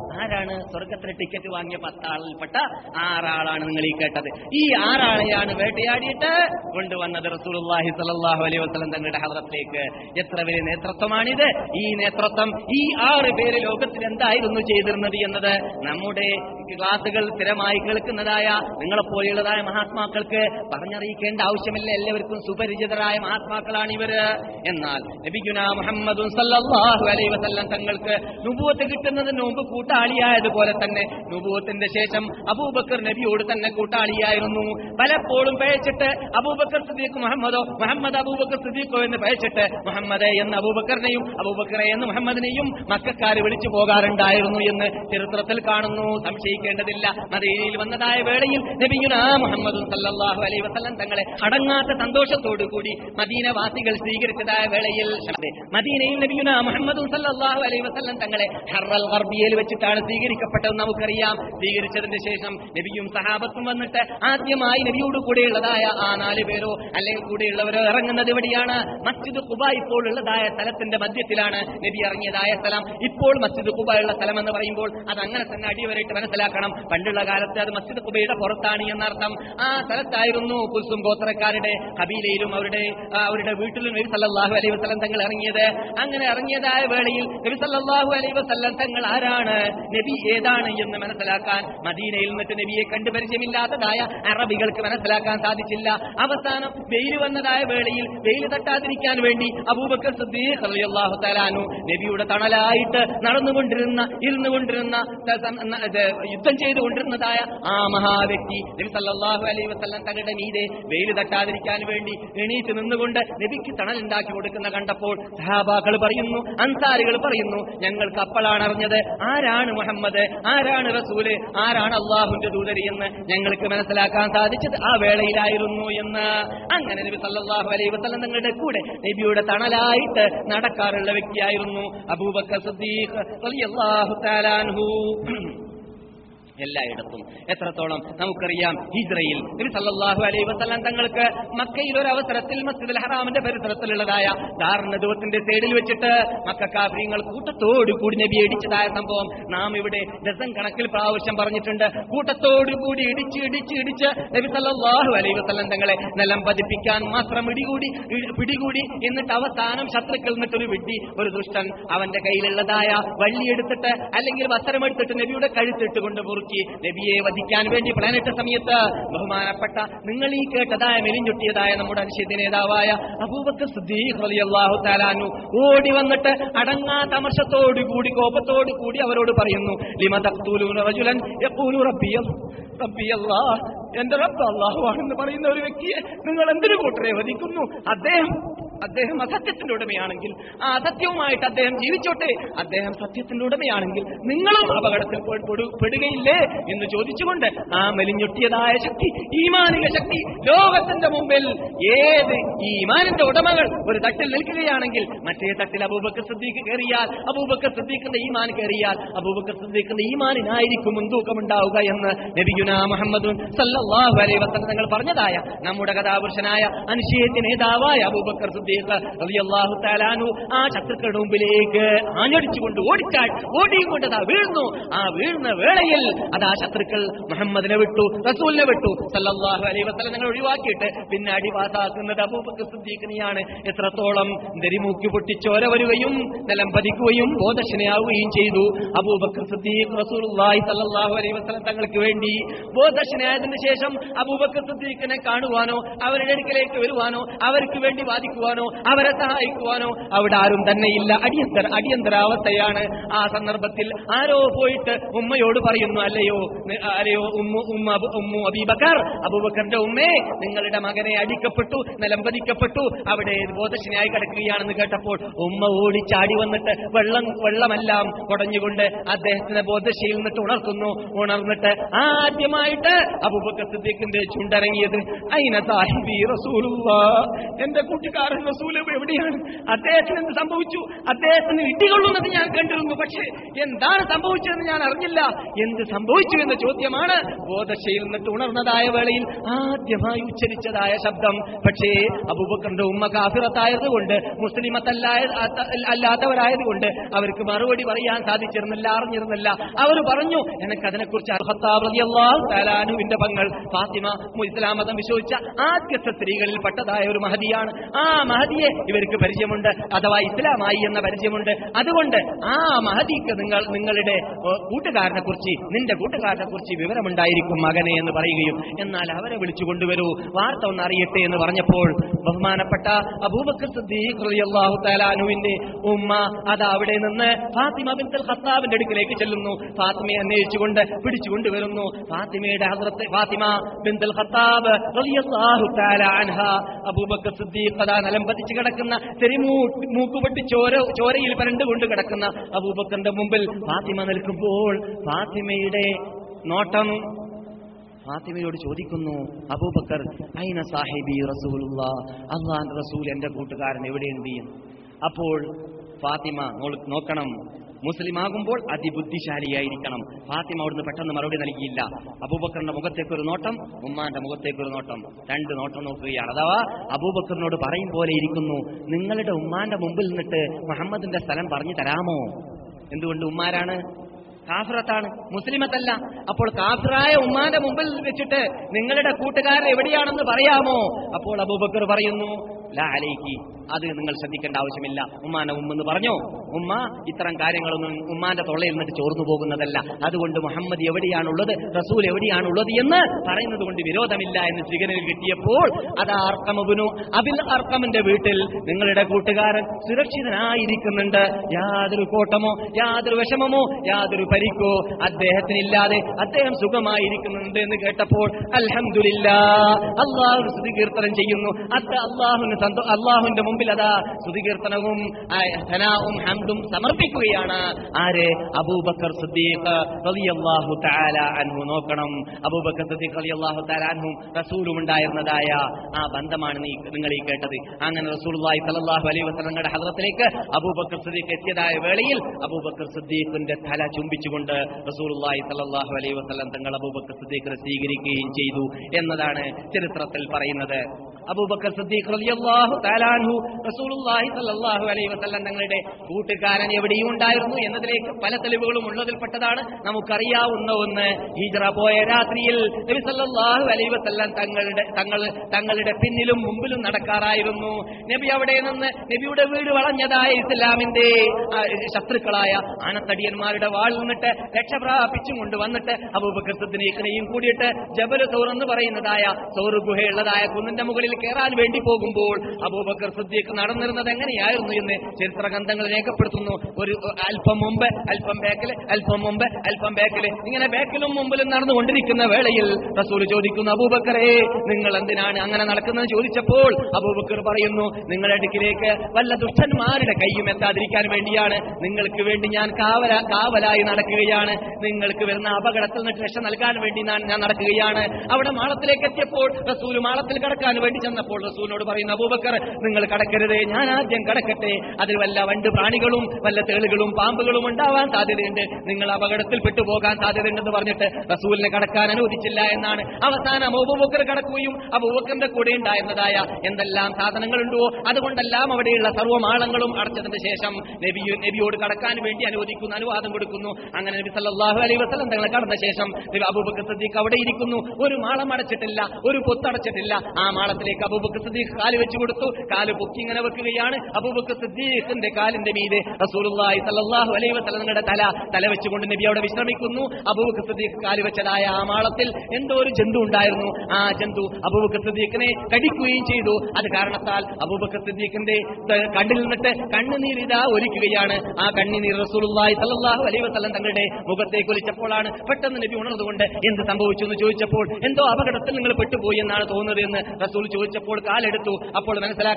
ആരാണ് സ്വർഗത്തിന് ടിക്കറ്റ് വാങ്ങിയ പത്താളിൽപ്പെട്ട ആറാളാണ് നിങ്ങൾ ഈ കേട്ടത് ഈ ആറാളെയാണ് വേട്ടയാടിയിട്ട് കൊണ്ടുവന്നത് റസൂലുള്ളാഹി സ്വല്ലല്ലാഹു അലൈഹി വസല്ലം തങ്ങളുടെ ഹദ്റത്തിലേക്ക് എത്ര വലിയ നേതൃത്വമാണിത് ഈ നേതൃത്വം ഈ ആറ് പേര് ലോകത്തിൽ എന്തായിരുന്നു ചെയ്തിരുന്നത് എന്നത് നമ്മുടെ ക്ലാസുകൾ സ്ഥിരമായി കേൾക്കുന്നതായ നിങ്ങളെപ്പോലെയുള്ളതായ മഹാത്മാക്കൾക്ക് പറഞ്ഞറിയിക്കേണ്ട ആവശ്യമില്ല എല്ലാവർക്കും സുപരിചിതരായ മഹാത്മാക്കളാണ് ഇവര് എന്നാൽ നബിഗുന മുഹമ്മദ് സല്ലല്ലാഹു അലൈഹി വസല്ലം തങ്ങൾക്ക് നുബുവത്ത് കിട്ടുന്നതിന് മുമ്പ് കൂട്ടാളിയായതുപോലെ തന്നെ നുബുവത്തിന്റെ ശേഷം അബൂബക്കർ നബിയോട് തന്നെ കൂട്ടാളിയായിരുന്നു പലപ്പോഴും പഴച്ചിട്ട് അബൂബക്കർ സിദ്ദീഖ് മുഹമ്മദോ മുഹമ്മദ് അബൂബക്കർ സിദ്ദീഖോ എന്ന് പഴച്ചിട്ട് മുഹമ്മദ് എന്ന് അബൂബക്കറിനെയും അബൂബക്കറെ എന്ന് മുഹമ്മദിനെയും മക്കാര് വിളിച്ചു പോകാറുണ്ടായിരുന്നു എന്ന് ചരിത്രത്തിൽ കാണുന്നു സംശയിക്കേണ്ടതില്ല മദീനയിൽ വന്നതായ വേളയിൽ നബിയുന മുഹമ്മദ് സല്ലല്ലാഹു അലൈഹി വസല്ലം തങ്ങളെ അടങ്ങാത്ത സന്തോഷത്തോടു കൂടി മദീനവാസികൾ സ്വീകരിച്ചതായ വേളയിൽ അതെ, മദീനയിൽ നബിയുന മുഹമ്മദ് സല്ലല്ലാഹു അലൈഹി വസല്ലം തങ്ങളെ ഹർറൽ ഗർബിയയിൽ വെച്ചിട്ടാണ് സ്വീകരിക്കപ്പെട്ടതെന്ന് നമുക്കറിയാം സ്വീകരിച്ചതിന് ശേഷം നബിയും സഹാബത്തും വന്നിട്ട് ആദ്യമായി നബിയോട് കൂടെയുള്ളതായ ആ നാല് പേരോ അല്ലെങ്കിൽ കൂടെയുള്ളവരോ ഇറങ്ങുന്നത് എവിടെയാണ് മസ്ജിദ് കുബ ഇപ്പോൾ ഉള്ളതായ സ്ഥലത്തിന്റെ മധ്യത്തിലാണ് നബി ഇറങ്ങിയതായ സ്ഥലം ഇപ്പോൾ മസ്ജിദ് കുബ ഉള്ള സ്ഥലം എന്ന് പറയുമ്പോൾ അത് അങ്ങനെ തന്നെ അടിവരായിട്ട് മനസ്സിലാക്കണം പണ്ടുള്ള കാലത്ത് അത് മസ്ജിദ് കുബയുടെ പുറത്താണ് എന്നർത്ഥം ആ സ്ഥലത്തായിരുന്നു കുൽസും ഗോത്രക്കാരുടെ കബീലയിലും അവരുടെ ആ, അവരുടെ വീട്ടിലും നബി സല്ലല്ലാഹു അലൈഹി വസല്ലം തങ്ങൾ ഇറങ്ങിയത് അങ്ങനെ ഇറങ്ങിയതായ വേളയിൽ നബി സല്ലല്ലാഹു അലൈഹി വസല്ലം തങ്ങൾ ആരാണ് നബി ഏതാണ് എന്ന് മനസ്സിലാക്കാൻ മദീനയിൽ നിന്നിട്ട് നബിയെ കണ്ടു പരിചയമില്ലാത്തതായ അറബികൾക്ക് മനസ്സിലാക്കാൻ സാധിച്ചില്ല അവസാനം വെയിൽ വന്നതായ വേളയിൽ വെയിൽ തട്ടാതിരിക്കാൻ വേണ്ടി അബൂബക്കർ സിദ്ദീഖ് റളിയല്ലാഹു തആല അൻഹു നബിയുടെ തണലായിട്ട് നടന്നുകൊണ്ടിരുന്ന ഇരുന്നുകൊണ്ടിരുന്ന ത- ത- ന- ഇത് യുദ്ധം ചെയ്തുകൊണ്ടിരുന്നതായ ആ മഹാവ്യക്തി നബി സല്ലല്ലാഹു അലൈഹി വസല്ലം തങ്ങളുടെ മീതെ വെയിൽ തട്ടാതിരിക്കാൻ വേണ്ടി എണീറ്റ് നിന്നുകൊണ്ട് നബിക്ക് തണലുണ്ടാക്കി കൊടുക്കുന്ന കണ്ടപ്പോൾ സഹാബാക്കൾ പറയുന്നു അൻസാരികൾ പറയുന്നു ഞങ്ങൾക്ക് അപ്പോഴാണ് അറിഞ്ഞത് ആരാണ് മുഹമ്മദ് ആരാണ് റസൂല് ആരാണ് അള്ളാഹുന്റെ ദൂതരി എന്ന് ഞങ്ങൾക്ക് മനസ്സിലാക്കാൻ സാധിച്ചത് ആ വേളയിലായിരുന്നു എന്ന് അങ്ങനെ നബി സല്ലല്ലാഹു അലൈഹി വസല്ലം തങ്ങളുടെ കൂടെ നബിയുടെ തണലായിട്ട് നടക്കാറുള്ള വ്യക്തിയായിരുന്നു അബൂബക്കർ സിദ്ദീഖ് റളിയല്ലാഹു തആല അൻഹു എല്ലായിടത്തും എത്രത്തോളം നമുക്കറിയാം ഹിജ്റയിൽ നബി സല്ലല്ലാഹു അലൈഹി വസല്ലം തങ്ങൾക്ക് മക്കയിൽ ഒരു അവസരത്തിൽ മസ്ജിദുൽ ഹറാമിന്റെ പരിസരത്തിലുള്ളതായ ദാർനദുവത്തിന്റെ സൈഡിൽ വെച്ചിട്ട് മക്ക കാഫര്യങ്ങൾ കൂട്ടത്തോടു കൂടി നബി ഇടിച്ചതായ സംഭവം നാം ഇവിടെ ഡസൻ കണക്കിൽ പ്രാവശ്യം പറഞ്ഞിട്ടുണ്ട് കൂട്ടത്തോടു കൂടി ഇടിച്ച് ഇടിച്ച് ഇടിച്ച് നബി സല്ലല്ലാഹു അലൈഹി വസല്ലം തങ്ങളെ നിലം പതിപ്പിക്കാൻ മാത്രം ഇടികൂടി ഇ- പിടികൂടി എന്നിട്ട് അവസാനം ശത്രുക്കൾ നിന്നിട്ടൊരു വിഡ്ഢി ഒരു ദുഷ്ടൻ അവന്റെ കയ്യിലുള്ളതായ വള്ളിയെടുത്തിട്ട് അല്ലെങ്കിൽ വസ്ത്രമെടുത്തിട്ട് നബിയുടെ കഴുത്തിട്ട് കൊണ്ട് മുറുക്കി നബിയെ വധിക്കാൻ വേണ്ടി പ്ലാനിട്ട സമയത്ത് ബഹുമാനപ്പെട്ട നിങ്ങൾ ഈ കേട്ടതായ മെലിഞ്ഞൊട്ടിയതായ നമ്മുടെ അനുശേദ്യ നേതാവായ അബൂബക്കർ സിദ്ദീഖ് റളിയല്ലാഹു തആല അൻഹു ഓടി വന്നിട്ട് അടങ്ങാത്ത അമർഷത്തോടു കൂടി കോപത്തോടു കൂടി അവരോട് പറയുന്നു ലിമ തഖ്തൂലൂന റജുലൻ യഖൂലു റബ്ബി റബ്ബി അല്ലാഹ് എന്റെ റബ്ബ് അല്ലാഹു ആണെന്ന് പറയുന്ന ഒരു വ്യക്തിയെ നിങ്ങൾ എന്തിനു കൂട്ടരെ വധിക്കുന്നു അദ്ദേഹം അദ്ദേഹം അസത്യത്തിന്റെ ഉടമയാണെങ്കിൽ ആ അസത്യവുമായിട്ട് അദ്ദേഹം ജീവിച്ചോട്ടെ അദ്ദേഹം സത്യത്തിന്റെ ഉടമയാണെങ്കിൽ നിങ്ങളും അപകടത്തിൽ പോയി പെടു- പെടുകയില്ലേ എന്ന് ചോദിച്ചുകൊണ്ട് ആ മെലിഞ്ഞൊട്ടിയതായ ശക്തി ഈമാനിക ശക്തി ലോകത്തിന്റെ മുമ്പിൽ ഏത് ഈ ഈമാനിന്റെ ഉടമകൾ ഒരു തട്ടിൽ നിൽക്കുകയാണെങ്കിൽ മറ്റേ തട്ടിൽ അബൂബക്കർ സിദ്ദീഖ് കയറിയാൽ അബൂബക്കർ സിദ്ദീഖിന്റെ ഈമാൻ കയറിയാൽ അബൂബക്കർ സിദ്ദീഖിന്റെ ഈമാനിനായിരിക്കും മുൻതൂക്കമുണ്ടാവുക എന്ന് നബിയുന മുഹമ്മദ് സല്ലല്ലാഹു അലൈഹി വസല്ലം തങ്ങൾ പറഞ്ഞതായ നമ്മുടെ കഥാപുരുഷനായ അനുശേദ്യ നേതാവായ അബൂബക്കർ സിദ്ദീഖ് റളിയല്ലാഹു തആല അൻഹു ആ ശത്രുക്കളുടെ മുമ്പിലേക്ക് ആഞ്ഞടിച്ചുകൊണ്ട് ഓടിച്ചാൽ ഓടിയും കൊണ്ട് അതാ വീഴുന്നു ആ വീഴുന്ന വേളയിൽ അതാ ശത്രുക്കൾ മുഹമ്മദിനെ വിട്ടു റസൂലിനെ വിട്ടു സല്ലല്ലാഹു അലൈഹി വസല്ലം ഞങ്ങൾ ഒഴിവാക്കിയിട്ട് പിന്നെ അടിവാസാക്കുന്നത് അബൂബക്കർ സിദ്ദീഖിനെയാണ് എത്രത്തോളം ദരിമൂക്കി പൊട്ടിച്ചോര വരികയും നിലം പതിക്കുകയും ബോധക്ഷണയാവുകയും ചെയ്തു അബൂബക്കർ സിദ്ദീഖ് റസൂലുള്ളാഹി സല്ലല്ലാഹു അലൈഹി വസല്ലം തങ്ങൾക്ക് വേണ്ടി ബോധക്ഷണയായതിനു ശേഷം അബൂബക്കർ സിദ്ദീഖിനെ കാണുവാനോ അവരുടെ അടുക്കലേക്ക് വരുവാനോ അവർക്ക് വേണ്ടി വാദിക്കുവാനോ അവരെ സഹായിക്കുവാനോ അവിടെ ആരും തന്നെയില്ല അടിയന്തര അടിയന്തരാവസ്ഥയാണ് ആ സന്ദർഭത്തിൽ ആരോ പോയിട്ട് ഉമ്മയോട് പറയുന്നു അല്ലയോ നി- അല്ലയോ ഉമ്മു ഉമ്മ അബു- ഉമ്മു അബീബക്കർ അബൂബക്കറിന്റെ ഉമ്മേ നിങ്ങളുടെ മകനെ അടിക്കപ്പെട്ടു നിലംപതിക്കപ്പെട്ടു അവിടെ ബോധശനായി കിടക്കുകയാണെന്ന് കേട്ടപ്പോൾ ഉമ്മ ഓടി ചാടി വന്നിട്ട് വെള്ളം വെള്ളമെല്ലാം കുടഞ്ഞുകൊണ്ട് അദ്ദേഹത്തിന്റെ ബോധശയിൽ നിന്നിട്ട് ഉണർത്തുന്നു ഉണർന്നിട്ട് ആദ്യമായിട്ട് അബൂബക്കർ സിദ്ദീഖിന്റെ ചുണ്ടരങ്ങിയത് അയിന സാഹിബി റസൂലുള്ള എന്റെ കൂട്ടുകാരൻ റസൂൽ എവിടെയാണ് അദ്ദേഹത്തിന് എന്ത് സംഭവിച്ചു അദ്ദേഹത്തിന് ഇടികൊള്ളുന്നത് ഞാൻ കണ്ടിരുന്നു പക്ഷേ എന്താണ് സംഭവിച്ചതെന്ന് ഞാൻ അറിഞ്ഞില്ല എന്ത് സംഭവിച്ചു എന്ന ചോദ്യമാണ് ബോധശയിൽ നിന്നിട്ട് ഉണർന്നതായ വേളയിൽ ആദ്യമായി ഉച്ചരിച്ചതായ ശബ്ദം പക്ഷേ അബൂബക്കറിന്റെ ഉമ്മ കാഫിറത്തായതുകൊണ്ട് മുസ്ലിമത്തല്ലായ അല്ലാത്തവരായതുകൊണ്ട് അവർക്ക് മറുപടി പറയാൻ സാധിച്ചിരുന്നില്ല അറിഞ്ഞിരുന്നില്ല അവർ പറഞ്ഞു എനിക്ക് അതിനെക്കുറിച്ച് അർഹത്താബിന്റെ പങ്ങൾ ഫാത്തിമ ഇസ്ലാം മതം വിശ്വസിച്ച ആദ്യത്തെ സ്ത്രീകളിൽ പെട്ടതായ ഒരു മഹതിയാണ് ആ മഹതിയെ ഇവർക്ക് പരിചയമുണ്ട് അഥവാ ഇസ്ലാമായി എന്ന പരിചയമുണ്ട് അതുകൊണ്ട് ആ മഹദിക്ക് നിങ്ങൾ നിങ്ങളുടെ കൂട്ടുകാരനെ കുറിച്ച് നിന്റെ കൂട്ടുകാരനെ കുറിച്ച് വിവരമുണ്ടായിരിക്കും മകനെ എന്ന് പറയുകയും എന്നാൽ അവരെ വിളിച്ചു കൊണ്ടുവരൂ വാർത്ത ഒന്ന് അറിയട്ടെ എന്ന് പറഞ്ഞപ്പോൾ ബഹുമാനപ്പെട്ട അബൂബക്കർ സിദ്ദീഖ് റളിയല്ലാഹു തആല അൻഹുവിന്റെ ഉമ്മ അത് അവിടെ നിന്ന് ഫാത്തിമ ബിൻതുൽ ഖത്താബിന്റെ അടുക്കിലേക്ക് ചെല്ലുന്നു ഫാത്തിമയെ അന്വേഷിച്ചുകൊണ്ട് പിടിച്ചുകൊണ്ടുവരുന്നു ഫാത്തിമയുടെ ഹസ്രത്ത് ഫാത്തിമ ബിൻതുൽ ഖത്താബ് റളിയല്ലാഹു തആല അൻഹ അബൂബക്കർ സിദ്ദീഖ് അതാ നിലം പതിച്ച് കിടക്കുന്ന തെരിമൂ മൂക്കുപൊട്ടി ചോര ചോരയിൽ പരണ്ടുകൊണ്ട് കിടക്കുന്ന അബൂബക്കറിന്റെ മുമ്പിൽ ഫാത്തിമ നിൽക്കുമ്പോൾ ഫാത്തിമയുടെ നോട്ടം ഫാത്തിമയോട് ചോദിക്കുന്നു അബൂബക്കർ ഐന സാഹിബി റസൂലുള്ള അള്ളാൻ റസൂൽ എന്റെ കൂട്ടുകാരൻ എവിടെയുണ്ട് എന്ന് അപ്പോൾ ഫാത്തിമ നോൾ- നോക്കണം മുസ്ലിം ആകുമ്പോൾ അതിബുദ്ധിശാലിയായിരിക്കണം ഫാത്തിമ അവിടുന്ന് പെട്ടെന്ന് മറുപടി നൽകിയില്ല അബൂബക്കറിന്റെ മുഖത്തേക്കൊരു നോട്ടം ഉമ്മാന്റെ മുഖത്തേക്കൊരു നോട്ടം രണ്ട് നോട്ടം നോക്കുകയാണ് അഥവാ അബൂബക്കറിനോട് പറയും പോലെ ഇരിക്കുന്നു നിങ്ങളുടെ ഉമ്മാന്റെ മുമ്പിൽ നിന്നിട്ട് മുഹമ്മദിന്റെ സ്ഥലം പറഞ്ഞു തരാമോ എന്തുകൊണ്ട് ഉമ്മാരാണ് കാഫിറത്താണ് മുസ്ലിമത്തല്ല അപ്പോൾ കാഫിറായ ഉമ്മാന്റെ മുമ്പിൽ വെച്ചിട്ട് നിങ്ങളുടെ കൂട്ടുകാരൻ എവിടെയാണെന്ന് പറയാമോ അപ്പോൾ അബൂബക്കർ പറയുന്നു ലാ അലൈക്ക് അത് നിങ്ങൾ ശ്രദ്ധിക്കേണ്ട ആവശ്യമില്ല ഉമ്മാന്റെ ഉമ്മെന്ന് പറഞ്ഞു ഉമ്മ ഇത്തരം കാര്യങ്ങളൊന്നും ഉമ്മാന്റെ തൊള്ളയിൽ നിന്നിട്ട് ചോർന്നു പോകുന്നതല്ല അതുകൊണ്ട് മുഹമ്മദ് എവിടെയാണുള്ളത് റസൂൽ എവിടെയാണുള്ളത് എന്ന് പറയുന്നത് കൊണ്ട് വിരോധമില്ല എന്ന് സ്വീകരണയിൽ കിട്ടിയപ്പോൾ അത് അർക്കമബുനു അബിൽ അർക്കമിന്റെ വീട്ടിൽ നിങ്ങളുടെ കൂട്ടുകാരൻ സുരക്ഷിതനായിരിക്കുന്നുണ്ട് യാതൊരു കോട്ടമോ യാതൊരു വിഷമമോ യാതൊരു പരിക്കോ അദ്ദേഹത്തിനില്ലാതെ അദ്ദേഹം സുഖമായിരിക്കുന്നുണ്ട് എന്ന് കേട്ടപ്പോൾ അൽഹംദുലില്ലാ അള്ളാഹു സ്തുതികീർത്തനം ചെയ്യുന്നു അത് അള്ളാഹുവിന് സന്തോ അള്ളാഹുവിന്റെ മുമ്പിൽ അതാ സ്തുതികീർത്തനവും ആ, സനാവും ഹംദും സമർപ്പിക്കുകയാണ് ആര് അബൂബക്കർ സിദ്ദീഖ് റളിയല്ലാഹു തആല അൻഹു നോക്കണം അബൂബക്കർ സിദ്ദീഖ് റളിയല്ലാഹു തആല അൻഹും റസൂലും ഉണ്ടായിരുന്നതായ ആ ബന്ധമാണ് നീ നിങ്ങൾ ഈ കേട്ടത് അങ്ങനെ റസൂലുള്ളാഹി സ്വല്ലല്ലാഹു അലൈഹി വസല്ലമയുടെ ഹദ്റത്തിലേക്ക് അബൂബക്കർ സിദ്ദീഖ് എത്തിയതായ വേളയിൽ അബൂബക്കർ സിദ്ദീഖിന്റെ തല ചുംബിച്ചുകൊണ്ട് റസൂലുള്ളാഹി സ്വല്ലല്ലാഹു അലൈഹി വസല്ലം തങ്ങൾ അബൂബക്കർ സിദ്ദീഖിനെ സ്വീകരിക്കുകയും ചെയ്തു എന്നതാണ് ചരിത്രത്തിൽ പറയുന്നത് അബൂബക്കർ സിദ്ദീഖ് റളിയല്ലാഹു തആല അൻഹു റസൂലുള്ളാഹി സ്വല്ലല്ലാഹു അലൈഹി വസല്ലം തങ്ങളുടെ കൂട്ടുകാരൻ എവിടെയും ഉണ്ടായിരുന്നു എന്നതിലേക്ക് പല തെളിവുകളും ഉള്ളതിൽപ്പെട്ടതാണ് നമുക്കറിയാവുന്ന ഒന്ന് ഹിജ്റ പോയ രാത്രിയിൽ നബി സല്ലല്ലാഹു അലൈഹി വസല്ലം തങ്ങളുടെ തങ്ങൾ തങ്ങളുടെ പിന്നിലും മുമ്പിലും നടക്കാറായിരുന്നു നബി അവിടെ നിന്ന് നബിയുടെ വീട് വളഞ്ഞതായ ഇസ്ലാമിന്റെ ആ, ശത്രുക്കളായ ആനത്തടിയന്മാരുടെ വാൾ നിന്നിട്ട് രക്ഷ പ്രാപിച്ചും കൊണ്ട് വന്നിട്ട് അബൂബക്കർ സിദ്ദീഖിനെയും കൂടിയിട്ട് ജബൽ സൗർ എന്ന് പറയുന്നതായ സൗർ ഗുഹയുള്ളതായ കുന്നിന്റെ മുകളിൽ കയറാൻ വേണ്ടി പോകുമ്പോൾ അബൂബക്കർ സിദ്ദീഖ് നടന്നിരുന്നത് എങ്ങനെയായിരുന്നു എന്ന് ചരിത്ര ഗ്രന്ഥങ്ങൾ രേഖപ്പെടുത്തുന്നു ഒരു അല്പം മുമ്പ് അല്പം ബാക്കിൽ അല്പം മുമ്പ് അല്പം ബാക്കിൽ ഇങ്ങനെ ബാക്കിലും മുമ്പിലും നടന്നുകൊണ്ടിരിക്കുന്ന വേളയിൽ റസൂൽ ചോദിക്കുന്നു അബൂബക്കറെ നിങ്ങൾ എന്തിനാണ് അങ്ങനെ നടക്കുന്നത് ചോദിച്ചപ്പോൾ അബൂബക്കർ പറയുന്നു നിങ്ങളുടെ അടുക്കിലേക്ക് വല്ല ദുഷ്ടന്മാരുടെ കൈയും എത്താതിരിക്കാൻ വേണ്ടിയാണ് നിങ്ങൾക്ക് വേണ്ടി ഞാൻ കാവല കാവലായി നടക്കുകയാണ് നിങ്ങൾക്ക് വരുന്ന അപകടത്തിൽ നിന്ന് രക്ഷ നൽകാൻ വേണ്ടി ഞാൻ ഞാൻ നടക്കുകയാണ് അവിടെ മാളത്തിലേക്ക് എത്തിയപ്പോൾ റസൂൽ മാളത്തിൽ കടക്കാൻ വേണ്ടി ചെന്നപ്പോൾ റസൂലിനോട് പറയുന്ന അബൂബക്കർ നിങ്ങൾ കടക്കരുതേ ഞാൻ ആദ്യം കടക്കട്ടെ അതിൽ വല്ല വണ്ട് പ്രാണികളും വല്ല തേളുകളും പാമ്പുകളും ഉണ്ടാവാൻ സാധ്യതയുണ്ട് നിങ്ങൾ അപകടത്തിൽ പെട്ടുപോകാൻ സാധ്യതയുണ്ടെന്ന് പറഞ്ഞിട്ട് റസൂലിനെ കടക്കാൻ അനുവദിച്ചില്ല എന്നാണ് അവസാനം അബൂബക്കർ കടക്കുകയും അബൂബക്കറിന്റെ കൂടെ ഉണ്ടായിരുന്നതായ എന്തെല്ലാം സാധനങ്ങളുണ്ടോ അതുകൊണ്ടെല്ലാം അവിടെയുള്ള സർവ്വമാളങ്ങളും അടച്ചതിന് ശേഷം നബി നബിയോട് കടക്കാൻ വേണ്ടി അനുവദിക്കുന്നു അനുവാദം കൊടുക്കുന്നു അങ്ങനെ നബി സല്ലല്ലാഹു അലൈഹി വസല്ലം തങ്ങളെ കടന്ന ശേഷം നബി അബൂബക്കർ സിദ്ദീഖ് അവിടെ ഇരിക്കുന്നു ഒരു മാളം അടച്ചിട്ടില്ല ഒരു പൊത്തടച്ചിട്ടില്ല ആ മാളത്തിലേക്ക് അബൂബക്കർ സിദ്ദീഖ് കാല് വെച്ചു കൊടുത്തു കാല് പൊക്കി ഇങ്ങനെ വെക്കുകയാണ് അബൂബക്കർ സിദ്ദീഖിന്റെ കാലിന്റെ മീതെ റസൂലുള്ളാഹി സല്ലല്ലാഹു അലൈഹി വസല്ലം തങ്ങളുടെ തല തല വെച്ചുകൊണ്ട് നബി അവിടെ വിശ്രമിക്കുന്നു അബൂബക്കർ സിദ്ദീഖ് കാല് വെച്ചതായ ആ മാളത്തിൽ എന്തോ ഒരു ജന്തു ഉണ്ടായിരുന്നു ആ ജന്തു അബൂബക്കർ സിദ്ദീഖിനെ കടിക്കുകയും ചെയ്തു അത് കാരണത്താൽ അബൂബക്കർ സിദ്ദീഖിന്റെ ത- കണ്ണിൽ നിന്നിട്ട് കണ്ണുനീർ ഇതാ ഒലിക്കുകയാണ് ആ കണ്ണുനീർ റസൂലുള്ളാഹി സല്ലല്ലാഹു അലൈഹി വസല്ലം തങ്ങളുടെ മുഖത്തേക്ക് ഒലിച്ചപ്പോഴാണ് പെട്ടെന്ന് നബി ഉണർന്നുകൊണ്ട് എന്ത് സംഭവിച്ചു എന്ന് ചോദിച്ചപ്പോൾ എന്തോ അപകടത്തിൽ നിങ്ങൾ പെട്ടുപോയി എന്നാണ് തോന്നുന്നത് എന്ന് റസൂൽ ചോദിച്ചപ്പോൾ കാലെടുത്തു അപ്പോൾ മനസ്സിലാക്കാൻ സാധിച്ചു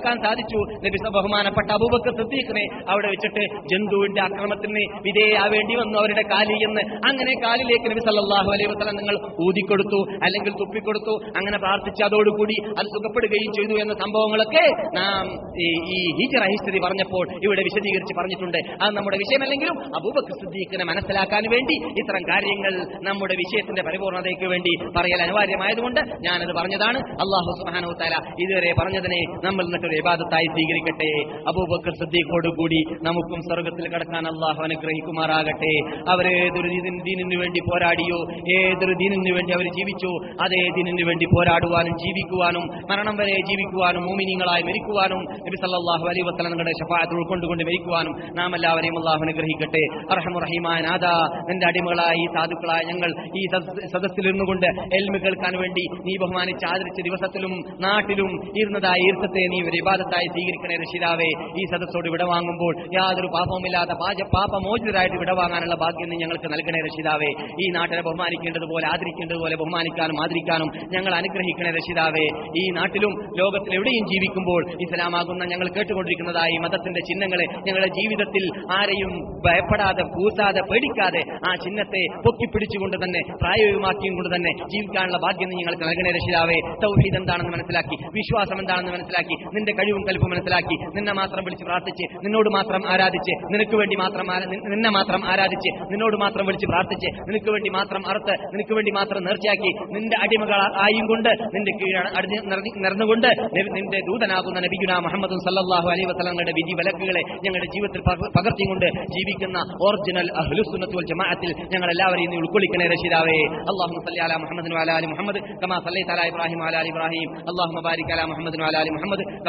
പ്രാർത്ഥിച്ചു നബി സ- ബഹുമാനപ്പെട്ട അബൂബക്കർ സിദ്ദീഖിനെ അവിടെ വെച്ചിട്ട് ജന്തുവിന്റെ ആക്രമണത്തിന് വിധേയാവേണ്ടി വന്നു അവരുടെ കാലിൽ എന്ന് അങ്ങനെ കാലിലേക്ക് നബി സല്ലല്ലാഹു അലൈഹി വസല്ലം നിങ്ങൾ ഊതിക്കൊടുത്തു അല്ലെങ്കിൽ തുപ്പിക്കൊടുത്തു അങ്ങനെ പ്രാർത്ഥിച്ച് അതോടുകൂടി അത് സുഖപ്പെടുകയും ചെയ്തു എന്ന സംഭവങ്ങളൊക്കെ നാം ഈ ഈ ഹിജറ ഹിസ്റ്ററി പറഞ്ഞപ്പോൾ ഇവിടെ വിശദീകരിച്ച് പറഞ്ഞിട്ടുണ്ട് അത് നമ്മുടെ വിഷയമല്ലെങ്കിലും അബൂബക്കർ സിദ്ദീഖിനെ മനസ്സിലാക്കാൻ വേണ്ടി ഇത്തരം കാര്യങ്ങൾ നമ്മുടെ വിഷയത്തിന്റെ പരിപൂർണതയ്ക്ക് വേണ്ടി പറയൽ അനിവാര്യമായതുകൊണ്ട് ഞാനത് പറഞ്ഞതാണ് അള്ളാഹു സുബ്ഹാനഹു തആല ഇതുവരെ പറഞ്ഞതിനെ നമ്മൾ എന്നിട്ടൊരു ഇബാദത്തായി സ്വീകരിക്കട്ടെ അബൂബക്കർ സിദ്ദീഖോട് കൂടി നമുക്കും സ്വർഗത്തിൽ കടക്കാൻ അള്ളാഹു അനുഗ്രഹിക്കുമാറാകട്ടെ അവർ ഏതൊരു ദീനിന് ദീനിനു വേണ്ടി പോരാടിയോ ഏതൊരു ദീനിനു വേണ്ടി അവർ ജീവിച്ചോ അതേ ദീനിനു വേണ്ടി പോരാടുവാനും ജീവിക്കുവാനും മരണം വരെ ജീവിക്കുവാനും മോമിനിങ്ങളായി മരിക്കുവാനും നബി സല്ലല്ലാഹു അലൈഹി വസല്ലം നിങ്ങളുടെ ഷഫാഅത്ത് ഉൾക്കൊണ്ടുകൊണ്ട് മരിക്കുവാനും നാം എല്ലാവരെയും അള്ളാഹു അനുഗ്രഹിക്കട്ടെ അർഹമുറഹിമാൻ നാദാ നിന്റെ അടിമകളായി ഈ സാധുക്കളായ ഞങ്ങൾ ഈ സദസ്- സദസ്സിൽ ഇരുന്നുകൊണ്ട് എൽമ കേൾക്കാൻ വേണ്ടി നീ ബഹുമാനിച്ച് ആദരിച്ച ദിവസത്തിലും നാട്ടിലും ഇരുന്നതായ ഈർത്തത്തെ നീ ഒരു ഇബാദത്തായി സ്വീകരിക്കണേ രക്ഷിതാവേ ഈ സദസ്സോട് വിടവാങ്ങുമ്പോൾ യാതൊരു പാപവുമില്ലാത്ത പാച പാപമോചിതരായിട്ട് വിടവാങ്ങാനുള്ള ഭാഗ്യം നീ ഞങ്ങൾക്ക് നൽകണേ രക്ഷിതാവേ ഈ നാട്ടിനെ ബഹുമാനിക്കേണ്ടതുപോലെ ആദരിക്കേണ്ടതുപോലെ ബഹുമാനിക്കാനും ആദരിക്കാനും ഞങ്ങൾ അനുഗ്രഹിക്കണേ രക്ഷിതാവേ ഈ നാട്ടിലും ലോകത്തിൽ എവിടെയും ജീവിക്കുമ്പോൾ ഇസ്ലാമാകുന്ന ഞങ്ങൾ കേട്ടുകൊണ്ടിരിക്കുന്നതായ ഈ മതത്തിന്റെ ചിഹ്നങ്ങളെ ഞങ്ങളുടെ ജീവിതത്തിൽ ആരെയും ഭയപ്പെടാതെ കൂസാതെ പേടിക്കാതെ ആ ചിഹ്നത്തെ പൊക്കിപ്പിടിച്ചുകൊണ്ട് തന്നെ പ്രായോഗികമാക്കിയും കൊണ്ട് തന്നെ ജീവിക്കാനുള്ള ഭാഗ്യം നീ ഞങ്ങൾക്ക് നൽകണേ രക്ഷിതാവേ തൗഹീദ് എന്താണെന്ന് മനസ്സിലാക്കി വിശ്വാസം എന്താണെന്ന് മനസ്സിലാക്കി നിന്റെ കഴിവും കൽപ്പും മനസ്സിലാക്കി നിന്നെ മാത്രം വിളിച്ച് പ്രാർത്ഥിച്ച് നിന്നോട് മാത്രം ആരാധിച്ച് നിനക്ക് വേണ്ടി മാത്രം ആരാ- നി- നിന്നെ മാത്രം ആരാധിച്ച് നിന്നോട് മാത്രം വിളിച്ച് പ്രാർത്ഥിച്ച് നിനക്ക് വേണ്ടി മാത്രം അറുത്ത് നിനക്ക് വേണ്ടി മാത്രം നേർച്ചയാക്കി നിന്റെ അടിമകൾ ആയും കൊണ്ട് നിന്റെ കീഴാണ് അടിഞ്ഞ് നിറഞ്ഞ് നിറഞ്ഞുകൊണ്ട് നി- നിന്റെ ദൂതനാകുന്ന നബിഗുന മുഹമ്മദ് സല്ലല്ലാഹു അലൈഹി വസല്ലങ്ങളുടെ വിധി വിലക്കുകളെ ഞങ്ങളുടെ ജീവിതത്തിൽ പക- പകർത്തിക്കൊണ്ട് ജീവിക്കുന്ന ഒറിജിനൽ അഹ്ലുസുന്നത്ത് വൽ ജമാഅത്തിൽ ഞങ്ങൾ എല്ലാവരെയും നീ ഉൾക്കൊള്ളിക്കണേ രക്ഷിതാവേ അല്ലാഹുമ്മ സല്ലി അലാ മുഹമ്മദിൻ വഅലാ ആലി മുഹമ്മദ് കമാ സല്ലൈത അലാ ഇബ്രാഹിം വഅലാ ആലി ഇബ്രാഹിം അല്ലാഹുമ്മ ബാരിക് അലാ മുഹമ്മദിൻ വഅലാ ആലി മുഹമ്മദ്